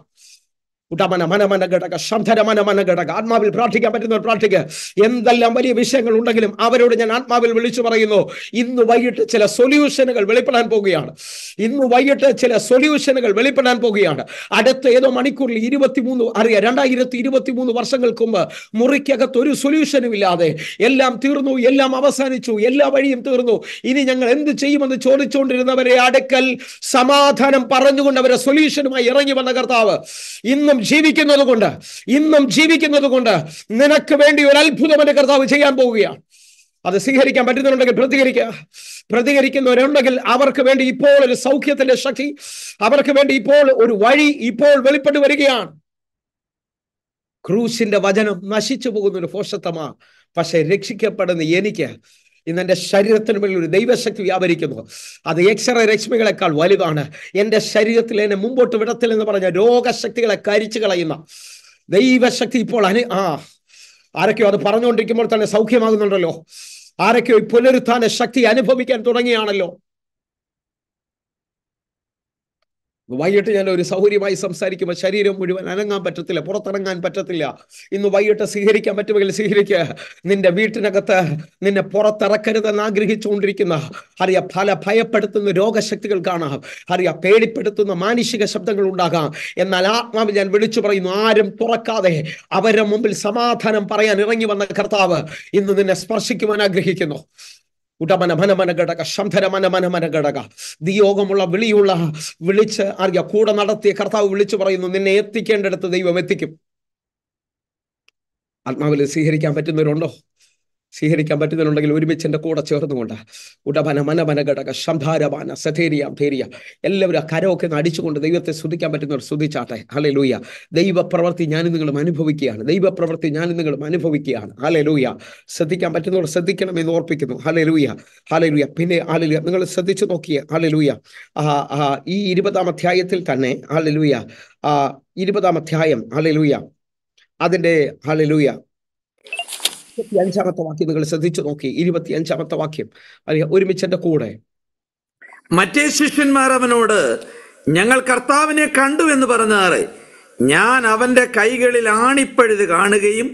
ഉടമന മനമന ഘടക ശംധര മനമന ഘടക ആത്മാവിൽ പ്രാർത്ഥിക്കാൻ പറ്റുന്നവർ പ്രാർത്ഥിക്കുക എന്തെല്ലാം വലിയ വിഷയങ്ങൾ ഉണ്ടെങ്കിലും അവരോട് ഞാൻ ആത്മാവിൽ വിളിച്ചു പറയുന്നു ഇന്ന് വൈകിട്ട് ചില സൊല്യൂഷനുകൾ വെളിപ്പെടാൻ പോവുകയാണ് ഇന്ന് വൈകിട്ട് ചില സൊല്യൂഷനുകൾ വെളിപ്പെടാൻ പോവുകയാണ് അടുത്ത ഏതോ മണിക്കൂറിൽ ഇരുപത്തിമൂന്ന് അറിയാം രണ്ടായിരത്തി ഇരുപത്തി മൂന്ന് വർഷങ്ങൾക്ക് മുമ്പ് മുറിക്കകത്ത് ഒരു സൊല്യൂഷനും ഇല്ലാതെ എല്ലാം തീർന്നു എല്ലാം അവസാനിച്ചു എല്ലാ വഴിയും തീർന്നു ഇനി ഞങ്ങൾ എന്ത് ചെയ്യുമെന്ന് ചോദിച്ചുകൊണ്ടിരുന്നവരെ അടുക്കൽ സമാധാനം പറഞ്ഞുകൊണ്ട് അവരെ സൊല്യൂഷനുമായി ഇറങ്ങി വന്ന കർത്താവ് ഇന്നും ജീവിക്കുന്നത് കൊണ്ട് ഇന്നും ജീവിക്കുന്നത് കൊണ്ട് നിനക്ക് വേണ്ടി ഒരു അത്ഭുതം എന്റെ കർത്താവ് ചെയ്യാൻ പോവുകയാണ് അത് സ്വീകരിക്കാൻ പറ്റുന്നുണ്ടെങ്കിൽ പ്രതികരിക്കുക പ്രതികരിക്കുന്നവരുണ്ടെങ്കിൽ അവർക്ക് വേണ്ടി ഇപ്പോൾ ഒരു സൗഖ്യത്തിന്റെ ശക്തി അവർക്ക് വേണ്ടി ഇപ്പോൾ ഒരു വഴി ഇപ്പോൾ വെളിപ്പെട്ട് വരികയാണ് ക്രൂശിന്റെ വചനം നശിച്ചു പോകുന്ന ഒരു ഫോഷത്വമാ പക്ഷെ രക്ഷിക്കപ്പെടുന്ന എനിക്ക് ഇന്ന് എൻ്റെ ശരീരത്തിന് മേൽ ഒരു ദൈവശക്തി വ്യാപരിക്കുന്നു അത് എക്സ്റേ രശ്മികളെക്കാൾ വലുതാണ് എൻ്റെ ശരീരത്തിൽ എന്നെ മുമ്പോട്ട് വിടത്തില്ലെന്ന് പറഞ്ഞ രോഗശക്തികളെ കരിച്ചു കളയുന്ന ദൈവശക്തി ഇപ്പോൾ അനു ആ ആരൊക്കെയോ അത് പറഞ്ഞുകൊണ്ടിരിക്കുമ്പോൾ തന്നെ സൗഖ്യമാകുന്നുണ്ടല്ലോ ആരൊക്കെയോ ഈ പുനരുത്ഥാന ശക്തി അനുഭവിക്കാൻ തുടങ്ങിയാണല്ലോ വൈകിട്ട് ഞാൻ ഒരു സൗകര്യമായി സംസാരിക്കുമ്പോൾ ശരീരം മുഴുവൻ അനങ്ങാൻ പറ്റത്തില്ല പുറത്തിറങ്ങാൻ പറ്റത്തില്ല ഇന്ന് വൈകിട്ട് സ്വീകരിക്കാൻ പറ്റുമെങ്കിൽ സ്വീകരിക്കുക നിന്റെ വീട്ടിനകത്ത് നിന്നെ പുറത്തിറക്കരുതെന്ന് ആഗ്രഹിച്ചുകൊണ്ടിരിക്കുന്ന അറിയ പല ഭയപ്പെടുത്തുന്ന രോഗശക്തികൾ കാണാം അറിയ പേടിപ്പെടുത്തുന്ന മാനുഷിക ശബ്ദങ്ങൾ ഉണ്ടാകാം എന്നാൽ ആത്മാവിൽ ഞാൻ വിളിച്ചു പറയുന്നു ആരും തുറക്കാതെ അവരുടെ മുമ്പിൽ സമാധാനം പറയാൻ ഇറങ്ങി വന്ന കർത്താവ് ഇന്ന് നിന്നെ സ്പർശിക്കുവാൻ ആഗ്രഹിക്കുന്നു ഉടമന മനമന ഘടക ശംധര മനമന മന ഘടക ദിയോഗമുള്ള വിളിയുള്ള വിളിച്ച് അറിയ കൂടെ നടത്തിയ കർത്താവ് വിളിച്ചു പറയുന്നു നിന്നെ എത്തിക്കേണ്ടിടത്ത് ദൈവം എത്തിക്കും ആത്മാവിൽ സ്വീകരിക്കാൻ പറ്റുന്നവരുണ്ടോ സ്വീകരിക്കാൻ പറ്റുന്നവരുണ്ടെങ്കിൽ ഒരുമിച്ച് എൻ്റെ കൂടെ ചേർന്നുകൊണ്ട് ഉടമന മനമന ഘടക ശംധാരമാന സഥേരിയ ധേരിയ എല്ലാവരും ആ കരമൊക്കെ ഒന്ന് അടിച്ചുകൊണ്ട് ദൈവത്തെ സ്തുതിക്കാൻ പറ്റുന്നവർ സ്തുതിച്ചാട്ടെ ഹലെ ലൂയ ദൈവപ്രവൃത്തി ഞാനും നിങ്ങളും അനുഭവിക്കുകയാണ് ദൈവപ്രവൃത്തി ഞാനും നിങ്ങളും അനുഭവിക്കുകയാണ് ഹലെ ലൂയ ശ്രദ്ധിക്കാൻ പറ്റുന്നവർ ശ്രദ്ധിക്കണം എന്ന് ഓർപ്പിക്കുന്നു ഹലെ ലൂയ ഹലെ ലൂയ പിന്നെ ഹലെ ലൂയ നിങ്ങൾ ശ്രദ്ധിച്ചു നോക്കിയേ ഹലെ ലൂയ ഈ ഇരുപതാം അധ്യായത്തിൽ തന്നെ ഹലെ ലൂയ ഇരുപതാം അധ്യായം ഹലെ ലൂയ അതിൻ്റെ ഹലെ ലൂയ ഇരുപത്തി അഞ്ചാമത്തെ വാക്യം നിങ്ങൾ ശ്രദ്ധിച്ചു നോക്കി ഇരുപത്തി അഞ്ചാമത്തെ വാക്യം അറിയാം ഒരുമിച്ച് എൻ്റെ കൂടെ മറ്റേ ശിഷ്യന്മാർ അവനോട് ഞങ്ങൾ കർത്താവിനെ കണ്ടു എന്ന് പറഞ്ഞാറ് ഞാൻ അവന്റെ കൈകളിൽ ആണിപ്പഴുത് കാണുകയും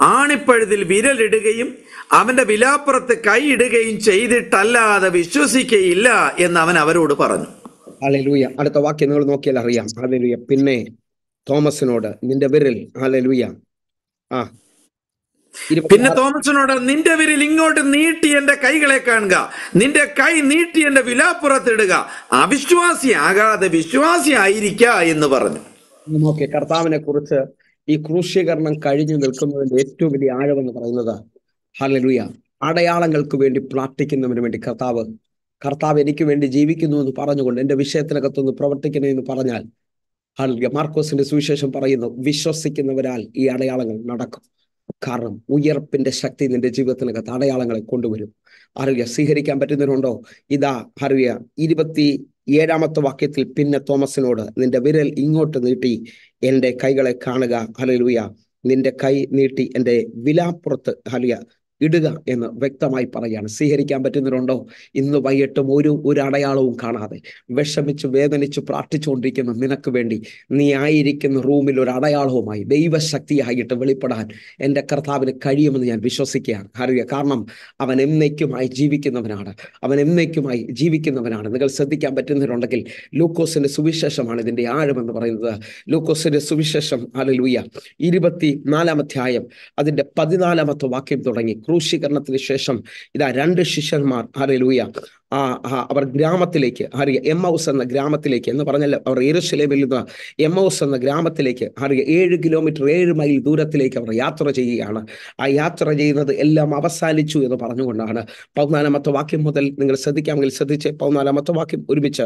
ആണിപ്പഴുതിൽ വിരലിടുകയും അവന്റെ വിലാപ്പുറത്ത് കൈയിടുകയും ചെയ്തിട്ടല്ലാതെ വിശ്വസിക്കയില്ല എന്ന് അവൻ അവരോട് പറഞ്ഞു ഹല്ലേലൂയ അടുത്ത വാക്യം നിങ്ങൾ നോക്കിയാൽ അറിയാം ഹല്ലേലൂയ പിന്നെ തോമസിനോട് നിന്റെ വിരൽ ഹല്ലേലൂയ ആ ഇരുപത്തി പിന്നെ തോമസിനോട് നിന്റെ വിരൽ ഇങ്ങോട്ട് നീട്ടി എന്റെ കൈകളെ കാണുക നിന്റെ കൈ നീട്ടി എന്റെ വിലാപ്പുറത്തിടുക അവിശ്വാസിയാകാതെ വിശ്വാസിയായിരിക്ക എന്ന് പറഞ്ഞു നോക്കിയ കർത്താവിനെ കുറിച്ച് ഈ ക്രൂശീകരണം കഴിഞ്ഞു നിൽക്കുന്നതിന്റെ ഏറ്റവും വലിയ ആഴമെന്ന് പറയുന്നത് ഹല്ലേലൂയ അടയാളങ്ങൾക്ക് വേണ്ടി പ്രാർത്ഥിക്കുന്നതിന് വേണ്ടി കർത്താവ് കർത്താവ് എനിക്ക് വേണ്ടി ജീവിക്കുന്നു എന്ന് പറഞ്ഞുകൊണ്ട് എന്റെ വിഷയത്തിനകത്തൊന്ന് പ്രവർത്തിക്കണേ എന്ന് പറഞ്ഞാൽ ഹല്ലേലൂയ മാർക്കോസിന്റെ സുവിശേഷം പറയുന്നു വിശ്വസിക്കുന്നവരാൽ ഈ അടയാളങ്ങൾ നടക്കും കാരണം ഉയർപ്പിന്റെ ശക്തി നിന്റെ ജീവിതത്തിനകത്ത് അടയാളങ്ങളെ കൊണ്ടുവരും അറിയ സ്വീകരിക്കാൻ പറ്റുന്നവരുണ്ടോ ഇതാ അറിയ ഇരുപത്തി ഏഴാമത്തെ വാക്യത്തിൽ പിന്നെ തോമസിനോട് നിന്റെ വിരൽ ഇങ്ങോട്ട് നീട്ടി എൻ്റെ കൈകളെ കാണുക ഹലലുയ നിന്റെ കൈ നീട്ടി എൻ്റെ വിലാപ്പുറത്ത് ഹലിയ ഇടുക എന്ന് വ്യക്തമായി പറയാണ് സ്വീകരിക്കാൻ പറ്റുന്നവരുണ്ടോ ഇന്ന് വൈകിട്ടും ഒരു ഒരു അടയാളവും കാണാതെ വിഷമിച്ച് വേദനിച്ച് പ്രാർത്ഥിച്ചുകൊണ്ടിരിക്കുന്ന നിനക്ക് വേണ്ടി നീ ആയിരിക്കുന്ന റൂമിൽ ഒരു അടയാളവുമായി ദൈവശക്തിയായിട്ട് വെളിപ്പെടാൻ എൻ്റെ കർത്താവിന് കഴിയുമെന്ന് ഞാൻ വിശ്വസിക്കുകയാണ് അറിയുക കാരണം അവൻ എന്നേക്കുമായി ജീവിക്കുന്നവനാണ് അവൻ എന്നേക്കുമായി ജീവിക്കുന്നവനാണ് നിങ്ങൾ ശ്രദ്ധിക്കാൻ പറ്റുന്നവരുണ്ടെങ്കിൽ ലൂക്കോസിന്റെ സുവിശേഷമാണ് ഇതിന്റെ ആഴമെന്ന് പറയുന്നത് ലൂക്കോസിന്റെ സുവിശേഷം അലലൂയ ഇരുപത്തി നാലാമധ്യായം അതിന്റെ പതിനാലാമത്തെ വാക്യം തുടങ്ങി ക്രൂശീകരണത്തിന് ശേഷം ഇതാ രണ്ട് ശിഷ്യന്മാർ അലലൂയ ആ ആ, അവർ ഗ്രാമത്തിലേക്ക് അറിയ എമ്മൗസ് എന്ന ഗ്രാമത്തിലേക്ക് എന്ന് പറഞ്ഞാൽ അവർ എരുശലേമിൽ നിന്ന് എമ്മൗസ് എന്ന ഗ്രാമത്തിലേക്ക് അറിയ ഏഴ് കിലോമീറ്റർ ഏഴ് മൈൽ ദൂരത്തിലേക്ക് അവർ യാത്ര ചെയ്യുകയാണ് ആ യാത്ര ചെയ്യുന്നത് എല്ലാം അവസാനിച്ചു എന്ന് പറഞ്ഞുകൊണ്ടാണ് പതിനാലാമത്തെ വാക്യം മുതൽ നിങ്ങൾ ശ്രദ്ധിക്കാമെങ്കിൽ ശ്രദ്ധിച്ച് പതിനാലാമത്തെ വാക്യം ഒരുമിച്ച്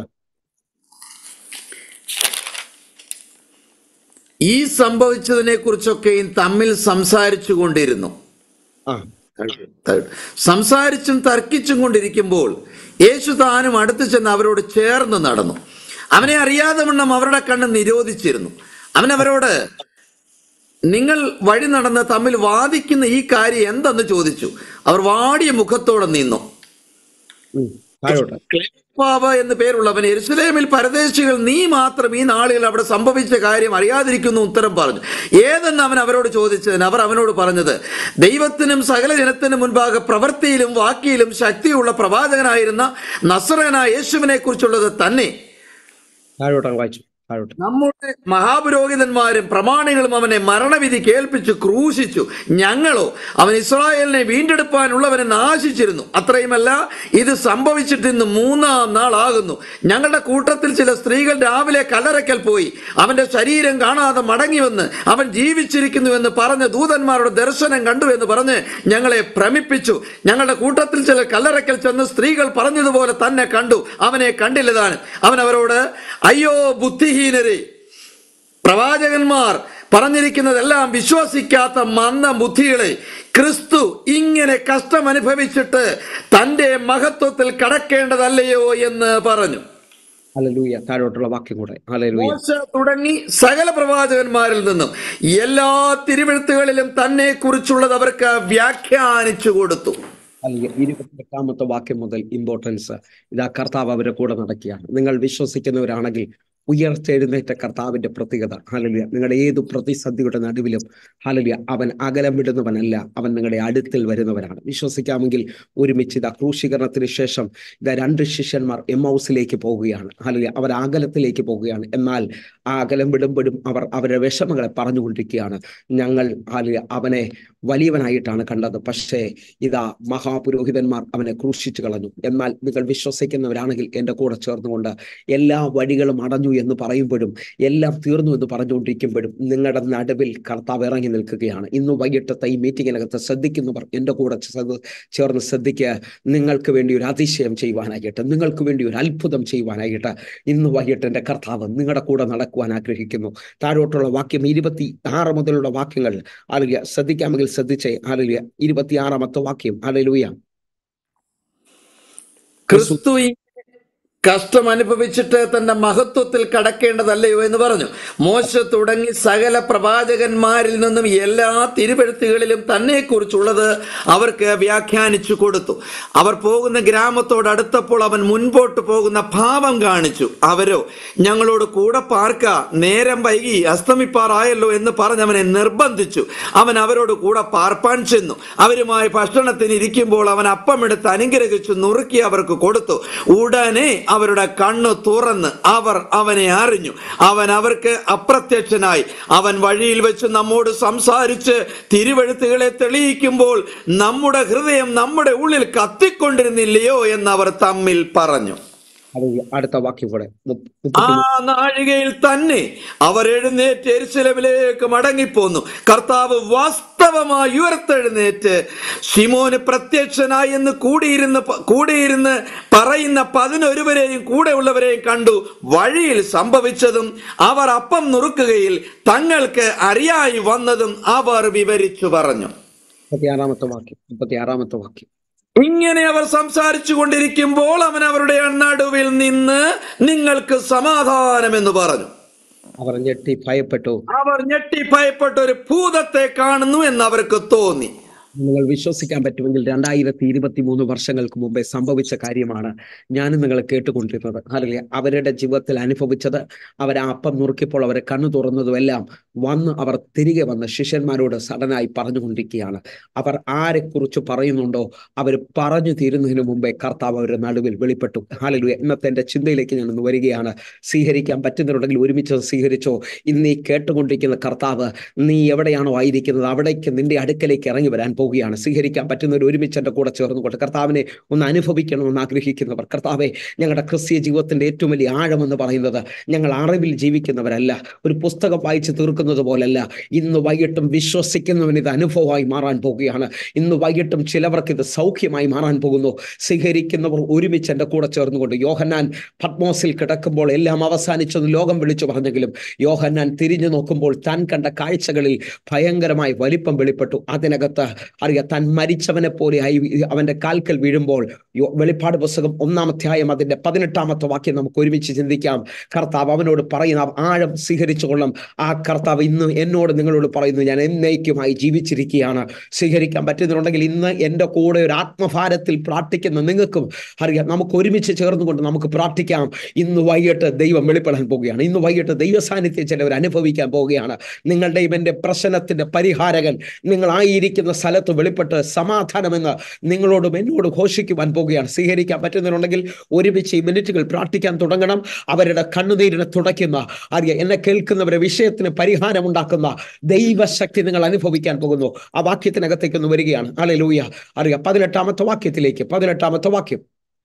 ഈ സംഭവിച്ചതിനെ കുറിച്ചൊക്കെയും തമ്മിൽ സംസാരിച്ചു കൊണ്ടിരുന്നു ആ സംസാരിച്ചും തർക്കിച്ചും കൊണ്ടിരിക്കുമ്പോൾ യേശു താനും അടുത്ത് ചെന്ന് അവരോട് ചേർന്ന് നടന്നു അവനെ അറിയാതെ വണ്ണം അവരുടെ കണ്ണ് നിരോധിച്ചിരുന്നു അവൻ അവരോട് നിങ്ങൾ വഴി നടന്ന് തമ്മിൽ വാദിക്കുന്ന ഈ കാര്യം എന്തെന്ന് ചോദിച്ചു അവർ വാടിയ മുഖത്തോടെ നിന്നു ഉം, താഴോട്ട് ക്ലെപ്പാവ് എന്ന് പേരുള്ളവൻ എരുസലേമിൽ പരദേശികൾ നീ മാത്രം ഈ നാളിൽ അവിടെ സംഭവിച്ച കാര്യം അറിയാതിരിക്കുന്നു ഉത്തരം പറഞ്ഞു ഏതെന്ന് അവൻ അവരോട് ചോദിച്ചതിന് അവർ അവനോട് പറഞ്ഞത് ദൈവത്തിനും സകല ജനത്തിനും മുൻപാകെ പ്രവൃത്തിയിലും വാക്കിയിലും ശക്തിയുള്ള പ്രവാചകനായിരുന്ന നസ്രനായ യേശുവിനെ കുറിച്ചുള്ളത് തന്നെ താഴോട്ടാണ് വായിച്ചു താഴോട്ട് നമ്മുടെ മഹാപുരോഹിതന്മാരും പ്രമാണികളും അവനെ മരണവിധി കേൾപ്പിച്ചു ക്രൂശിച്ചു ഞങ്ങളോ അവൻ ഇസ്രായേലിനെ വീണ്ടെടുപ്പാനുള്ളവനെ നാശിച്ചിരുന്നു അത്രയുമല്ല ഇത് സംഭവിച്ചിട്ട് ഇന്ന് മൂന്നാം നാളാകുന്നു ഞങ്ങളുടെ കൂട്ടത്തിൽ ചില സ്ത്രീകൾ രാവിലെ കല്ലറയ്ക്കൽ പോയി അവന്റെ ശരീരം കാണാതെ മടങ്ങി വന്ന് അവൻ ജീവിച്ചിരിക്കുന്നു എന്ന് പറഞ്ഞ് ദൂതന്മാരുടെ ദർശനം കണ്ടു എന്ന് പറഞ്ഞ് ഞങ്ങളെ ഭ്രമിപ്പിച്ചു ഞങ്ങളുടെ കൂട്ടത്തിൽ ചില കല്ലറയ്ക്കൽ ചെന്ന് സ്ത്രീകൾ പറഞ്ഞതുപോലെ തന്നെ കണ്ടു അവനെ കണ്ടില്ലതാണ് അവൻ അവരോട് അയ്യോ ബുദ്ധിഹീനരെ പ്രവാചകന്മാർ പറഞ്ഞിരിക്കുന്നതെല്ലാം വിശ്വസിക്കാത്ത മന്ദ ബുദ്ധികളെ ക്രിസ്തു ഇങ്ങനെ കഷ്ടം അനുഭവിച്ചിട്ട് തന്റെ മഹത്വത്തിൽ കടക്കേണ്ടതല്ലയോ എന്ന് പറഞ്ഞു ഹല്ലേലൂയ താഴോട്ടുള്ള വാക്യം കൂടെ ഹല്ലേലൂയ മോശ തുടങ്ങി സകല പ്രവാചകന്മാരിൽ നിന്നും എല്ലാ തിരുവെഴുത്തുകളിലും തന്നെ കുറിച്ചുള്ളത് അവർക്ക് വ്യാഖ്യാനിച്ചു കൊടുത്തു അല്ലെങ്കിൽ ഇരുപത്തെട്ടാമത്തെ വാക്യം മുതൽ ഇമ്പോർട്ടൻസ് ഇതാ കർത്താവ് അവരെ കൂടെ നടക്കുകയാണ് നിങ്ങൾ വിശ്വസിക്കുന്നവരാണെങ്കിൽ ഉയർത്തെഴുന്നേറ്റ കർത്താവിന്റെ പ്രത്യേകത ഹലലിയ നിങ്ങളുടെ ഏതു പ്രതിസന്ധിയുടെ നടുവിലും ഹലലിയ അവൻ അകലം വിടുന്നവനല്ല അവൻ നിങ്ങളുടെ അടുത്തിൽ വരുന്നവരാണ് വിശ്വസിക്കാമെങ്കിൽ ഒരുമിച്ച് ഇതാ ക്രൂശീകരണത്തിന് ശേഷം ഇതാ രണ്ട് ശിഷ്യന്മാർ എമ്മൗസിലേക്ക് പോവുകയാണ് ഹലലിയ അവർ അകലത്തിലേക്ക് പോവുകയാണ് എന്നാൽ ആ അകലം വിടുമ്പോഴും അവർ അവരുടെ വിഷമങ്ങളെ പറഞ്ഞുകൊണ്ടിരിക്കുകയാണ് ഞങ്ങൾ ഹലലിയ അവനെ വലിയവനായിട്ടാണ് കണ്ടത് പക്ഷേ ഇതാ മഹാപുരോഹിതന്മാർ അവനെ ക്രൂശിച്ചു കളഞ്ഞു എന്നാൽ നിങ്ങൾ വിശ്വസിക്കുന്നവരാണെങ്കിൽ എൻ്റെ കൂടെ ചേർന്നുകൊണ്ട് എല്ലാ വഴികളും അടഞ്ഞു എന്ന് പറയുമ്പോഴും എല്ലാം തീർന്നു എന്ന് പറഞ്ഞുകൊണ്ടിരിക്കുമ്പോഴും നിങ്ങളുടെ നടുവിൽ കർത്താവ് ഇറങ്ങി നിൽക്കുകയാണ് ഇന്ന് വൈകിട്ടത്തെ ഈ മീറ്റിങ്ങിനകത്ത് ശ്രദ്ധിക്കുന്നവർ എൻ്റെ കൂടെ ചെ- ചേർന്ന് ശ്രദ്ധിക്കുക നിങ്ങൾക്ക് വേണ്ടി ഒരു അതിശയം ചെയ്യുവാനായിട്ട് നിങ്ങൾക്ക് വേണ്ടി ഒരു അത്ഭുതം ചെയ്യുവാനായിട്ട് ഇന്ന് വൈകിട്ട് എൻ്റെ കർത്താവ് നിങ്ങളുടെ കൂടെ നടക്കുവാൻ ആഗ്രഹിക്കുന്നു താഴോട്ടുള്ള വാക്യം ഇരുപത്തി ആറ് മുതലുള്ള വാക്യങ്ങൾ ആലുക ശ്രദ്ധിക്കാമെങ്കിൽ ശ്രദ്ധിച്ചേ ആലുക ഇരുപത്തിയാറാമത്തെ വാക്യം അലലൂയ ക്രിസ്തു ഇ- കഷ്ടം അനുഭവിച്ചിട്ട് തന്റെ മഹത്വത്തിൽ കടക്കേണ്ടതല്ലയോ എന്ന് പറഞ്ഞു മോശ തുടങ്ങി സകല പ്രവാചകന്മാരിൽ നിന്നും എല്ലാ തിരുവെഴുത്തുകളിലും തന്നെക്കുറിച്ചുള്ളത് അവർക്ക് വ്യാഖ്യാനിച്ചു കൊടുത്തു അവർ പോകുന്ന ഗ്രാമത്തോട് അടുത്തപ്പോൾ അവൻ മുൻപോട്ട് പോകുന്ന ഭാവം കാണിച്ചു അവരോ ഞങ്ങളോട് കൂടെ പാർക്ക നേരം വൈകി അസ്തമിപ്പാറായല്ലോ എന്ന് പറഞ്ഞ് അവനെ നിർബന്ധിച്ചു അവൻ അവരോട് കൂടെ പാർപ്പാൻ ചെന്നു അവരുമായി ഭക്ഷണത്തിന് ഇരിക്കുമ്പോൾ അവൻ അപ്പമെടുത്ത് അനുഗ്രഹിച്ചു നുറുക്കി അവർക്ക് കൊടുത്തു ഉടനെ അവരുടെ കണ്ണു തുറന്ന് അവർ അവനെ അറിഞ്ഞു അവൻ അവർക്ക് അപ്രത്യക്ഷനായി അവൻ വഴിയിൽ വെച്ച് നമ്മോട് സംസാരിച്ച് തിരുവെഴുത്തുകളെ തെളിയിക്കുമ്പോൾ നമ്മുടെ ഹൃദയം നമ്മുടെ ഉള്ളിൽ കത്തിക്കൊണ്ടിരുന്നില്ലയോ എന്ന് അവർ തമ്മിൽ പറഞ്ഞു അത് അടുത്ത വാക്യം കൂടെ മുപ്പ- ആ മുപ്പത്തി നാഴികയിൽ തന്നെ അവർ എഴുന്നേറ്റ് എരുസലേമിലേക്ക് മടങ്ങിപ്പോന്നു കർത്താവ് വാസ്തവമായി ഉയർത്തെഴുന്നേറ്റ് ശിമോന് പ്രത്യക്ഷനായി എന്ന് കൂടിയിരുന്ന് പ- കൂടിയിരുന്ന് പറയുന്ന പതിനൊരുവരെയും കൂടെ ഉള്ളവരെയും കണ്ടു വഴിയിൽ സംഭവിച്ചതും അവർ അപ്പം നുറുക്കുകയിൽ തങ്ങൾക്ക് അറിയായി വന്നതും അവർ വിവരിച്ചു പറഞ്ഞു മുപ്പത്തിയാറാമത്തെ വാക്യം മുപ്പത്തിയാറാമത്തെ വാക്യം ഇങ്ങനെ അവർ സംസാരിച്ചു കൊണ്ടിരിക്കുമ്പോൾ അവൻ അവരുടെ നടുവിൽ നിന്ന് നിങ്ങൾക്ക് സമാധാനം എന്ന് പറഞ്ഞു അവർ ഞെട്ടി ഭയപ്പെട്ടു അവർ ഞെട്ടി ഭയപ്പെട്ട ഒരു ഭൂതത്തെ കാണുന്നു എന്ന് അവർക്ക് തോന്നി നിങ്ങൾ വിശ്വസിക്കാൻ പറ്റുമെങ്കിൽ രണ്ടായിരത്തി ഇരുപത്തി മൂന്ന് വർഷങ്ങൾക്ക് മുമ്പേ സംഭവിച്ച കാര്യമാണ് ഞാനും നിങ്ങൾ കേട്ടുകൊണ്ടിരുന്നത് അല്ലെങ്കിൽ അവരുടെ ജീവിതത്തിൽ അനുഭവിച്ചത് അവർ ആ അപ്പം നുറുക്കിയപ്പോൾ അവരെ കണ്ണു തുറന്നതുമെല്ലാം വന്ന് അവർ തിരികെ വന്ന് ശിഷ്യന്മാരോട് സഡനായി പറഞ്ഞുകൊണ്ടിരിക്കുകയാണ് അവർ ആരെക്കുറിച്ച് പറയുന്നുണ്ടോ അവർ പറഞ്ഞു തീരുന്നതിന് മുമ്പേ കർത്താവ് അവരുടെ നടുവിൽ വെളിപ്പെട്ടു ഹാലലുയ ഇന്നത്തെ എൻ്റെ ചിന്തയിലേക്ക് ഞാൻ ഒന്ന് വരികയാണ് സ്വീകരിക്കാൻ പറ്റുന്നവരുണ്ടെങ്കിൽ ഒരുമിച്ച് സ്വീകരിച്ചോ ഇന്ന് ഈ കേട്ടുകൊണ്ടിരിക്കുന്ന കർത്താവ് നീ എവിടെയാണോ ആയിരിക്കുന്നത് അവിടേക്ക് നിന്റെ അടുക്കലേക്ക് ഇറങ്ങി വരാൻ പോവുകയാണ് സ്വീകരിക്കാൻ പറ്റുന്നവർ ഒരുമിച്ച് എൻ്റെ കൂടെ ചേർന്നുകൊണ്ട് കർത്താവിനെ ഒന്ന് അനുഭവിക്കണമെന്ന് ആഗ്രഹിക്കുന്നവർ കർത്താവെ ഞങ്ങളുടെ ക്രിസ്തീയ ജീവിതത്തിന്റെ ഏറ്റവും വലിയ ആഴമെന്ന് പറയുന്നത് ഞങ്ങൾ അറിവിൽ ജീവിക്കുന്നവരല്ല ഒരു പുസ്തകം വായിച്ച് തീർക്കുന്നത് പോലല്ല ഇന്ന് വൈകിട്ടും വിശ്വസിക്കുന്നവന് ഇത് അനുഭവമായി മാറാൻ പോവുകയാണ് ഇന്ന് വൈകിട്ടും ചിലവർക്ക് ഇത് സൗഖ്യമായി മാറാൻ പോകുന്നു സ്വീകരിക്കുന്നവർ ഒരുമിച്ച് എൻ്റെ കൂടെ ചേർന്നുകൊണ്ട് യോഹന്നാൻ പത്മോസിൽ കിടക്കുമ്പോൾ എല്ലാം അവസാനിച്ചെന്ന് ലോകം വിളിച്ചു പറഞ്ഞെങ്കിലും യോഹന്നാൻ തിരിഞ്ഞു നോക്കുമ്പോൾ താൻ കണ്ട കാഴ്ചകളിൽ ഭയങ്കരമായി വലിപ്പം വെളിപ്പെട്ടു അതിനകത്ത് അറിയാം താൻ മരിച്ചവനെ പോലെ ആയി അവന്റെ കാൽക്കൽ വീഴുമ്പോൾ യോ- വെളിപ്പാട് പുസ്തകം ഒന്നാമധ്യായം അതിന്റെ പതിനെട്ടാമത്തെ വാക്യം നമുക്ക് ഒരുമിച്ച് ചിന്തിക്കാം കർത്താവ് അവനോട് പറയുന്ന ആ ആഴം സ്വീകരിച്ചു കൊള്ളും ആ കർത്താവ് ഇന്ന് എന്നോട് നിങ്ങളോട് പറയുന്നു ഞാൻ എന്നേക്കുമായി ജീവിച്ചിരിക്കുകയാണ് സ്വീകരിക്കാൻ പറ്റുന്നുണ്ടെങ്കിൽ ഇന്ന് എൻ്റെ കൂടെ ഒരു ആത്മഭാരത്തിൽ പ്രാർത്ഥിക്കുന്ന നിങ്ങൾക്കും അറിയാം നമുക്ക് ഒരുമിച്ച് ചേർന്നുകൊണ്ട് നമുക്ക് പ്രാർത്ഥിക്കാം ഇന്ന് വൈകിട്ട് ദൈവം വെളിപ്പെടാൻ പോവുകയാണ് ഇന്ന് വൈകിട്ട് ദൈവ സാന്നിധ്യം ചിലവർ അനുഭവിക്കാൻ പോവുകയാണ് നിങ്ങളുടെ ഇവന്റെ പ്രശ്നത്തിന്റെ പരിഹാരകൻ നിങ്ങളായിരിക്കുന്ന സ്ഥലത്ത് വെളിപ്പെട്ട് സമാധാനമെന്ന് നിങ്ങളോടും എന്നോട് ഘോഷിക്കുവാൻ പോവുകയാണ് സ്വീകരിക്കാൻ പറ്റുന്നുണ്ടെങ്കിൽ ഒരുമിച്ച് ഈ മിനിറ്റുകൾ പ്രാർത്ഥിക്കാൻ തുടങ്ങണം അവരുടെ കണ്ണുനീരിനെ തുടയ്ക്കുന്ന അറിയാം എന്നെ കേൾക്കുന്നവരെ വിഷയത്തിന് പരിഹാരമുണ്ടാക്കുന്ന ദൈവശക്തി നിങ്ങൾ അനുഭവിക്കാൻ പോകുന്നു ആ വാക്യത്തിനകത്തേക്ക് ഒന്ന് വരികയാണ് അലലൂയ അറിയാം പതിനെട്ടാമത്തെ വാക്യത്തിലേക്ക് പതിനെട്ടാമത്തെ വാക്യം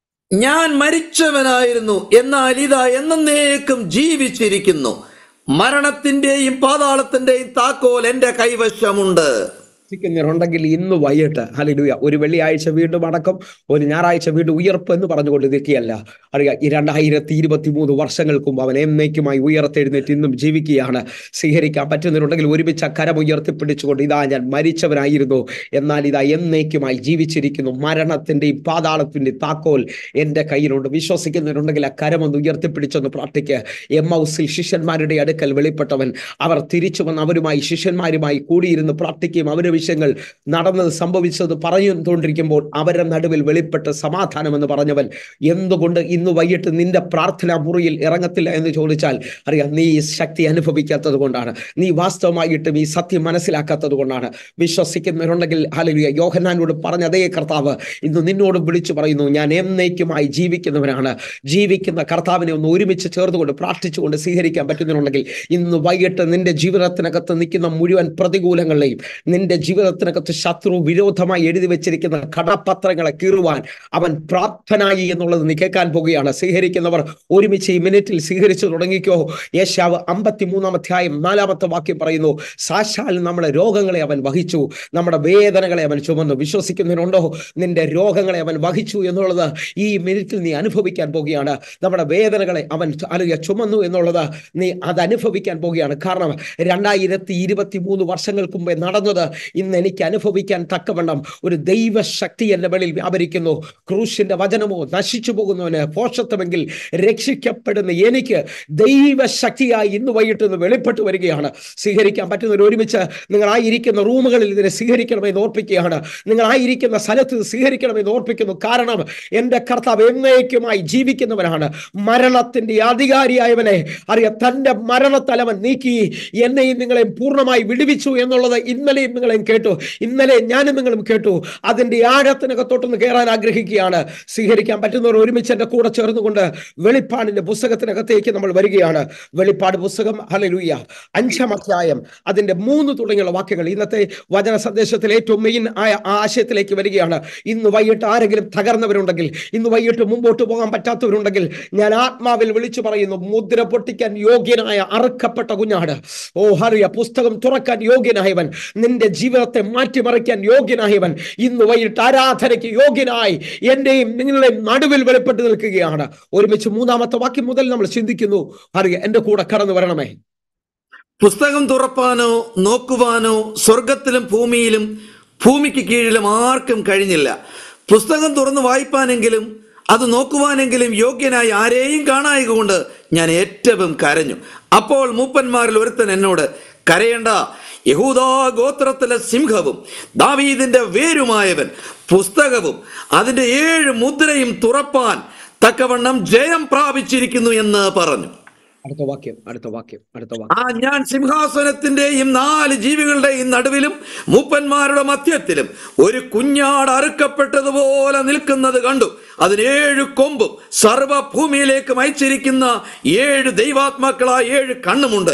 ഞാൻ മരിച്ചവനായിരുന്നു എന്നാൽ ഇതാ എന്നേക്കും ജീവിച്ചിരിക്കുന്നു മരണത്തിന്റെയും പാതാളത്തിന്റെയും താക്കോൽ എന്റെ കൈവശമുണ്ട് ഉണ്ടെങ്കിൽ ഇന്ന് വൈകിട്ട് ഹലിലുയ ഒരു വെള്ളിയാഴ്ച വീണ്ടും അടക്കം ഒരു ഞായറാഴ്ച വീണ്ടും ഉയർപ്പ് എന്ന് പറഞ്ഞുകൊണ്ട് നിൽക്കുകയല്ല അറിയാം ഈ രണ്ടായിരത്തി ഇരുപത്തി മൂന്ന് വർഷങ്ങൾക്ക് മുമ്പ് അവൻ എന്നേക്കുമായി ഉയർത്തെഴുന്നേറ്റ് ഇന്നും ജീവിക്കുകയാണ് സ്വീകരിക്കാൻ പറ്റുന്നവരുണ്ടെങ്കിൽ ഒരുമിച്ച് ആ കരം ഉയർത്തിപ്പിടിച്ചുകൊണ്ട് ഇതാ ഞാൻ മരിച്ചവനായിരുന്നു എന്നാൽ ഇതാ എന്നേക്കുമായി ജീവിച്ചിരിക്കുന്നു മരണത്തിന്റെയും പാതാളത്തിന്റെയും താക്കോൽ എൻ്റെ കയ്യിലുണ്ട് വിശ്വസിക്കുന്നവരുണ്ടെങ്കിൽ ആ കരം ഒന്ന് ഉയർത്തിപ്പിടിച്ചൊന്ന് പ്രാർത്ഥിക്കുക എം ഹൗസിൽ ശിഷ്യന്മാരുടെ അടുക്കൽ വെളിപ്പെട്ടവൻ അവർ തിരിച്ചു വന്ന് അവരുമായി ശിഷ്യന്മാരുമായി കൂടിയിരുന്ന് പ്രാർത്ഥിക്കുകയും അവരുടെ വിഷയങ്ങൾ നടന്നത് സംഭവിച്ചത് പറഞ്ഞുകൊണ്ടിരിക്കുമ്പോൾ അവരുടെ നടുവിൽ വെളിപ്പെട്ട് സമാധാനം എന്ന് പറഞ്ഞവൻ എന്തുകൊണ്ട് ഇന്ന് വൈകിട്ട് നിന്റെ പ്രാർത്ഥനാ മുറിയിൽ ഇറങ്ങത്തില്ല എന്ന് ചോദിച്ചാൽ അറിയാം നീ ഈ ശക്തി അനുഭവിക്കാത്തത് കൊണ്ടാണ് നീ വാസ്തവമായിട്ടും ഈ സത്യം മനസ്സിലാക്കാത്തത് കൊണ്ടാണ് വിശ്വസിക്കുന്നവരുണ്ടെങ്കിൽ ഹാലലുയ യോഹന്നാനോട് പറഞ്ഞ അതേ കർത്താവ് ഇന്ന് നിന്നോടും വിളിച്ചു പറയുന്നു ഞാൻ എന്നേക്കുമായി ജീവിക്കുന്നവനാണ് ജീവിക്കുന്ന കർത്താവിനെ ഒന്ന് ഒരുമിച്ച് ചേർന്നുകൊണ്ട് പ്രാർത്ഥിച്ചുകൊണ്ട് സ്വീകരിക്കാൻ പറ്റുന്നുണ്ടെങ്കിൽ ഇന്ന് വൈകിട്ട് നിന്റെ ജീവിതത്തിനകത്ത് നിൽക്കുന്ന മുഴുവൻ പ്രതികൂലങ്ങളെയും നിന്റെ ജീവിതത്തിനകത്ത് ശത്രു വിരോധമായി എഴുതി വെച്ചിരിക്കുന്ന കടപത്രങ്ങളെ കീറുവാൻ അവൻ പ്രാപ്തനായി എന്നുള്ളത് നീ കേൾക്കാൻ പോകുകയാണ് സ്വീകരിക്കുന്നവർ ഒരുമിച്ച് ഈ മിനിറ്റിൽ സ്വീകരിച്ചു തുടങ്ങിക്കോ യേശാവ് അമ്പത്തി മൂന്നാം അധ്യായം നാലാമത്തെ വാക്യം പറയുന്നു സാക്ഷാൽ നമ്മുടെ രോഗങ്ങളെ അവൻ വഹിച്ചു നമ്മുടെ വേദനകളെ അവൻ ചുമന്നു വിശ്വസിക്കുന്നതിനുണ്ടോ നിന്റെ രോഗങ്ങളെ അവൻ വഹിച്ചു എന്നുള്ളത് ഈ മിനിറ്റിൽ നീ അനുഭവിക്കാൻ പോകുകയാണ് നമ്മുടെ വേദനകളെ അവൻ അലുക ചുമന്നു എന്നുള്ളത് നീ അത് അനുഭവിക്കാൻ പോകുകയാണ് കാരണം രണ്ടായിരത്തി ഇരുപത്തി മൂന്ന് വർഷങ്ങൾക്ക് മുമ്പേ നടന്നത് ഇന്ന് എനിക്ക് അനുഭവിക്കാൻ തക്കവണ്ണം ഒരു ദൈവശക്തി എൻ്റെ മേളിൽ വ്യാപരിക്കുന്നു ക്രൂശിന്റെ വചനമോ നശിച്ചു പോകുന്നവന് പോഷത്വമെങ്കിൽ രക്ഷിക്കപ്പെടുന്ന എനിക്ക് ദൈവശക്തിയായി ഇന്ന് വൈകിട്ട് ഇന്ന് വെളിപ്പെട്ടു വരികയാണ് സ്വീകരിക്കാൻ പറ്റുന്നവർ ഒരുമിച്ച് നിങ്ങളായിരിക്കുന്ന റൂമുകളിൽ ഇതിനെ സ്വീകരിക്കണമെന്ന് ഓർപ്പിക്കുകയാണ് നിങ്ങളായിരിക്കുന്ന സ്ഥലത്ത് ഇത് സ്വീകരിക്കണമെന്ന് ഓർപ്പിക്കുന്നു കാരണം എൻ്റെ കർത്താവ് എന്നേക്കുമായി ജീവിക്കുന്നവനാണ് മരണത്തിന്റെ അധികാരിയായവനെ അറിയാം തൻ്റെ മരണത്തലവൻ നീക്കി എന്നെയും നിങ്ങളെയും പൂർണ്ണമായി വിടുവിച്ചു എന്നുള്ളത് ഇന്നലെയും നിങ്ങളെയും കേട്ടു ഇന്നലെ ഞാനും നിങ്ങളും കേട്ടു അതിന്റെ ആഴത്തിനകത്തോട്ടൊന്ന് കയറാൻ ആഗ്രഹിക്കുകയാണ് സ്വീകരിക്കാൻ പറ്റുന്നവർ ഒരുമിച്ച് എൻ്റെ കൂടെ ചേർന്നുകൊണ്ട് വെളിപ്പാടിന്റെ പുസ്തകത്തിനകത്തേക്ക് നമ്മൾ വരികയാണ് വെളിപ്പാട് പുസ്തകം ഹലലൂയ അഞ്ചാം അധ്യായം അതിന്റെ മൂന്ന് തുടങ്ങിയുള്ള വാക്യങ്ങൾ ഇന്നത്തെ വചന സന്ദേശത്തിൽ ഏറ്റവും മെയിൻ ആയ ആ ആശയത്തിലേക്ക് വരികയാണ് ഇന്ന് വൈകിട്ട് ആരെങ്കിലും തകർന്നവരുണ്ടെങ്കിൽ ഇന്ന് വൈകിട്ട് മുമ്പോട്ട് പോകാൻ പറ്റാത്തവരുണ്ടെങ്കിൽ ഞാൻ ആത്മാവിൽ വിളിച്ചു പറയുന്നു മുദ്ര പൊട്ടിക്കാൻ യോഗ്യനായ അറുക്കപ്പെട്ട കുഞ്ഞാട് ഓ ഹറിയ പുസ്തകം തുറക്കാൻ യോഗ്യനായവൻ നിന്റെ ജീവിതത്തെ മാറ്റിമറിക്കാൻ യോഗ്യനായവൻ ഇന്ന് വൈകിട്ട് ആരാധനയ്ക്ക് യോഗ്യനായി എന്റെയും നിങ്ങളുടെയും നടുവിൽ വെളിപ്പെട്ട് നിൽക്കുകയാണ് ഒരുമിച്ച് മൂന്നാമത്തെ വാക്യം മുതൽ നമ്മൾ ചിന്തിക്കുന്നു അറിയ എന്റെ കൂടെ കടന്നു വരണമേ പുസ്തകം തുറപ്പാനോ നോക്കുവാനോ സ്വർഗത്തിലും ഭൂമിയിലും ഭൂമിക്ക് കീഴിലും ആർക്കും കഴിഞ്ഞില്ല പുസ്തകം തുറന്ന് വായിപ്പാനെങ്കിലും അത് നോക്കുവാനെങ്കിലും യോഗ്യനായി ആരെയും കാണായകൊണ്ട് ഞാൻ ഏറ്റവും കരഞ്ഞു അപ്പോൾ മൂപ്പന്മാരിൽ ഒരുത്തൻ എന്നോട് കരയണ്ട യഹൂദാ ഗോത്രത്തിലെ സിംഹവും ദാവീദിന്റെ വേരുമായവൻ പുസ്തകവും അതിന്റെ ഏഴ് മുദ്രയും തുറപ്പാൻ തക്കവണ്ണം ജയം പ്രാപിച്ചിരിക്കുന്നു എന്ന് പറഞ്ഞു അടുത്ത വാക്യം അടുത്ത വാക്യം അടുത്ത വാക്യം ആ ഞാൻ സിംഹാസനത്തിന്റെയും നാല് ജീവികളുടെയും നടുവിലും മൂപ്പന്മാരുടെ മധ്യത്തിലും ഒരു കുഞ്ഞാട് അറുക്കപ്പെട്ടതുപോലെ നിൽക്കുന്നത് കണ്ടു അതിന് ഏഴ് കൊമ്പും സർവഭൂമിയിലേക്ക് അയച്ചിരിക്കുന്ന ഏഴ് ദൈവാത്മാക്കളായ ഏഴ് കണ്ണുമുണ്ട്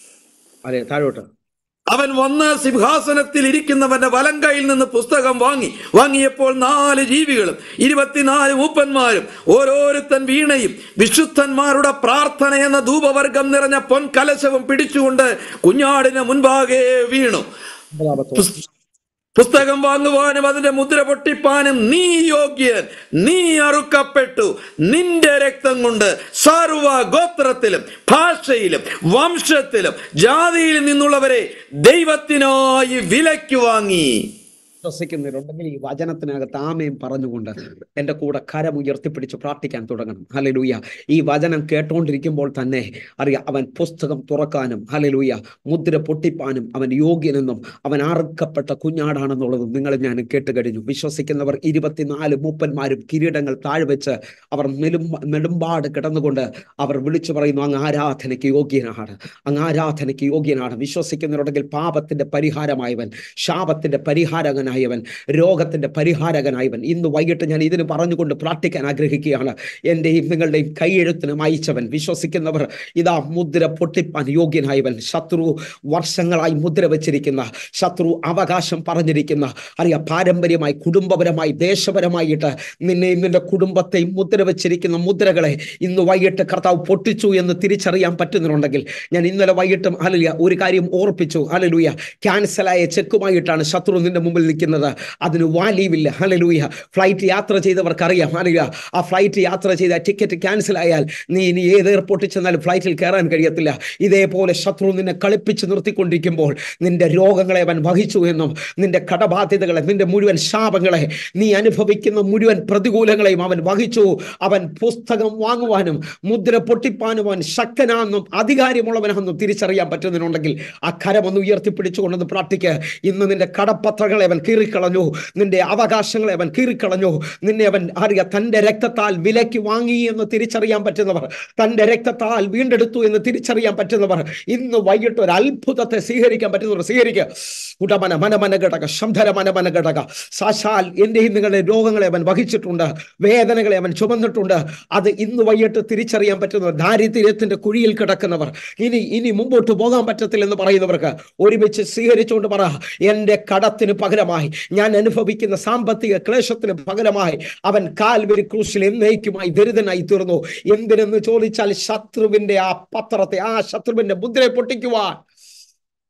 അതെ താഴോട്ട് അവൻ വന്ന് സിംഹാസനത്തിൽ ഇരിക്കുന്നവന്റെ വലം കൈയിൽ നിന്ന് പുസ്തകം വാങ്ങി വാങ്ങിയപ്പോൾ നാല് ജീവികളും ഇരുപത്തിനാല് മൂപ്പന്മാരും ഓരോരുത്തൻ വീണയും വിശുദ്ധന്മാരുടെ പ്രാർത്ഥന എന്ന ധൂപവർഗം നിറഞ്ഞ പൊൻകലശവും പിടിച്ചുകൊണ്ട് കുഞ്ഞാടിന് മുൻപാകെ വീണു ഒമ്പതാമത്തെ പുസ്- പുസ്തകം വാങ്ങുവാനും അതിന്റെ മുദ്ര പൊട്ടിപ്പാനും നീ യോഗ്യൻ നീ അറുക്കപ്പെട്ടു നിന്റെ രക്തം കൊണ്ട് സർവ ഗോത്രത്തിലും ഭാഷയിലും വംശത്തിലും ജാതിയിൽ നിന്നുള്ളവരെ ദൈവത്തിനായി വിലയ്ക്ക് വാങ്ങി വിശ്വസിക്കുന്നവരുണ്ടെങ്കിൽ ഈ വചനത്തിനകത്ത് ആമയും പറഞ്ഞുകൊണ്ട് എൻ്റെ കൂടെ കരം ഉയർത്തിപ്പിടിച്ച് പ്രാർത്ഥിക്കാൻ തുടങ്ങണം ഹലലൂയ ഈ വചനം കേട്ടോണ്ടിരിക്കുമ്പോൾ തന്നെ അറിയാം അവൻ പുസ്തകം തുറക്കാനും ഹലലൂയ മുദ്ര പൊട്ടിപ്പാനും അവൻ യോഗ്യനെന്നും അവൻ അറുക്കപ്പെട്ട കുഞ്ഞാടാണെന്നുള്ളതും നിങ്ങൾ ഞാൻ കേട്ട് കഴിഞ്ഞു വിശ്വസിക്കുന്നവർ ഇരുപത്തിനാല് മൂപ്പന്മാരും കിരീടങ്ങൾ താഴ്വെച്ച് അവർ നെലും നെടുമ്പാട് കിടന്നുകൊണ്ട് അവർ വിളിച്ചു പറയുന്നു അങ്ങ് ആരാധനയ്ക്ക് യോഗ്യനാണ് അങ്ങ് ആരാധനയ്ക്ക് യോഗ്യനാണ് വിശ്വസിക്കുന്നവരുണ്ടെങ്കിൽ പാപത്തിന്റെ പരിഹാരമായവൻ ശാപത്തിന്റെ പരിഹാരകനായവൻ രോഗത്തിന്റെ പരിഹാരകനായവൻ ഇന്ന് വൈകിട്ട് ഞാൻ ഇതിന് പറഞ്ഞുകൊണ്ട് പ്രാർത്ഥിക്കാൻ ആഗ്രഹിക്കുകയാണ് എൻ്റെയും നിങ്ങളുടെയും കൈയെഴുത്തിന് അയച്ചവൻ വിശ്വസിക്കുന്നവർ ഇതാ മുദ്ര പൊട്ടിപ്പാൻ യോഗ്യനായവൻ ശത്രു വർഷങ്ങളായി മുദ്ര വെച്ചിരിക്കുന്ന ശത്രു അവകാശം പറഞ്ഞിരിക്കുന്ന അറിയാം പാരമ്പര്യമായി കുടുംബപരമായി ദേശപരമായിട്ട് നിന്നെയും നിന്റെ കുടുംബത്തെയും മുദ്ര വെച്ചിരിക്കുന്ന മുദ്രകളെ ഇന്ന് വൈകിട്ട് കർത്താവ് പൊട്ടിച്ചു എന്ന് തിരിച്ചറിയാൻ പറ്റുന്നുണ്ടെങ്കിൽ ഞാൻ ഇന്നലെ വൈകിട്ടും അലലുയ ഒരു കാര്യം ഓർപ്പിച്ചു അലലുയ ക്യാൻസലായ ചെക്കുമായിട്ടാണ് ശത്രു നിന്റെ മുമ്പിൽ നിൽക്കുന്നത് അതിന് വാല്യൂവില്ല ഹലലൂയ ഫ്ലൈറ്റ് യാത്ര ചെയ്തവർക്കറിയാം ഹലലുയ ആ ഫ്ലൈറ്റ് യാത്ര ചെയ്ത ടിക്കറ്റ് ക്യാൻസൽ ആയാൽ നീ ഇനി ഏത് എയർപോർട്ടിൽ ചെന്നാലും ഫ്ലൈറ്റിൽ കയറാൻ കഴിയത്തില്ല ഇതേപോലെ ശത്രു നിന്നെ കളിപ്പിച്ച് നിർത്തിക്കൊണ്ടിരിക്കുമ്പോൾ നിന്റെ രോഗങ്ങളെ അവൻ വഹിച്ചു എന്നും നിന്റെ കടബാധ്യതകളെ നിന്റെ മുഴുവൻ ശാപങ്ങളെ നീ അനുഭവിക്കുന്ന മുഴുവൻ പ്രതികൂലങ്ങളെയും അവൻ വഹിച്ചു അവൻ പുസ്തകം വാങ്ങുവാനും മുദ്ര പൊട്ടിപ്പാനും അവൻ ശക്തനാണെന്നും അധികാരമുള്ളവനാണെന്നും തിരിച്ചറിയാൻ പറ്റുന്നുണ്ടെങ്കിൽ ആ കരം ഒന്ന് ഉയർത്തിപ്പിടിച്ചുകൊണ്ടെന്ന് പ്രാർത്ഥിക്ക് ഇന്ന് നിന്റെ കടപ്പത്രങ്ങളെ അവൻ കീറിക്കളഞ്ഞു നിന്റെ അവകാശങ്ങളെ അവൻ കീറിക്കളഞ്ഞു നിന്നെ അവൻ അറിയ തന്റെ രക്തത്താൽ വിലയ്ക്ക് വാങ്ങി എന്ന് തിരിച്ചറിയാൻ പറ്റുന്നവർ തന്റെ രക്തത്താൽ വീണ്ടെടുത്തു എന്ന് തിരിച്ചറിയാൻ പറ്റുന്നവർ ഇന്ന് വൈകിട്ട് ഒരു അത്ഭുതത്തെ സ്വീകരിക്കാൻ പറ്റുന്നവർ സ്വീകരിക്കുക ഉടമന മനമന ഘടക ശംധര മനമന ഘടക സാക്ഷാൽ എന്റെയും നിങ്ങളുടെ രോഗങ്ങളെ അവൻ വഹിച്ചിട്ടുണ്ട് വേദനകളെ അവൻ ചുമന്നിട്ടുണ്ട് അത് ഇന്ന് വൈകിട്ട് തിരിച്ചറിയാൻ പറ്റുന്നവർ ദാരിദ്ര്യത്തിന്റെ കുഴിയിൽ കിടക്കുന്നവർ ഇനി ഇനി മുമ്പോട്ട് പോകാൻ പറ്റത്തില്ലെന്ന് പറയുന്നവർക്ക് ഒരുമിച്ച് സ്വീകരിച്ചുകൊണ്ട് പറ എന്റെ കടത്തിന് പകരമായി ഞാൻ അനുഭവിക്കുന്ന സാമ്പത്തിക ക്ലേശത്തിന് പകരമായി അവൻ കാൽവരി ക്രൂശിൽ എന്നേക്കുമായി ദരിദ്രനായി തീർന്നു എന്തിനെന്ന് ചോദിച്ചാൽ ശത്രുവിന്റെ ആ പത്രത്തെ ആ ശത്രുവിന്റെ മുദ്രയെ പൊട്ടിക്കുവാൻ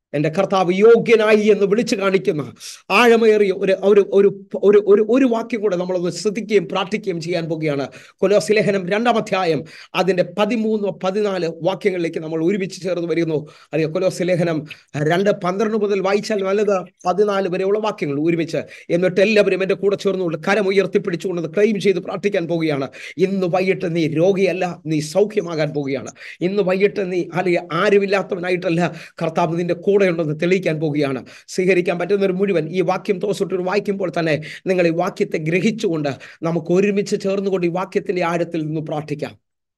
എൻ്റെ കർത്താവ് യോഗ്യനായി എന്ന് വിളിച്ചു കാണിക്കുന്ന ആഴമേറിയ ഒരു ഒരു ഒരു ഒരു ഒരു ഒരു വാക്യം കൂടെ നമ്മളൊന്ന് ശ്രദ്ധിക്കുകയും പ്രാർത്ഥിക്കുകയും ചെയ്യാൻ പോകുകയാണ് കൊലോസ് ലേഖനം രണ്ടാം അധ്യായം അതിൻ്റെ പതിമൂന്ന് പതിനാല് വാക്യങ്ങളിലേക്ക് നമ്മൾ ഒരുമിച്ച് ചേർന്ന് വരുന്നു അറിയാം കൊലോസ് ലേഖനം രണ്ട് പന്ത്രണ്ട് മുതൽ വായിച്ചാൽ നല്ലത് പതിനാല് വരെയുള്ള വാക്യങ്ങൾ ഒരുമിച്ച് എന്നിട്ട് എല്ലാവരും എൻ്റെ കൂടെ ചേർന്നുകൊണ്ട് കരം ഉയർത്തിപ്പിടിച്ചുകൊണ്ട് ക്ലെയിം ചെയ്ത് പ്രാർത്ഥിക്കാൻ പോവുകയാണ് ഇന്ന് വൈകിട്ട് നീ രോഗിയല്ല നീ സൗഖ്യമാകാൻ പോവുകയാണ് ഇന്ന് വൈകിട്ട് നീ അല്ലെങ്കിൽ ആരുമില്ലാത്തവനായിട്ടല്ല കർത്താവ് നിന്റെ കൂടെ ഉണ്ടെന്ന് തെളിയിക്കാൻ പോവുകയാണ് സ്വീകരിക്കാൻ പറ്റുന്ന ഒരു മുഴുവൻ ഈ വാക്യം തോസിട്ട് വായിക്കുമ്പോൾ തന്നെ നിങ്ങൾ ഈ വാക്യത്തെ ഗ്രഹിച്ചുകൊണ്ട് നമുക്ക് ഒരുമിച്ച് ചേർന്നുകൊണ്ട് ഈ വാക്യത്തിന്റെ ആഴത്തിൽ നിന്ന് പ്രാർത്ഥിക്കാം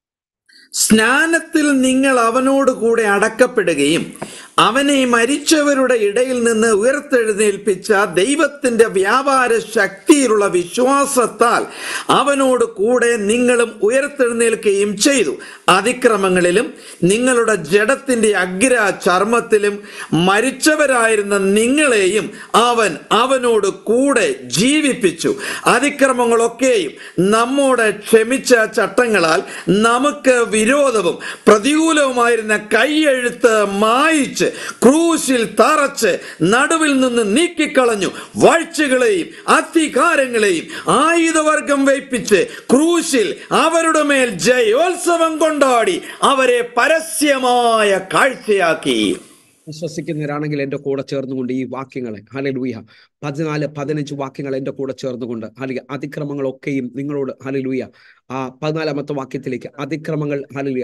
സ്നാനത്തിൽ നിങ്ങൾ അവനോട് കൂടെ അടക്കപ്പെടുകയും അവനെ മരിച്ചവരുടെ ഇടയിൽ നിന്ന് ഉയർത്തെഴുന്നേൽപ്പിച്ച ദൈവത്തിന്റെ വ്യാപാര ശക്തിയിലുള്ള വിശ്വാസത്താൽ അവനോട് കൂടെ നിങ്ങളും ഉയർത്തെഴുന്നേൽക്കുകയും ചെയ്തു അതിക്രമങ്ങളിലും നിങ്ങളുടെ ജഡത്തിന്റെ അഗ്ര ചർമ്മത്തിലും മരിച്ചവരായിരുന്ന നിങ്ങളെയും അവൻ അവനോട് കൂടെ ജീവിപ്പിച്ചു അതിക്രമങ്ങളൊക്കെയും നമ്മോട് ക്ഷമിച്ച ചട്ടങ്ങളാൽ നമുക്ക് വിരോധവും പ്രതികൂലവുമായിരുന്ന കൈയെഴുത്ത് മായിച്ച് ക്രൂശിൽ തറച്ച് നടുവിൽ നിന്ന് നീക്കിക്കളഞ്ഞു വാഴ്ചകളെയും അധികാരങ്ങളെയും ആയുധവർഗം വയ്പ്പിച്ച് ക്രൂശിൽ അവരുടെ മേൽ ജയോത്സവം കൊണ്ടാടി അവരെ പരസ്യമായ കാഴ്ചയാക്കി വിശ്വസിക്കുന്നവരാണെങ്കിൽ എൻ്റെ കൂടെ ചേർന്നുകൊണ്ട് ഈ വാക്യങ്ങളെ ഹലലൂയ പതിനാല് പതിനഞ്ച് വാക്യങ്ങൾ എൻ്റെ കൂടെ ചേർന്നുകൊണ്ട് അല്ലെങ്കിൽ അതിക്രമങ്ങളൊക്കെയും നിങ്ങളോട് ഹലലൂയ ആ പതിനാലാമത്തെ വാക്യത്തിലേക്ക് അതിക്രമങ്ങൾ ഹലലൂയ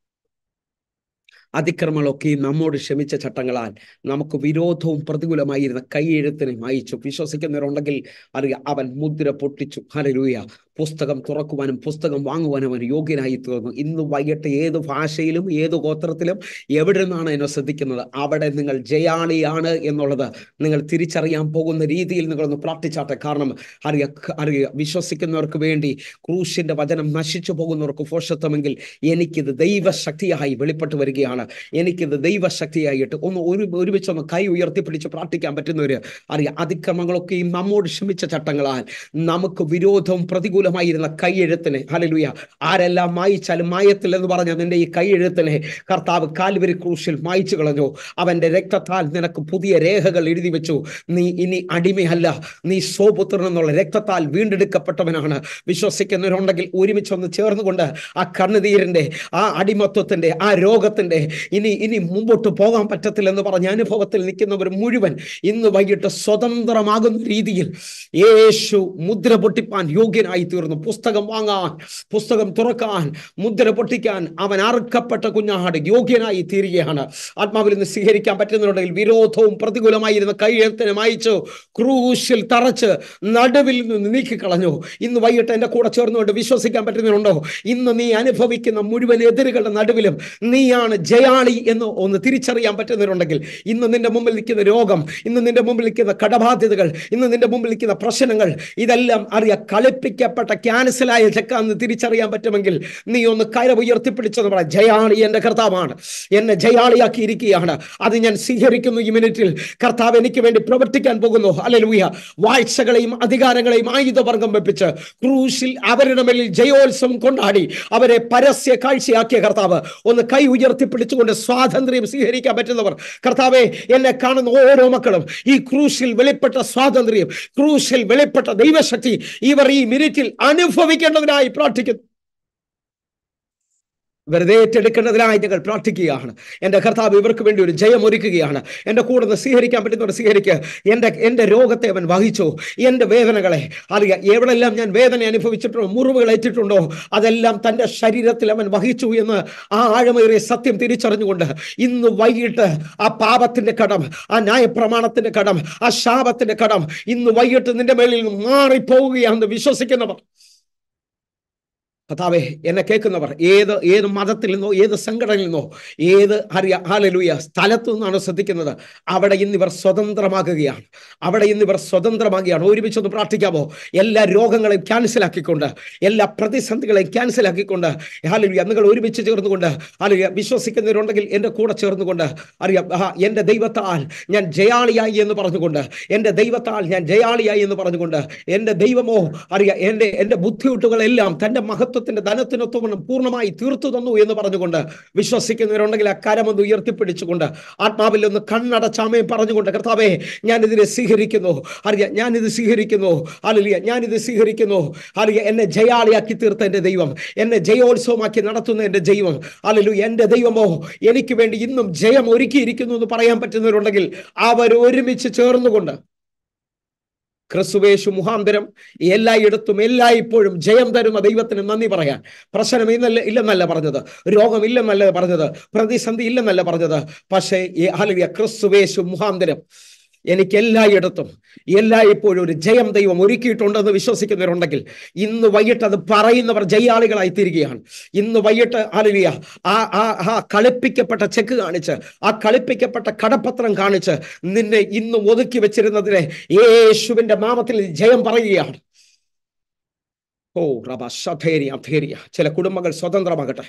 അതിക്രമങ്ങളൊക്കെയും നമ്മോട് ക്ഷമിച്ച ചട്ടങ്ങളാൽ നമുക്ക് വിരോധവും പ്രതികൂലമായിരുന്ന കൈയെഴുത്തിനെ മായിച്ചു വിശ്വസിക്കുന്നവരുണ്ടെങ്കിൽ അറിയാം അവൻ മുദ്ര പൊട്ടിച്ചു ഹലലൂയ പുസ്തകം തുറക്കുവാനും പുസ്തകം വാങ്ങുവാനും അവൻ യോഗ്യനായി തീർന്നു ഇന്ന് വൈകിട്ട് ഏത് ഭാഷയിലും ഏത് ഗോത്രത്തിലും എവിടെ നിന്നാണ് എന്നെ ശ്രദ്ധിക്കുന്നത് അവിടെ നിങ്ങൾ ജയാളിയാണ് എന്നുള്ളത് നിങ്ങൾ തിരിച്ചറിയാൻ പോകുന്ന രീതിയിൽ നിങ്ങളൊന്ന് പ്രാർത്ഥിച്ചാട്ടെ കാരണം അറിയ അറിയുക വിശ്വസിക്കുന്നവർക്ക് വേണ്ടി ക്രൂശിന്റെ വചനം നശിച്ചു പോകുന്നവർക്ക് ഫോഷത്വമെങ്കിൽ എനിക്കിത് ദൈവശക്തിയായി വെളിപ്പെട്ട് വരികയാണ് എനിക്കിത് ദൈവശക്തിയായിട്ട് ഒന്ന് ഒരു ഒരുമിച്ച് ഒന്ന് കൈ ഉയർത്തിപ്പിടിച്ച് പ്രാർത്ഥിക്കാൻ പറ്റുന്നവര് അറിയാം അതിക്രമങ്ങളൊക്കെയും നമ്മോട് ക്ഷമിച്ച ചട്ടങ്ങളാൽ നമുക്ക് വിരോധവും പ്രതികൂലമായിരുന്ന കൈയെഴുത്തിനെ ഹലലുയ ആരെല്ലാം മായിച്ചാലും മായത്തിൽ എന്ന് പറഞ്ഞ നിന്റെ ഈ കൈയെഴുത്തിനെ കർത്താവ് കാൽവരി ക്രൂശിൽ മായിച്ചു കളഞ്ഞു അവന്റെ രക്തത്താൽ നിനക്ക് പുതിയ രേഖകൾ എഴുതി വെച്ചു നീ ഇനി അടിമയല്ല നീ സോപുത്രൻ എന്നുള്ള രക്തത്താൽ വീണ്ടെടുക്കപ്പെട്ടവനാണ് വിശ്വസിക്കുന്നവരുണ്ടെങ്കിൽ ഒരുമിച്ചൊന്ന് ചേർന്നുകൊണ്ട് ആ കണ്ണുനീരിന്റെ ആ അടിമത്വത്തിന്റെ ആ രോഗത്തിന്റെ ഇനി ഇനി മുമ്പോട്ട് പോകാൻ പറ്റത്തില്ലെന്ന് പറഞ്ഞ അനുഭവത്തിൽ നിൽക്കുന്നവർ മുഴുവൻ ഇന്ന് വൈകിട്ട് സ്വതന്ത്രമാകുന്ന രീതിയിൽ യേശു മുദ്ര പൊട്ടിപ്പാൻ യോഗ്യനായി തീർന്നു പുസ്തകം വാങ്ങാൻ പുസ്തകം തുറക്കാൻ മുദ്ര പൊട്ടിക്കാൻ അവൻ അറുക്കപ്പെട്ട കുഞ്ഞാട് യോഗ്യനായി തീരുകയാണ് ആത്മാവിൽ നിന്ന് സ്വീകരിക്കാൻ പറ്റുന്നതിനുണ്ടെങ്കിൽ വിരോധവും പ്രതികൂലമായിരുന്ന കൈയെഴുത്തിനെ മായിച്ചു ക്രൂശിൽ തറച്ച് നടുവിൽ നിന്ന് നീക്കിക്കളഞ്ഞു ഇന്ന് വൈകിട്ട് എൻ്റെ കൂടെ ചേർന്നുകൊണ്ട് വിശ്വസിക്കാൻ പറ്റുന്നതിനുണ്ടോ ഇന്ന് നീ അനുഭവിക്കുന്ന മുഴുവൻ എതിരുകളുടെ നടുവിലും നീയാണ് ജയാളി എന്ന് ഒന്ന് തിരിച്ചറിയാൻ പറ്റുന്നവരുണ്ടെങ്കിൽ ഇന്ന് നിന്റെ മുമ്പിൽ നിൽക്കുന്ന രോഗം ഇന്ന് നിന്റെ മുമ്പിൽ നിൽക്കുന്ന കടബാധ്യതകൾ ഇന്ന് നിന്റെ മുമ്പിൽ നിൽക്കുന്ന പ്രശ്നങ്ങൾ ഇതെല്ലാം അറിയാം കളിപ്പിക്കപ്പെട്ട ക്യാൻസലായ ചെക്കാന്ന് തിരിച്ചറിയാൻ പറ്റുമെങ്കിൽ നീ ഒന്ന് കയറ ഉയർത്തിപ്പിടിച്ചെന്ന് പറയാം ജയാളി എൻ്റെ കർത്താവാണ് എന്നെ ജയാളിയാക്കി ഇരിക്കുകയാണ് അത് ഞാൻ സ്വീകരിക്കുന്നു ഈ മിനിറ്റിൽ കർത്താവ് എനിക്ക് വേണ്ടി പ്രവർത്തിക്കാൻ പോകുന്നു അല്ലെ വാഴ്ചകളെയും അധികാരങ്ങളെയും ആയുധവർഗം വെപ്പിച്ച് ക്രൂശിൽ അവരുടെ മേലിൽ ജയോത്സവം കൊണ്ടാടി അവരെ പരസ്യ കാഴ്ചയാക്കിയ കർത്താവ് ഒന്ന് കൈ ഉയർത്തിപ്പിടിച്ചുകൊണ്ട് സ്വാതന്ത്ര്യം സ്വീകരിക്കാൻ പറ്റുന്നവർ കർത്താവെ എന്നെ കാണുന്ന ഓരോ മക്കളും ഈ ക്രൂശിൽ വെളിപ്പെട്ട സ്വാതന്ത്ര്യം ക്രൂശിൽ വെളിപ്പെട്ട ദൈവശക്തി ഇവർ ഈ മിനിറ്റിൽ അനുഭവിക്കേണ്ടതിനായി പ്രാർത്ഥിക്കുന്നു വെറുതെ ഏറ്റെടുക്കേണ്ടതിനായി ഞങ്ങൾ പ്രാർത്ഥിക്കുകയാണ് എൻ്റെ കർത്താവ് ഇവർക്ക് വേണ്ടി ഒരു ജയം ഒരുക്കുകയാണ് എൻ്റെ കൂടെ നിന്ന് സ്വീകരിക്കാൻ പറ്റുന്നവർ സ്വീകരിക്കുക എൻ്റെ എൻ്റെ രോഗത്തെ അവൻ വഹിച്ചു എൻ്റെ വേദനകളെ അറിയാം എവിടെല്ലാം ഞാൻ വേദന അനുഭവിച്ചിട്ടുണ്ടോ മുറിവുകൾ ഏറ്റിട്ടുണ്ടോ അതെല്ലാം തൻ്റെ ശരീരത്തിൽ അവൻ വഹിച്ചു എന്ന് ആ ആഴമേറിയ സത്യം തിരിച്ചറിഞ്ഞുകൊണ്ട് ഇന്ന് വൈകിട്ട് ആ പാപത്തിന്റെ കടം ആ ന്യായപ്രമാണത്തിന്റെ കടം ആ ശാപത്തിന്റെ കടം ഇന്ന് വൈകിട്ട് നിന്റെ മേളിൽ നിന്ന് മാറിപ്പോവുകയാണെന്ന് വിശ്വസിക്കുന്നവർ കഥാവേ എന്നെ കേൾക്കുന്നവർ ഏത് ഏത് മതത്തിൽ നിന്നോ ഏത് സംഘടനയിൽ നിന്നോ ഏത് അറിയ ഹാലലൂയ സ്ഥലത്തു നിന്നാണ് ശ്രദ്ധിക്കുന്നത് അവിടെ ഇന്ന് ഇവർ സ്വതന്ത്രമാകുകയാണ് അവിടെ ഇന്ന് ഇവർ സ്വതന്ത്രമാകുകയാണ് ഒരുമിച്ചൊന്ന് പ്രാർത്ഥിക്കാമോ എല്ലാ രോഗങ്ങളെയും ക്യാൻസലാക്കിക്കൊണ്ട് എല്ലാ പ്രതിസന്ധികളെയും ക്യാൻസലാക്കിക്കൊണ്ട് ഹാലലൂയ നിങ്ങൾ ഒരുമിച്ച് ചേർന്നുകൊണ്ട് ഹാലലൂയ വിശ്വസിക്കുന്നവരുണ്ടെങ്കിൽ എൻ്റെ കൂടെ ചേർന്നുകൊണ്ട് അറിയാം ആ എൻ്റെ ദൈവത്താൽ ഞാൻ ജയാളിയായി എന്ന് പറഞ്ഞുകൊണ്ട് എൻ്റെ ദൈവത്താൽ ഞാൻ ജയാളിയായി എന്ന് പറഞ്ഞുകൊണ്ട് എൻ്റെ ദൈവമോ അറിയാം എൻ്റെ എൻ്റെ ബുദ്ധിമുട്ടുകളെല്ലാം തൻ്റെ മഹത്വ മഹത്വത്തിന്റെ ധനത്തിനൊത്തവണ്ണം പൂർണ്ണമായി തീർത്തു തന്നു എന്ന് പറഞ്ഞുകൊണ്ട് വിശ്വസിക്കുന്നവരുണ്ടെങ്കിൽ ആ കരമൊന്ന് ഉയർത്തിപ്പിടിച്ചുകൊണ്ട് ആത്മാവിൽ ഒന്ന് കണ്ണടച്ചാമയും പറഞ്ഞുകൊണ്ട് കർത്താവേ ഞാനിതിനെ സ്വീകരിക്കുന്നു അറിയാം ഞാനിത് സ്വീകരിക്കുന്നു അലിയ ഞാനിത് സ്വീകരിക്കുന്നു അലിയ എന്നെ ജയാളിയാക്കി തീർത്ത എൻ്റെ ദൈവം എന്നെ ജയോത്സവമാക്കി നടത്തുന്ന എൻ്റെ ദൈവം അലലു എൻ്റെ ദൈവമോ എനിക്ക് വേണ്ടി ഇന്നും ജയം ഒരുക്കിയിരിക്കുന്നു എന്ന് പറയാൻ പറ്റുന്നവരുണ്ടെങ്കിൽ അവർ ഒരുമിച്ച് ചേർന്നുകൊണ്ട് ക്രിസ്തുവേശു മുഖാന്തരം എല്ലായിടത്തും എല്ലായ്പ്പോഴും ജയം തരുന്ന ദൈവത്തിന് നന്ദി പറയാൻ പ്രശ്നം ഇന്നല്ല ഇല്ലെന്നല്ല പറഞ്ഞത് രോഗം ഇല്ലെന്നല്ല പറഞ്ഞത് പ്രതിസന്ധി ഇല്ലെന്നല്ല പറഞ്ഞത് പക്ഷേ ഹലിയ ക്രിസ്തുവേശു മുഖാന്തരം എനിക്ക് എല്ലായിടത്തും എല്ലായ്പ്പോഴും ഒരു ജയം ദൈവം ഒരുക്കിയിട്ടുണ്ടെന്ന് വിശ്വസിക്കുന്നവരുണ്ടെങ്കിൽ ഇന്ന് വൈകിട്ട് അത് പറയുന്നവർ ജയാളികളായി തീരുകയാണ് ഇന്ന് വൈകിട്ട് ആലുവിയ ആ ആ ആ കളിപ്പിക്കപ്പെട്ട ചെക്ക് കാണിച്ച് ആ കളിപ്പിക്കപ്പെട്ട കടപ്പത്രം കാണിച്ച് നിന്നെ ഇന്ന് ഒതുക്കി വെച്ചിരുന്നതിനെ യേശുവിന്റെ നാമത്തിൽ ജയം പറയുകയാണ് ഓ റബ സധേരിയ അധേരിയ ചില കുടുംബങ്ങൾ സ്വതന്ത്രമാകട്ടെ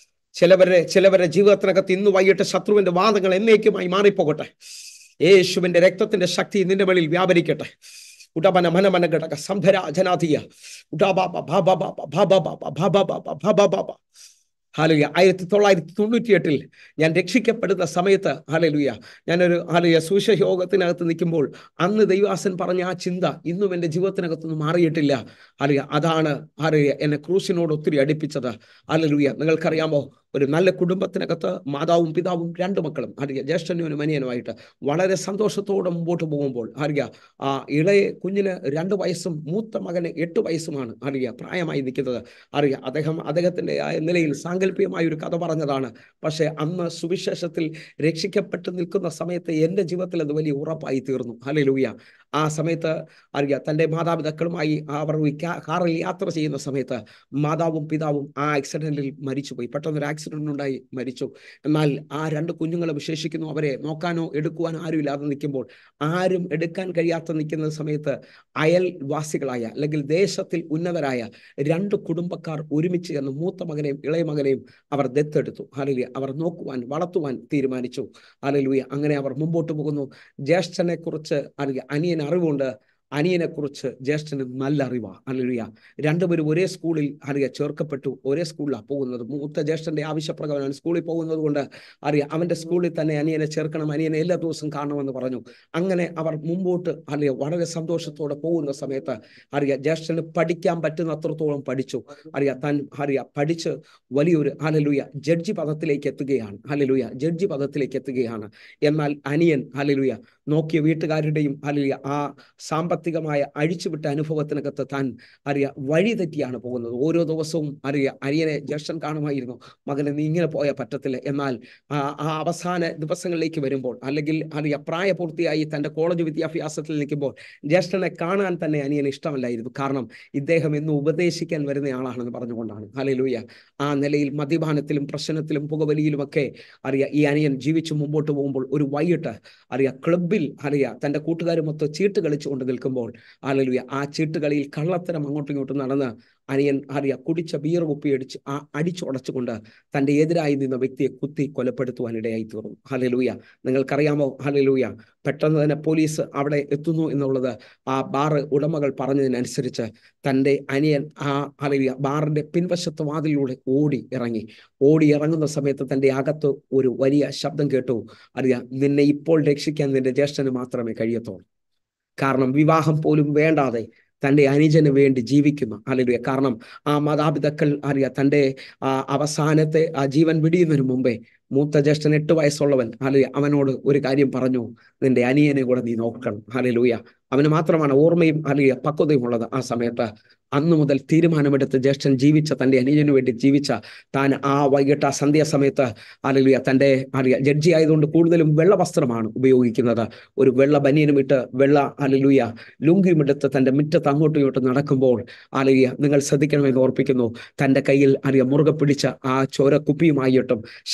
ചിലവരെ ചിലവരുടെ ജീവിതത്തിനകത്ത് ഇന്ന് വൈകിട്ട് ശത്രുവിന്റെ വാദങ്ങൾ എന്നേക്കുമായി മാറിപ്പോകട്ടെ യേശുവിന്റെ രക്തത്തിന്റെ ശക്തി നിന്റെ വെളിയിൽ വ്യാപരിക്കട്ടെ ഉടമന മനമന ഘടക സംഭരാജനാധിയ ഉടാബാബ ബാബാബാബ ബാബാബാബ ബാബാബാബ ബാബാബാബ ഹാലുയ ആയിരത്തി തൊള്ളായിരത്തി തൊണ്ണൂറ്റി എട്ടിൽ ഞാൻ രക്ഷിക്കപ്പെടുന്ന സമയത്ത് ഹാലലുയ ഞാനൊരു ഹാലുയ സുവിശേഷ യോഗത്തിനകത്ത് നിൽക്കുമ്പോൾ അന്ന് ദൈവാസൻ പറഞ്ഞ ആ ചിന്ത ഇന്നും എൻ്റെ ജീവിതത്തിനകത്തൊന്നും മാറിയിട്ടില്ല ഹാലുയ അതാണ് ഹാലുയ എന്നെ ക്രൂശിനോട് ഒത്തിരി അടുപ്പിച്ചത് ഹാലലുയ നിങ്ങൾക്കറിയാമോ ഒരു നല്ല കുടുംബത്തിനകത്ത് മാതാവും പിതാവും രണ്ട് മക്കളും അറിയ ജ്യേഷ്ഠനും അനിയനുമായിട്ട് വളരെ സന്തോഷത്തോടെ മുമ്പോട്ട് പോകുമ്പോൾ അറിയ ആ ഇളയ കുഞ്ഞിന് രണ്ട് വയസ്സും മൂത്ത മകന് എട്ട് വയസ്സുമാണ് അറിയ പ്രായമായി നിൽക്കുന്നത് അറിയ അദ്ദേഹം അദ്ദേഹത്തിൻ്റെ ആ നിലയിൽ സാങ്കല്പികമായ ഒരു കഥ പറഞ്ഞതാണ് പക്ഷേ അന്ന് സുവിശേഷത്തിൽ രക്ഷിക്കപ്പെട്ട് നിൽക്കുന്ന സമയത്ത് എൻ്റെ ജീവിതത്തിൽ അത് വലിയ ഉറപ്പായി തീർന്നു ഹലലൂയ ആ സമയത്ത് അറിയ തൻ്റെ മാതാപിതാക്കളുമായി അവർ കാറിൽ യാത്ര ചെയ്യുന്ന സമയത്ത് മാതാവും പിതാവും ആ ആക്സിഡന്റിൽ മരിച്ചുപോയി പെട്ടെന്നൊരു ആക്സിഡന്റ് ഉണ്ടായി മരിച്ചു എന്നാൽ ആ രണ്ട് കുഞ്ഞുങ്ങളെ വിശേഷിക്കുന്നു അവരെ നോക്കാനോ എടുക്കുവാനോ ആരും ഇല്ലാതെ നിൽക്കുമ്പോൾ ആരും എടുക്കാൻ കഴിയാത്ത നിൽക്കുന്ന സമയത്ത് അയൽവാസികളായ അല്ലെങ്കിൽ ദേശത്തിൽ ഉന്നതരായ രണ്ട് കുടുംബക്കാർ ഒരുമിച്ച് ചെന്ന് മൂത്ത മകനെയും ഇളയ മകനെയും അവർ ദത്തെടുത്തു ഹാലലുയ അവർ നോക്കുവാൻ വളർത്തുവാൻ തീരുമാനിച്ചു ഹാലലുയ അങ്ങനെ അവർ മുമ്പോട്ട് പോകുന്നു ജ്യേഷ്ഠനെ കുറിച്ച് അല്ലെങ്കിൽ അനിയൻ അറിവുണ്ട് അനിയനെ കുറിച്ച് ജ്യേഷ്ഠന് നല്ല അറിവാ അല്ലുയ രണ്ടുപേരും ഒരേ സ്കൂളിൽ അറിയ ചേർക്കപ്പെട്ടു ഒരേ സ്കൂളിലാണ് പോകുന്നത് മൂത്ത ജ്യേഷ്ഠന്റെ ആവശ്യപ്രകാരമാണ് സ്കൂളിൽ പോകുന്നത് കൊണ്ട് അറിയാം അവന്റെ സ്കൂളിൽ തന്നെ അനിയനെ ചേർക്കണം അനിയനെ എല്ലാ ദിവസവും കാണണമെന്ന് പറഞ്ഞു അങ്ങനെ അവർ മുമ്പോട്ട് അറിയ വളരെ സന്തോഷത്തോടെ പോകുന്ന സമയത്ത് അറിയ ജ്യേഷ്ഠന് പഠിക്കാൻ പറ്റുന്ന അത്രത്തോളം പഠിച്ചു അറിയ താൻ അറിയ പഠിച്ച് വലിയൊരു ഹലലുയ ജഡ്ജി പദത്തിലേക്ക് എത്തുകയാണ് ഹലലുയ ജഡ്ജി പദത്തിലേക്ക് എത്തുകയാണ് എന്നാൽ അനിയൻ ഹലലുയ നോക്കിയ വീട്ടുകാരുടെയും ഹലലുയ ആ സാമ്പത്തികമായ അഴിച്ചുവിട്ട അനുഭവത്തിനകത്ത് താൻ അറിയ വഴി തെറ്റിയാണ് പോകുന്നത് ഓരോ ദിവസവും അറിയ അനിയനെ ജ്യേഷ്ഠൻ കാണുമായിരുന്നു മകനെ നീ ഇങ്ങനെ പോയാൽ പറ്റത്തില്ല എന്നാൽ ആ ആ അവസാന ദിവസങ്ങളിലേക്ക് വരുമ്പോൾ അല്ലെങ്കിൽ അറിയ പ്രായപൂർത്തിയായി തൻ്റെ കോളേജ് വിദ്യാഭ്യാസത്തിൽ നിൽക്കുമ്പോൾ ജ്യേഷ്ഠനെ കാണാൻ തന്നെ അനിയന് ഇഷ്ടമല്ലായിരുന്നു കാരണം ഇദ്ദേഹം എന്ന് ഉപദേശിക്കാൻ വരുന്ന ആളാണെന്ന് പറഞ്ഞുകൊണ്ടാണ് ഹലലൂയ ആ നിലയിൽ മദ്യപാനത്തിലും പ്രശ്നത്തിലും പുകവലിയിലുമൊക്കെ അറിയ ഈ അനിയൻ ജീവിച്ചു മുമ്പോട്ട് പോകുമ്പോൾ ഒരു വൈകിട്ട് അറിയ ക്ലബിൽ അറിയ തൻ്റെ കൂട്ടുകാരുമൊത്ത് ചീട്ട് കളിച്ചുകൊണ്ട് നിൽക്കുമ്പോൾ ഹലലൂയ ആ ചീട്ടുകളിയിൽ കള്ളത്തരം അങ്ങോട്ടും ഇങ്ങോട്ടും നടന്ന് അനിയൻ അറിയ കുടിച്ച ബീർ കുപ്പിയടിച്ച് ആ അടിച്ചുടച്ചുകൊണ്ട് തൻ്റെ എതിരായി നിന്ന വ്യക്തിയെ കുത്തി കൊലപ്പെടുത്തുവാൻ ഇടയായി തീർന്നു ഹലലൂയ നിങ്ങൾക്കറിയാമോ ഹലലൂയ പെട്ടെന്ന് തന്നെ പോലീസ് അവിടെ എത്തുന്നു എന്നുള്ളത് ആ ബാറ് ഉടമകൾ പറഞ്ഞതിനനുസരിച്ച് തൻ്റെ അനിയൻ ആ ഹലലൂയ ബാറിന്റെ പിൻവശത്ത് വാതിലൂടെ ഓടി ഇറങ്ങി ഓടി ഇറങ്ങുന്ന സമയത്ത് തൻ്റെ അകത്ത് ഒരു വലിയ ശബ്ദം കേട്ടു അറിയാം നിന്നെ ഇപ്പോൾ രക്ഷിക്കാൻ നിന്റെ ജ്യേഷ്ഠന് മാത്രമേ കഴിയത്തുള്ളൂ കാരണം വിവാഹം പോലും വേണ്ടാതെ തൻ്റെ അനുജന് വേണ്ടി ജീവിക്കുന്ന അല്ലെ കാരണം ആ മാതാപിതാക്കൾ അറിയാം തൻ്റെ ആ അവസാനത്തെ ആ ജീവൻ വിടിയുന്നതിന് മുമ്പേ മൂത്ത ജ്യേഷ്ഠൻ എട്ട് വയസ്സുള്ളവൻ അല്ലെ അവനോട് ഒരു കാര്യം പറഞ്ഞു നിന്റെ അനിയനെ കൂടെ നീ നോക്കണം ഹലലൂയ അവന് മാത്രമാണ് ഓർമ്മയും അല്ലെങ്കിൽ പക്വതയും ഉള്ളത് ആ സമയത്ത് അന്നു മുതൽ തീരുമാനമെടുത്ത് ജ്യേഷ്ഠൻ ജീവിച്ച തൻ്റെ അനുജനു വേണ്ടി ജീവിച്ച താൻ ആ വൈകിട്ട് ആ സന്ധ്യാസമയത്ത് അലലുയ തൻ്റെ അറിയ ജഡ്ജി ആയതുകൊണ്ട് കൂടുതലും വെള്ള വസ്ത്രമാണ് ഉപയോഗിക്കുന്നത് ഒരു വെള്ള ബനിയനും ഇട്ട് വെള്ള അലലുയ ലുങ്കിയും എടുത്ത് തൻ്റെ മുറ്റത്ത് അങ്ങോട്ടും ഇങ്ങോട്ടും നടക്കുമ്പോൾ അലലുയ നിങ്ങൾ ശ്രദ്ധിക്കണമെന്ന് ഓർപ്പിക്കുന്നു തൻ്റെ കയ്യിൽ അറിയ മുറുകെ പിടിച്ച ആ ചോര കുപ്പിയുമായിട്ടും ശരീരം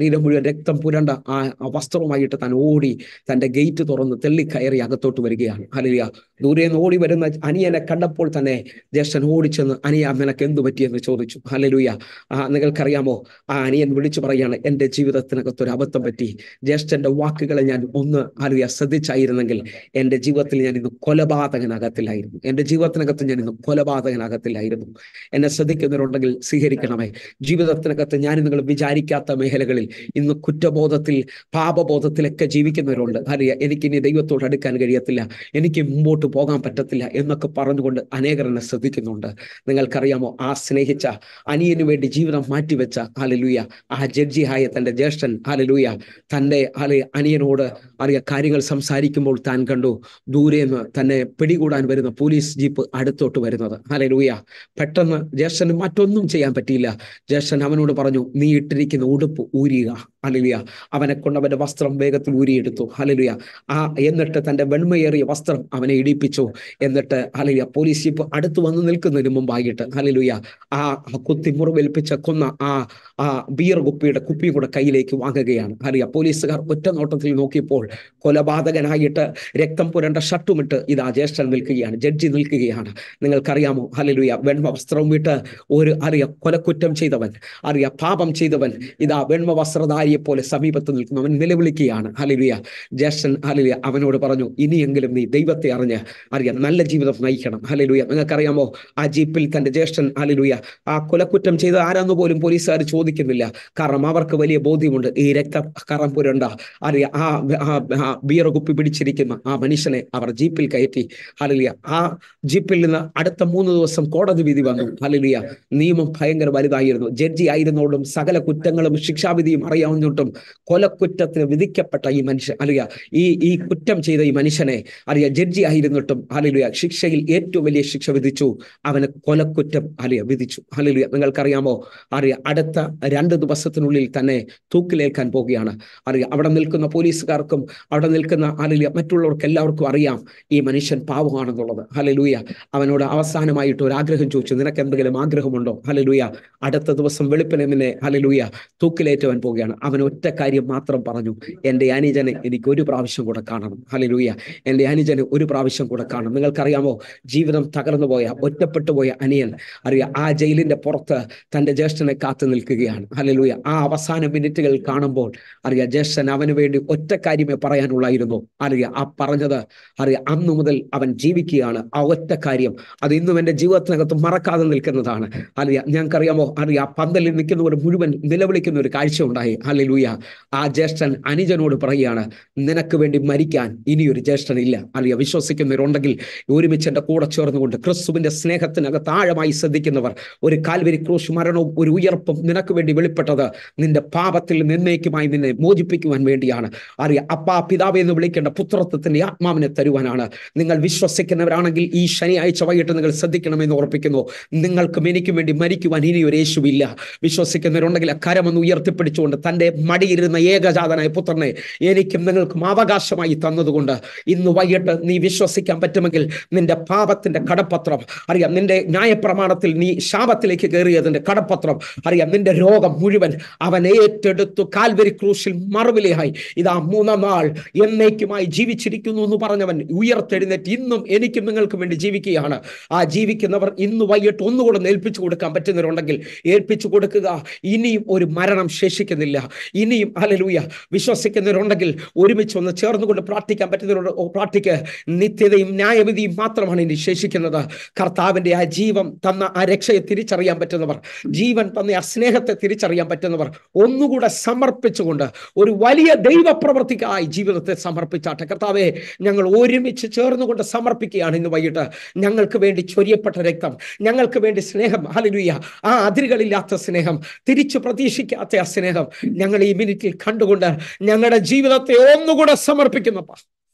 ശരീരം മുഴുവൻ രക്തം പുരണ്ട ആ ആ വസ്ത്രവുമായിട്ട് താൻ ഓടി തന്റെ ഗേറ്റ് തുറന്ന് തെള്ളിക്കയറി അകത്തോട്ട് വരികയാണ് ഹലിയ ദൂരെ നിന്ന് ഓടി വരുന്ന അനിയനെ കണ്ടപ്പോൾ തന്നെ ജ്യേഷ്ഠൻ ഓടിച്ചെന്ന് അനിയ നിനക്ക് എന്തു പറ്റിയെന്ന് ചോദിച്ചു ഹലലുയ ആ നിങ്ങൾക്കറിയാമോ ആ അനിയൻ വിളിച്ചു പറയാണ് എൻ്റെ ജീവിതത്തിനകത്ത് ഒരു അബദ്ധം പറ്റി ജ്യേഷ്ഠന്റെ വാക്കുകളെ ഞാൻ ഒന്ന് ഹലുയ ശ്രദ്ധിച്ചായിരുന്നെങ്കിൽ എൻ്റെ ജീവിതത്തിൽ ഞാൻ ഇന്ന് കൊലപാതകനകത്തിലായിരുന്നു എൻ്റെ ജീവിതത്തിനകത്ത് ഞാൻ ഇന്ന് കൊലപാതകനകത്തിലായിരുന്നു എന്നെ ശ്രദ്ധിക്കുന്നവരുണ്ടെങ്കിൽ സ്വീകരിക്കണമേ ജീവിതത്തിനകത്ത് ഞാൻ നിങ്ങൾ വിചാരിക്കാത്ത മേഖലകളിൽ ഇന്ന് കുറ്റബോധത്തിൽ പാപബോധത്തിലൊക്കെ ജീവിക്കുന്നവരുണ്ട് അറിയ എനിക്കിനി ദൈവത്തോട് അടുക്കാൻ കഴിയത്തില്ല എനിക്ക് മുമ്പോട്ട് പോകാൻ പറ്റത്തില്ല എന്നൊക്കെ പറഞ്ഞുകൊണ്ട് അനേകർ എന്നെ ശ്രദ്ധിക്കുന്നുണ്ട് നിങ്ങൾക്കറിയാമോ ആ സ്നേഹിച്ച അനിയന് വേണ്ടി ജീവിതം മാറ്റിവെച്ച ഹാലലൂയ ആ ജഡ്ജിയായ തന്റെ ജ്യേഷ്ഠൻ ഹാലലൂയ തന്റെ ഹാല അനിയനോട് അറിയ കാര്യങ്ങൾ സംസാരിക്കുമ്പോൾ താൻ കണ്ടു ദൂരേന്ന് തന്നെ പിടികൂടാൻ വരുന്ന പോലീസ് ജീപ്പ് അടുത്തോട്ട് വരുന്നത് ഹാലലൂയ പെട്ടെന്ന് ജ്യേഷ്ഠന് മറ്റൊന്നും ചെയ്യാൻ പറ്റിയില്ല ജ്യേഷ്ഠൻ അവനോട് പറഞ്ഞു നീ ഇട്ടിരിക്കുന്ന ഉടുപ്പ് ഊരിക ഹലലുയ അവനെ കൊണ്ട് അവന്റെ വസ്ത്രം വേഗത്തിൽ ഊരിയെടുത്തു ഹലലുയ ആ എന്നിട്ട് തന്റെ വെണ്മയേറിയ വസ്ത്രം അവനെ ഇടിപ്പിച്ചു എന്നിട്ട് ഹലലുയ പോലീസ് ജീപ്പ് അടുത്ത് വന്ന് നിൽക്കുന്നതിന് മുമ്പായിട്ട് ഹലലുയ ആ കുത്തി മുറിവേൽപ്പിച്ച കൊന്ന ആ ആ ബിയർ കുപ്പിയുടെ കുപ്പിയും കൂടെ കയ്യിലേക്ക് വാങ്ങുകയാണ് ഹലിയ പോലീസുകാർ ഒറ്റ നോട്ടത്തിൽ നോക്കിയപ്പോൾ കൊലപാതകനായിട്ട് രക്തം പുരണ്ട ഷർട്ടുമിട്ട് ഇതാ ജ്യേഷ്ഠൻ നിൽക്കുകയാണ് ജഡ്ജി നിൽക്കുകയാണ് നിങ്ങൾക്കറിയാമോ ഹലലുയ വെണ്മ വസ്ത്രവും വിട്ട് ഒരു അറിയ കൊലക്കുറ്റം ചെയ്തവൻ അറിയ പാപം ചെയ്തവൻ ഇതാ വെണ്മ വസ്ത്രധാരിയെ പോലെ സമീപത്ത് നിൽക്കുന്നു അവൻ നിലവിളിക്കുകയാണ് ഹലിലുയ ജ്യേഷ്ഠൻ ഹലിലുയ അവനോട് പറഞ്ഞു ഇനിയെങ്കിലും നീ ദൈവത്തെ അറിഞ്ഞ് അറിയാം നല്ല ജീവിതം നയിക്കണം ഹലിലുയ നിങ്ങൾക്കറിയാമോ ആ ജീപ്പിൽ തന്റെ ജ്യേഷ്ഠൻ ഹലിലുയ ആ കൊലക്കുറ്റം ചെയ്ത് ആരാന്ന് പോലും പോലീസുകാർ ചോദിക്കുന്നില്ല കാരണം അവർക്ക് വലിയ ബോധ്യമുണ്ട് ഈ രക്ത കറം പുരണ്ട അറിയ ആ ആ- ആ ബിയർ കുപ്പി പിടിച്ചിരിക്കുന്ന ആ മനുഷ്യനെ അവർ ജീപ്പിൽ കയറ്റി ഹലിലിയ ആ ജീപ്പിൽ നിന്ന് അടുത്ത മൂന്ന് ദിവസം കോടതി വിധി വന്നു ഹലിലിയ നിയമം ഭയങ്കര വലുതായിരുന്നു ജഡ്ജി ആയിരുന്നോണ്ടും സകല കുറ്റങ്ങളും ശിക്ഷാവിധിയും അറിയാവുന്നിട്ടും കൊലക്കുറ്റത്തിന് വിധിക്കപ്പെട്ട ഈ മനുഷ്യൻ അറിയ ഈ ഈ കുറ്റം ചെയ്ത ഈ മനുഷ്യനെ അറിയ ജഡ്ജി ആയിരുന്നിട്ടും ഹലിലുയ ശിക്ഷയിൽ ഏറ്റവും വലിയ ശിക്ഷ വിധിച്ചു അവന് കൊലക്കുറ്റം അറിയ വിധിച്ചു ഹലിലുയ നിങ്ങൾക്കറിയാമോ അറിയ അടുത്ത രണ്ട് ദിവസത്തിനുള്ളിൽ തന്നെ തൂക്കിലേൽക്കാൻ പോവുകയാണ് അറിയ അവിടെ നിൽക്കുന്ന പോലീസുകാർക്കും അവിടെ നിൽക്കുന്ന ഹലിലുയ മറ്റുള്ളവർക്ക് എല്ലാവർക്കും അറിയാം ഈ മനുഷ്യൻ പാവമാണെന്നുള്ളത് ഹലലൂയ അവനോട് അവസാനമായിട്ട് ഒരു ആഗ്രഹം ചോദിച്ചു നിനക്ക് എന്തെങ്കിലും ആഗ്രഹമുണ്ടോ ഹലലൂയ അടുത്ത ദിവസം വെളുപ്പിനെ നിന്നെ ഹലലൂയ തൂക്കിലേറ്റുവാൻ പോവുകയാണ് അവൻ ഒറ്റ കാര്യം മാത്രം പറഞ്ഞു എൻ്റെ അനുജനെ എനിക്ക് ഒരു പ്രാവശ്യം കൂടെ കാണണം ഹലലൂയ എൻ്റെ അനുജന് ഒരു പ്രാവശ്യം കൂടെ കാണണം നിങ്ങൾക്കറിയാമോ ജീവിതം തകർന്നു പോയ ഒറ്റപ്പെട്ടു പോയ അനിയൻ അറിയ ആ ജയിലിന്റെ പുറത്ത് തന്റെ ജ്യേഷ്ഠനെ കാത്തു നിൽക്കുകയാണ് ഹലലൂയ ആ അവസാന മിനിറ്റുകൾ കാണുമ്പോൾ അറിയ ജ്യേഷ്ഠൻ അവന് വേണ്ടി ഒറ്റ കാര്യമേ പറയാനുള്ളായിരുന്നു അറിയ ആ പറഞ്ഞത് അറിയ അന്നു മുതൽ അവൻ ജീവിക്കുകയാണ് ആ ഒറ്റ കാര്യം അത് ഇന്നും എൻ്റെ ജീവിതത്തിനകത്ത് മറക്കാതെ നിൽക്കുന്നതാണ് അറിയ ഞങ്ങൾക്കറിയാമോ അറിയ ആ പന്തലിൽ നിൽക്കുന്നവർ മുഴുവൻ നിലവിളിക്കുന്ന ഒരു കാഴ്ച ഉണ്ടായി ഹല്ലേലൂയ ആ ജ്യേഷ്ഠൻ അനുജനോട് പറയുകയാണ് നിനക്ക് വേണ്ടി മരിക്കാൻ ഇനിയൊരു ജ്യേഷ്ഠൻ ഇല്ല അറിയ വിശ്വസിക്കുന്നവരുണ്ടെങ്കിൽ ഒരുമിച്ച് എൻ്റെ കൂടെ ചേർന്നുകൊണ്ട് ക്രിസ്തുവിന്റെ സ്നേഹത്തിനകത്ത് ആഴമായി ശ്രദ്ധിക്കുന്നവർ ഒരു കാൽവരി ക്രൂശ് മരണവും ഒരു ഉയർപ്പും നിനക്ക് വേണ്ടി വെളിപ്പെട്ടത് നിന്റെ പാപത്തിൽ നിന്നേക്കുമായി നിന്നെ മോചിപ്പിക്കുവാൻ വേണ്ടിയാണ് അറിയ അപ്പാ പിതാവെ എന്ന് വിളിക്കേണ്ട പുത്രത്വത്തിന്റെ ആത്മാവിനെ തരുവാനാണ് നിങ്ങൾ വിശ്വസിക്കുന്നവരാണെങ്കിൽ ഈ ശനിയാഴ്ച വൈകിട്ട് നിങ്ങൾ ശ്രദ്ധിക്കണമെന്ന് ഓർപ്പിക്കുന്നു നിങ്ങൾക്കും എനിക്കും വേണ്ടി മരിക്കുവാൻ ഇനി ഒരു യേശുവില്ല വിശ്വസിക്കുന്നവരുണ്ടെങ്കിൽ ആ കരമൊന്ന് ഉയർത്തിപ്പിടിച്ചുകൊണ്ട് തന്റെ മടിയിരുന്ന ഏകജാതനായ പുത്രനെ എനിക്കും നിങ്ങൾക്കും അവകാശമായി തന്നതുകൊണ്ട് ഇന്ന് വൈകിട്ട് നീ വിശ്വസിക്കാൻ പറ്റുമെങ്കിൽ നിന്റെ പാപത്തിന്റെ കടപ്പത്രം അറിയാം നിന്റെ ന്യായപ്രമാണത്തിൽ നീ ശാപത്തിലേക്ക് കയറിയതിന്റെ കടപ്പത്രം അറിയാം നിന്റെ രോഗം മുഴുവൻ അവൻ ഏറ്റെടുത്തു കാൽവരി ക്രൂശിൽ മറുവിലയായി ഇതാ മൂന്നാം നാൾ എന്നേക്കുമായി ജീവിച്ചിരിക്കുന്നു എന്ന് പറഞ്ഞവൻ ഉയർത്തെഴുന്നേറ്റ് ഇന്നും എനിക്കും നിങ്ങൾക്കും വേണ്ടി ജീവിക്കുകയാണ് ആ ജീവിക്കുന്നവർ ഇന്ന് വൈകിട്ട് ഒന്നുകൂടെ ഒന്ന് ഏൽപ്പിച്ചു കൊടുക്കാൻ പറ്റുന്നവരുണ്ടെങ്കിൽ ഏൽപ്പിച്ചു കൊടുക്കുക ഇനിയും ഒരു മരണം ശേഷിക്കുന്നില്ല ഇനിയും അലലൂയ വിശ്വസിക്കുന്നവരുണ്ടെങ്കിൽ ഒരുമിച്ച് ഒന്ന് ചേർന്നുകൊണ്ട് പ്രാർത്ഥിക്കാൻ പറ്റുന്നവരോട് ഓ പ്രാർത്ഥിക്ക് നിത്യതയും ന്യായവിധിയും മാത്രമാണ് ഇനി ശേഷിക്കുന്നത് കർത്താവിന്റെ ആ ജീവൻ തന്ന ആ രക്ഷയെ തിരിച്ചറിയാൻ പറ്റുന്നവർ ജീവൻ തന്ന ആ സ്നേഹത്തെ തിരിച്ചറിയാൻ പറ്റുന്നവർ ഒന്നുകൂടെ സമർപ്പിച്ചുകൊണ്ട് ഒരു വലിയ ദൈവപ്രവർത്തിക്കായി ജീവിതത്തെ സമർപ്പിച്ചാട്ടെ കർത്താവെ ഞങ്ങൾ ഒരുമിച്ച് ചേർന്നുകൊണ്ട് സമർപ്പിക്കുകയാണ് ഇന്ന് വൈകിട്ട് ഞങ്ങൾക്ക് വേണ്ടി ചൊരിയപ്പെട്ട രക്തം ഞങ്ങൾക്ക് വേണ്ടി സ്നേഹം ഹല്ലേലൂയ ആ അതിരുകളില്ലാത്ത സ്നേഹം തിരിച്ചു പ്രതീക്ഷിക്കാത്ത ആ സ്നേഹം ഞങ്ങൾ ഈ മിനിറ്റിൽ കണ്ടുകൊണ്ട് ഞങ്ങളുടെ ജീവിതത്തെ ഒന്നുകൂടെ സമർപ്പിക്കുന്നപ്പ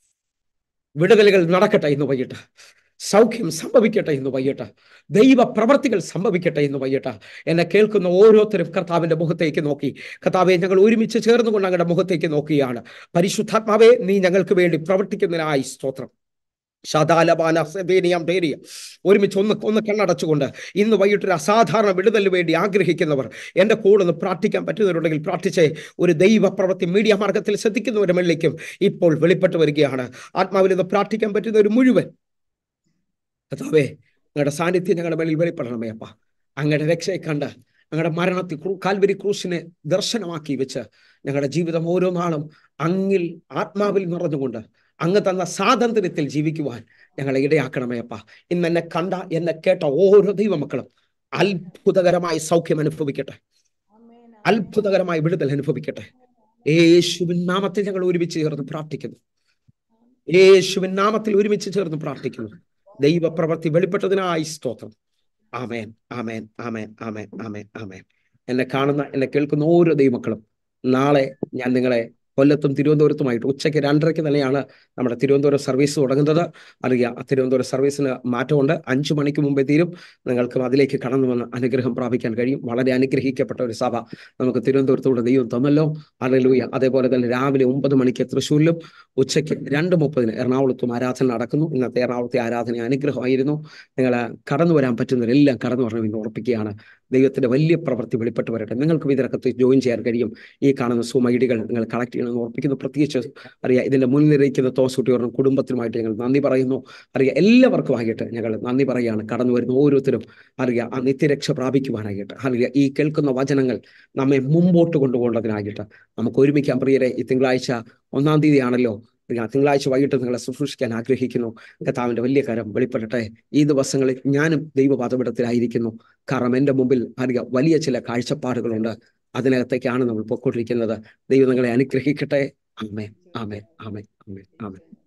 വിടുതലുകൾ നടക്കട്ടെ ഇന്ന് വൈകിട്ട് സൗഖ്യം സംഭവിക്കട്ടെ ഇന്ന് വൈകിട്ട് ദൈവ പ്രവർത്തികൾ സംഭവിക്കട്ടെ ഇന്ന് വൈകിട്ട് എന്നെ കേൾക്കുന്ന ഓരോരുത്തരും കർത്താവിന്റെ മുഖത്തേക്ക് നോക്കി കർത്താവെ ഞങ്ങൾ ഒരുമിച്ച് ചേർന്നുകൊണ്ട് ഞങ്ങളുടെ മുഖത്തേക്ക് നോക്കുകയാണ് പരിശുദ്ധാത്മാവെ നീ ഞങ്ങൾക്ക് വേണ്ടി പ്രവർത്തിക്കുന്നതിനായി സ്തോത്രം ശതാലബാല സെബേനിയം പേരിയ ഒരുമിച്ച് ഒന്ന് ഒന്ന് കണ്ണടച്ചുകൊണ്ട് ഇന്ന് വൈകിട്ട് ഒരു അസാധാരണ വിടുതലിന് വേണ്ടി ആഗ്രഹിക്കുന്നവർ എൻ്റെ കൂടെ ഒന്ന് പ്രാർത്ഥിക്കാൻ പറ്റുന്നവരുണ്ടെങ്കിൽ പ്രാർത്ഥിച്ചേ ഒരു ദൈവ പ്രവൃത്തി മീഡിയ മാർഗത്തിൽ ശ്രദ്ധിക്കുന്നവരുടെ മുകളിലേക്കും ഇപ്പോൾ വെളിപ്പെട്ട് വരികയാണ് ആത്മാവിൽ ഇത് പ്രാർത്ഥിക്കാൻ പറ്റുന്ന ഒരു മുഴുവൻ കഥാവേ നിങ്ങളുടെ സാന്നിധ്യം ഞങ്ങളുടെ മേളിൽ വെളിപ്പെടണമേ അപ്പ അങ്ങയുടെ രക്ഷയെ കണ്ട് ഞങ്ങളുടെ മരണത്തിൽ ക്രൂ കാൽവരി ക്രൂശിനെ ദർശനമാക്കി വെച്ച് ഞങ്ങളുടെ ജീവിതം ഓരോ നാളും അങ്ങിൽ ആത്മാവിൽ നിറഞ്ഞുകൊണ്ട് അങ്ങ് തന്ന സ്വാതന്ത്ര്യത്തിൽ ജീവിക്കുവാൻ ഞങ്ങളെ ഇടയാക്കണമേ അപ്പ ഇന്ന് എന്നെ കണ്ട എന്നെ കേട്ട ഓരോ ദൈവമക്കളും അത്ഭുതകരമായ സൗഖ്യം അനുഭവിക്കട്ടെ അത്ഭുതകരമായ വിടുതൽ അനുഭവിക്കട്ടെ യേശുവിൻ നാമത്തിൽ ഞങ്ങൾ ഒരുമിച്ച് ചേർന്ന് പ്രാർത്ഥിക്കുന്നു യേശുവിൻ നാമത്തിൽ ഒരുമിച്ച് ചേർന്ന് പ്രാർത്ഥിക്കുന്നു ദൈവപ്രവൃത്തി വെളിപ്പെട്ടതിനായി സ്തോത്രം ആമേൻ ആമേൻ ആമേൻ ആമേൻ ആമേൻ ആമേൻ എന്നെ കാണുന്ന എന്നെ കേൾക്കുന്ന ഓരോ ദൈവമക്കളും നാളെ ഞാൻ നിങ്ങളെ കൊല്ലത്തും തിരുവനന്തപുരത്തുമായിട്ട് ഉച്ചയ്ക്ക് രണ്ടരയ്ക്ക് തന്നെയാണ് നമ്മുടെ തിരുവനന്തപുരം സർവീസ് തുടങ്ങുന്നത് അറിയാം ആ തിരുവനന്തപുരം സർവീസിന് മാറ്റമുണ്ട് അഞ്ചു മണിക്ക് മുമ്പേ തീരും നിങ്ങൾക്കും അതിലേക്ക് കടന്നു വന്ന് അനുഗ്രഹം പ്രാപിക്കാൻ കഴിയും വളരെ അനുഗ്രഹിക്കപ്പെട്ട ഒരു സഭ നമുക്ക് തിരുവനന്തപുരത്തൂടെ ദൈവം തന്നല്ലോ അലലൂയ അതേപോലെ തന്നെ രാവിലെ ഒമ്പത് മണിക്ക് തൃശ്ശൂരിലും ഉച്ചയ്ക്ക് രണ്ട് മുപ്പതിന് എറണാകുളത്തും ആരാധന നടക്കുന്നു ഇന്നത്തെ എറണാകുളത്തെ ആരാധന അനുഗ്രഹമായിരുന്നു നിങ്ങൾ കടന്നു വരാൻ പറ്റുന്നവരെല്ലാം കടന്നു വരണം എന്ന് ഉറപ്പിക്കുകയാണ് ദൈവത്തിന്റെ വലിയ പ്രവൃത്തി വെളിപ്പെട്ട് വരട്ടെ നിങ്ങൾക്ക് ഇതിനകത്ത് ജോയിൻ ചെയ്യാൻ കഴിയും ഈ കാണുന്ന സൂം ഐഡികൾ നിങ്ങൾ കളക്ട് ചെയ്യണമെന്ന് ഉറപ്പിക്കുന്നു പ്രത്യേകിച്ച് അറിയാം ഇതിന്റെ മുൻനിരയിക്കുന്ന തോസുട്ടിയോറും കുടുംബത്തിനുമായിട്ട് ഞങ്ങൾ നന്ദി പറയുന്നു അറിയാം എല്ലാവർക്കും ആയിട്ട് ഞങ്ങൾ നന്ദി പറയുകയാണ് കടന്നു വരുന്ന ഓരോരുത്തരും അറിയാം ആ നിത്യരക്ഷ പ്രാപിക്കുവാനായിട്ട് അറിയാം ഈ കേൾക്കുന്ന വചനങ്ങൾ നമ്മെ മുമ്പോട്ട് കൊണ്ടുപോകേണ്ടതിനായിട്ട് നമുക്ക് ഒരുമിക്കാൻ പ്രിയരെ ഈ തിങ്കളാഴ്ച ഒന്നാം തീയതി ആണല്ലോ ഞാൻ തിങ്കളാഴ്ച വൈകിട്ട് നിങ്ങളെ ശുശ്രൂഷിക്കാൻ ആഗ്രഹിക്കുന്നു കർത്താവിന്റെ വലിയ കരം വെളിപ്പെടട്ടെ ഈ ദിവസങ്ങളിൽ ഞാനും ദൈവപാതപിടത്തിലായിരിക്കുന്നു കാരണം എൻ്റെ മുമ്പിൽ അറിയാം വലിയ ചില കാഴ്ചപ്പാടുകളുണ്ട് അതിനകത്തേക്കാണ് നമ്മൾ പൊയ്ക്കൊണ്ടിരിക്കുന്നത് ദൈവം നിങ്ങളെ അനുഗ്രഹിക്കട്ടെ ആമേ ആമേ ആമേ ആമേ ആമേ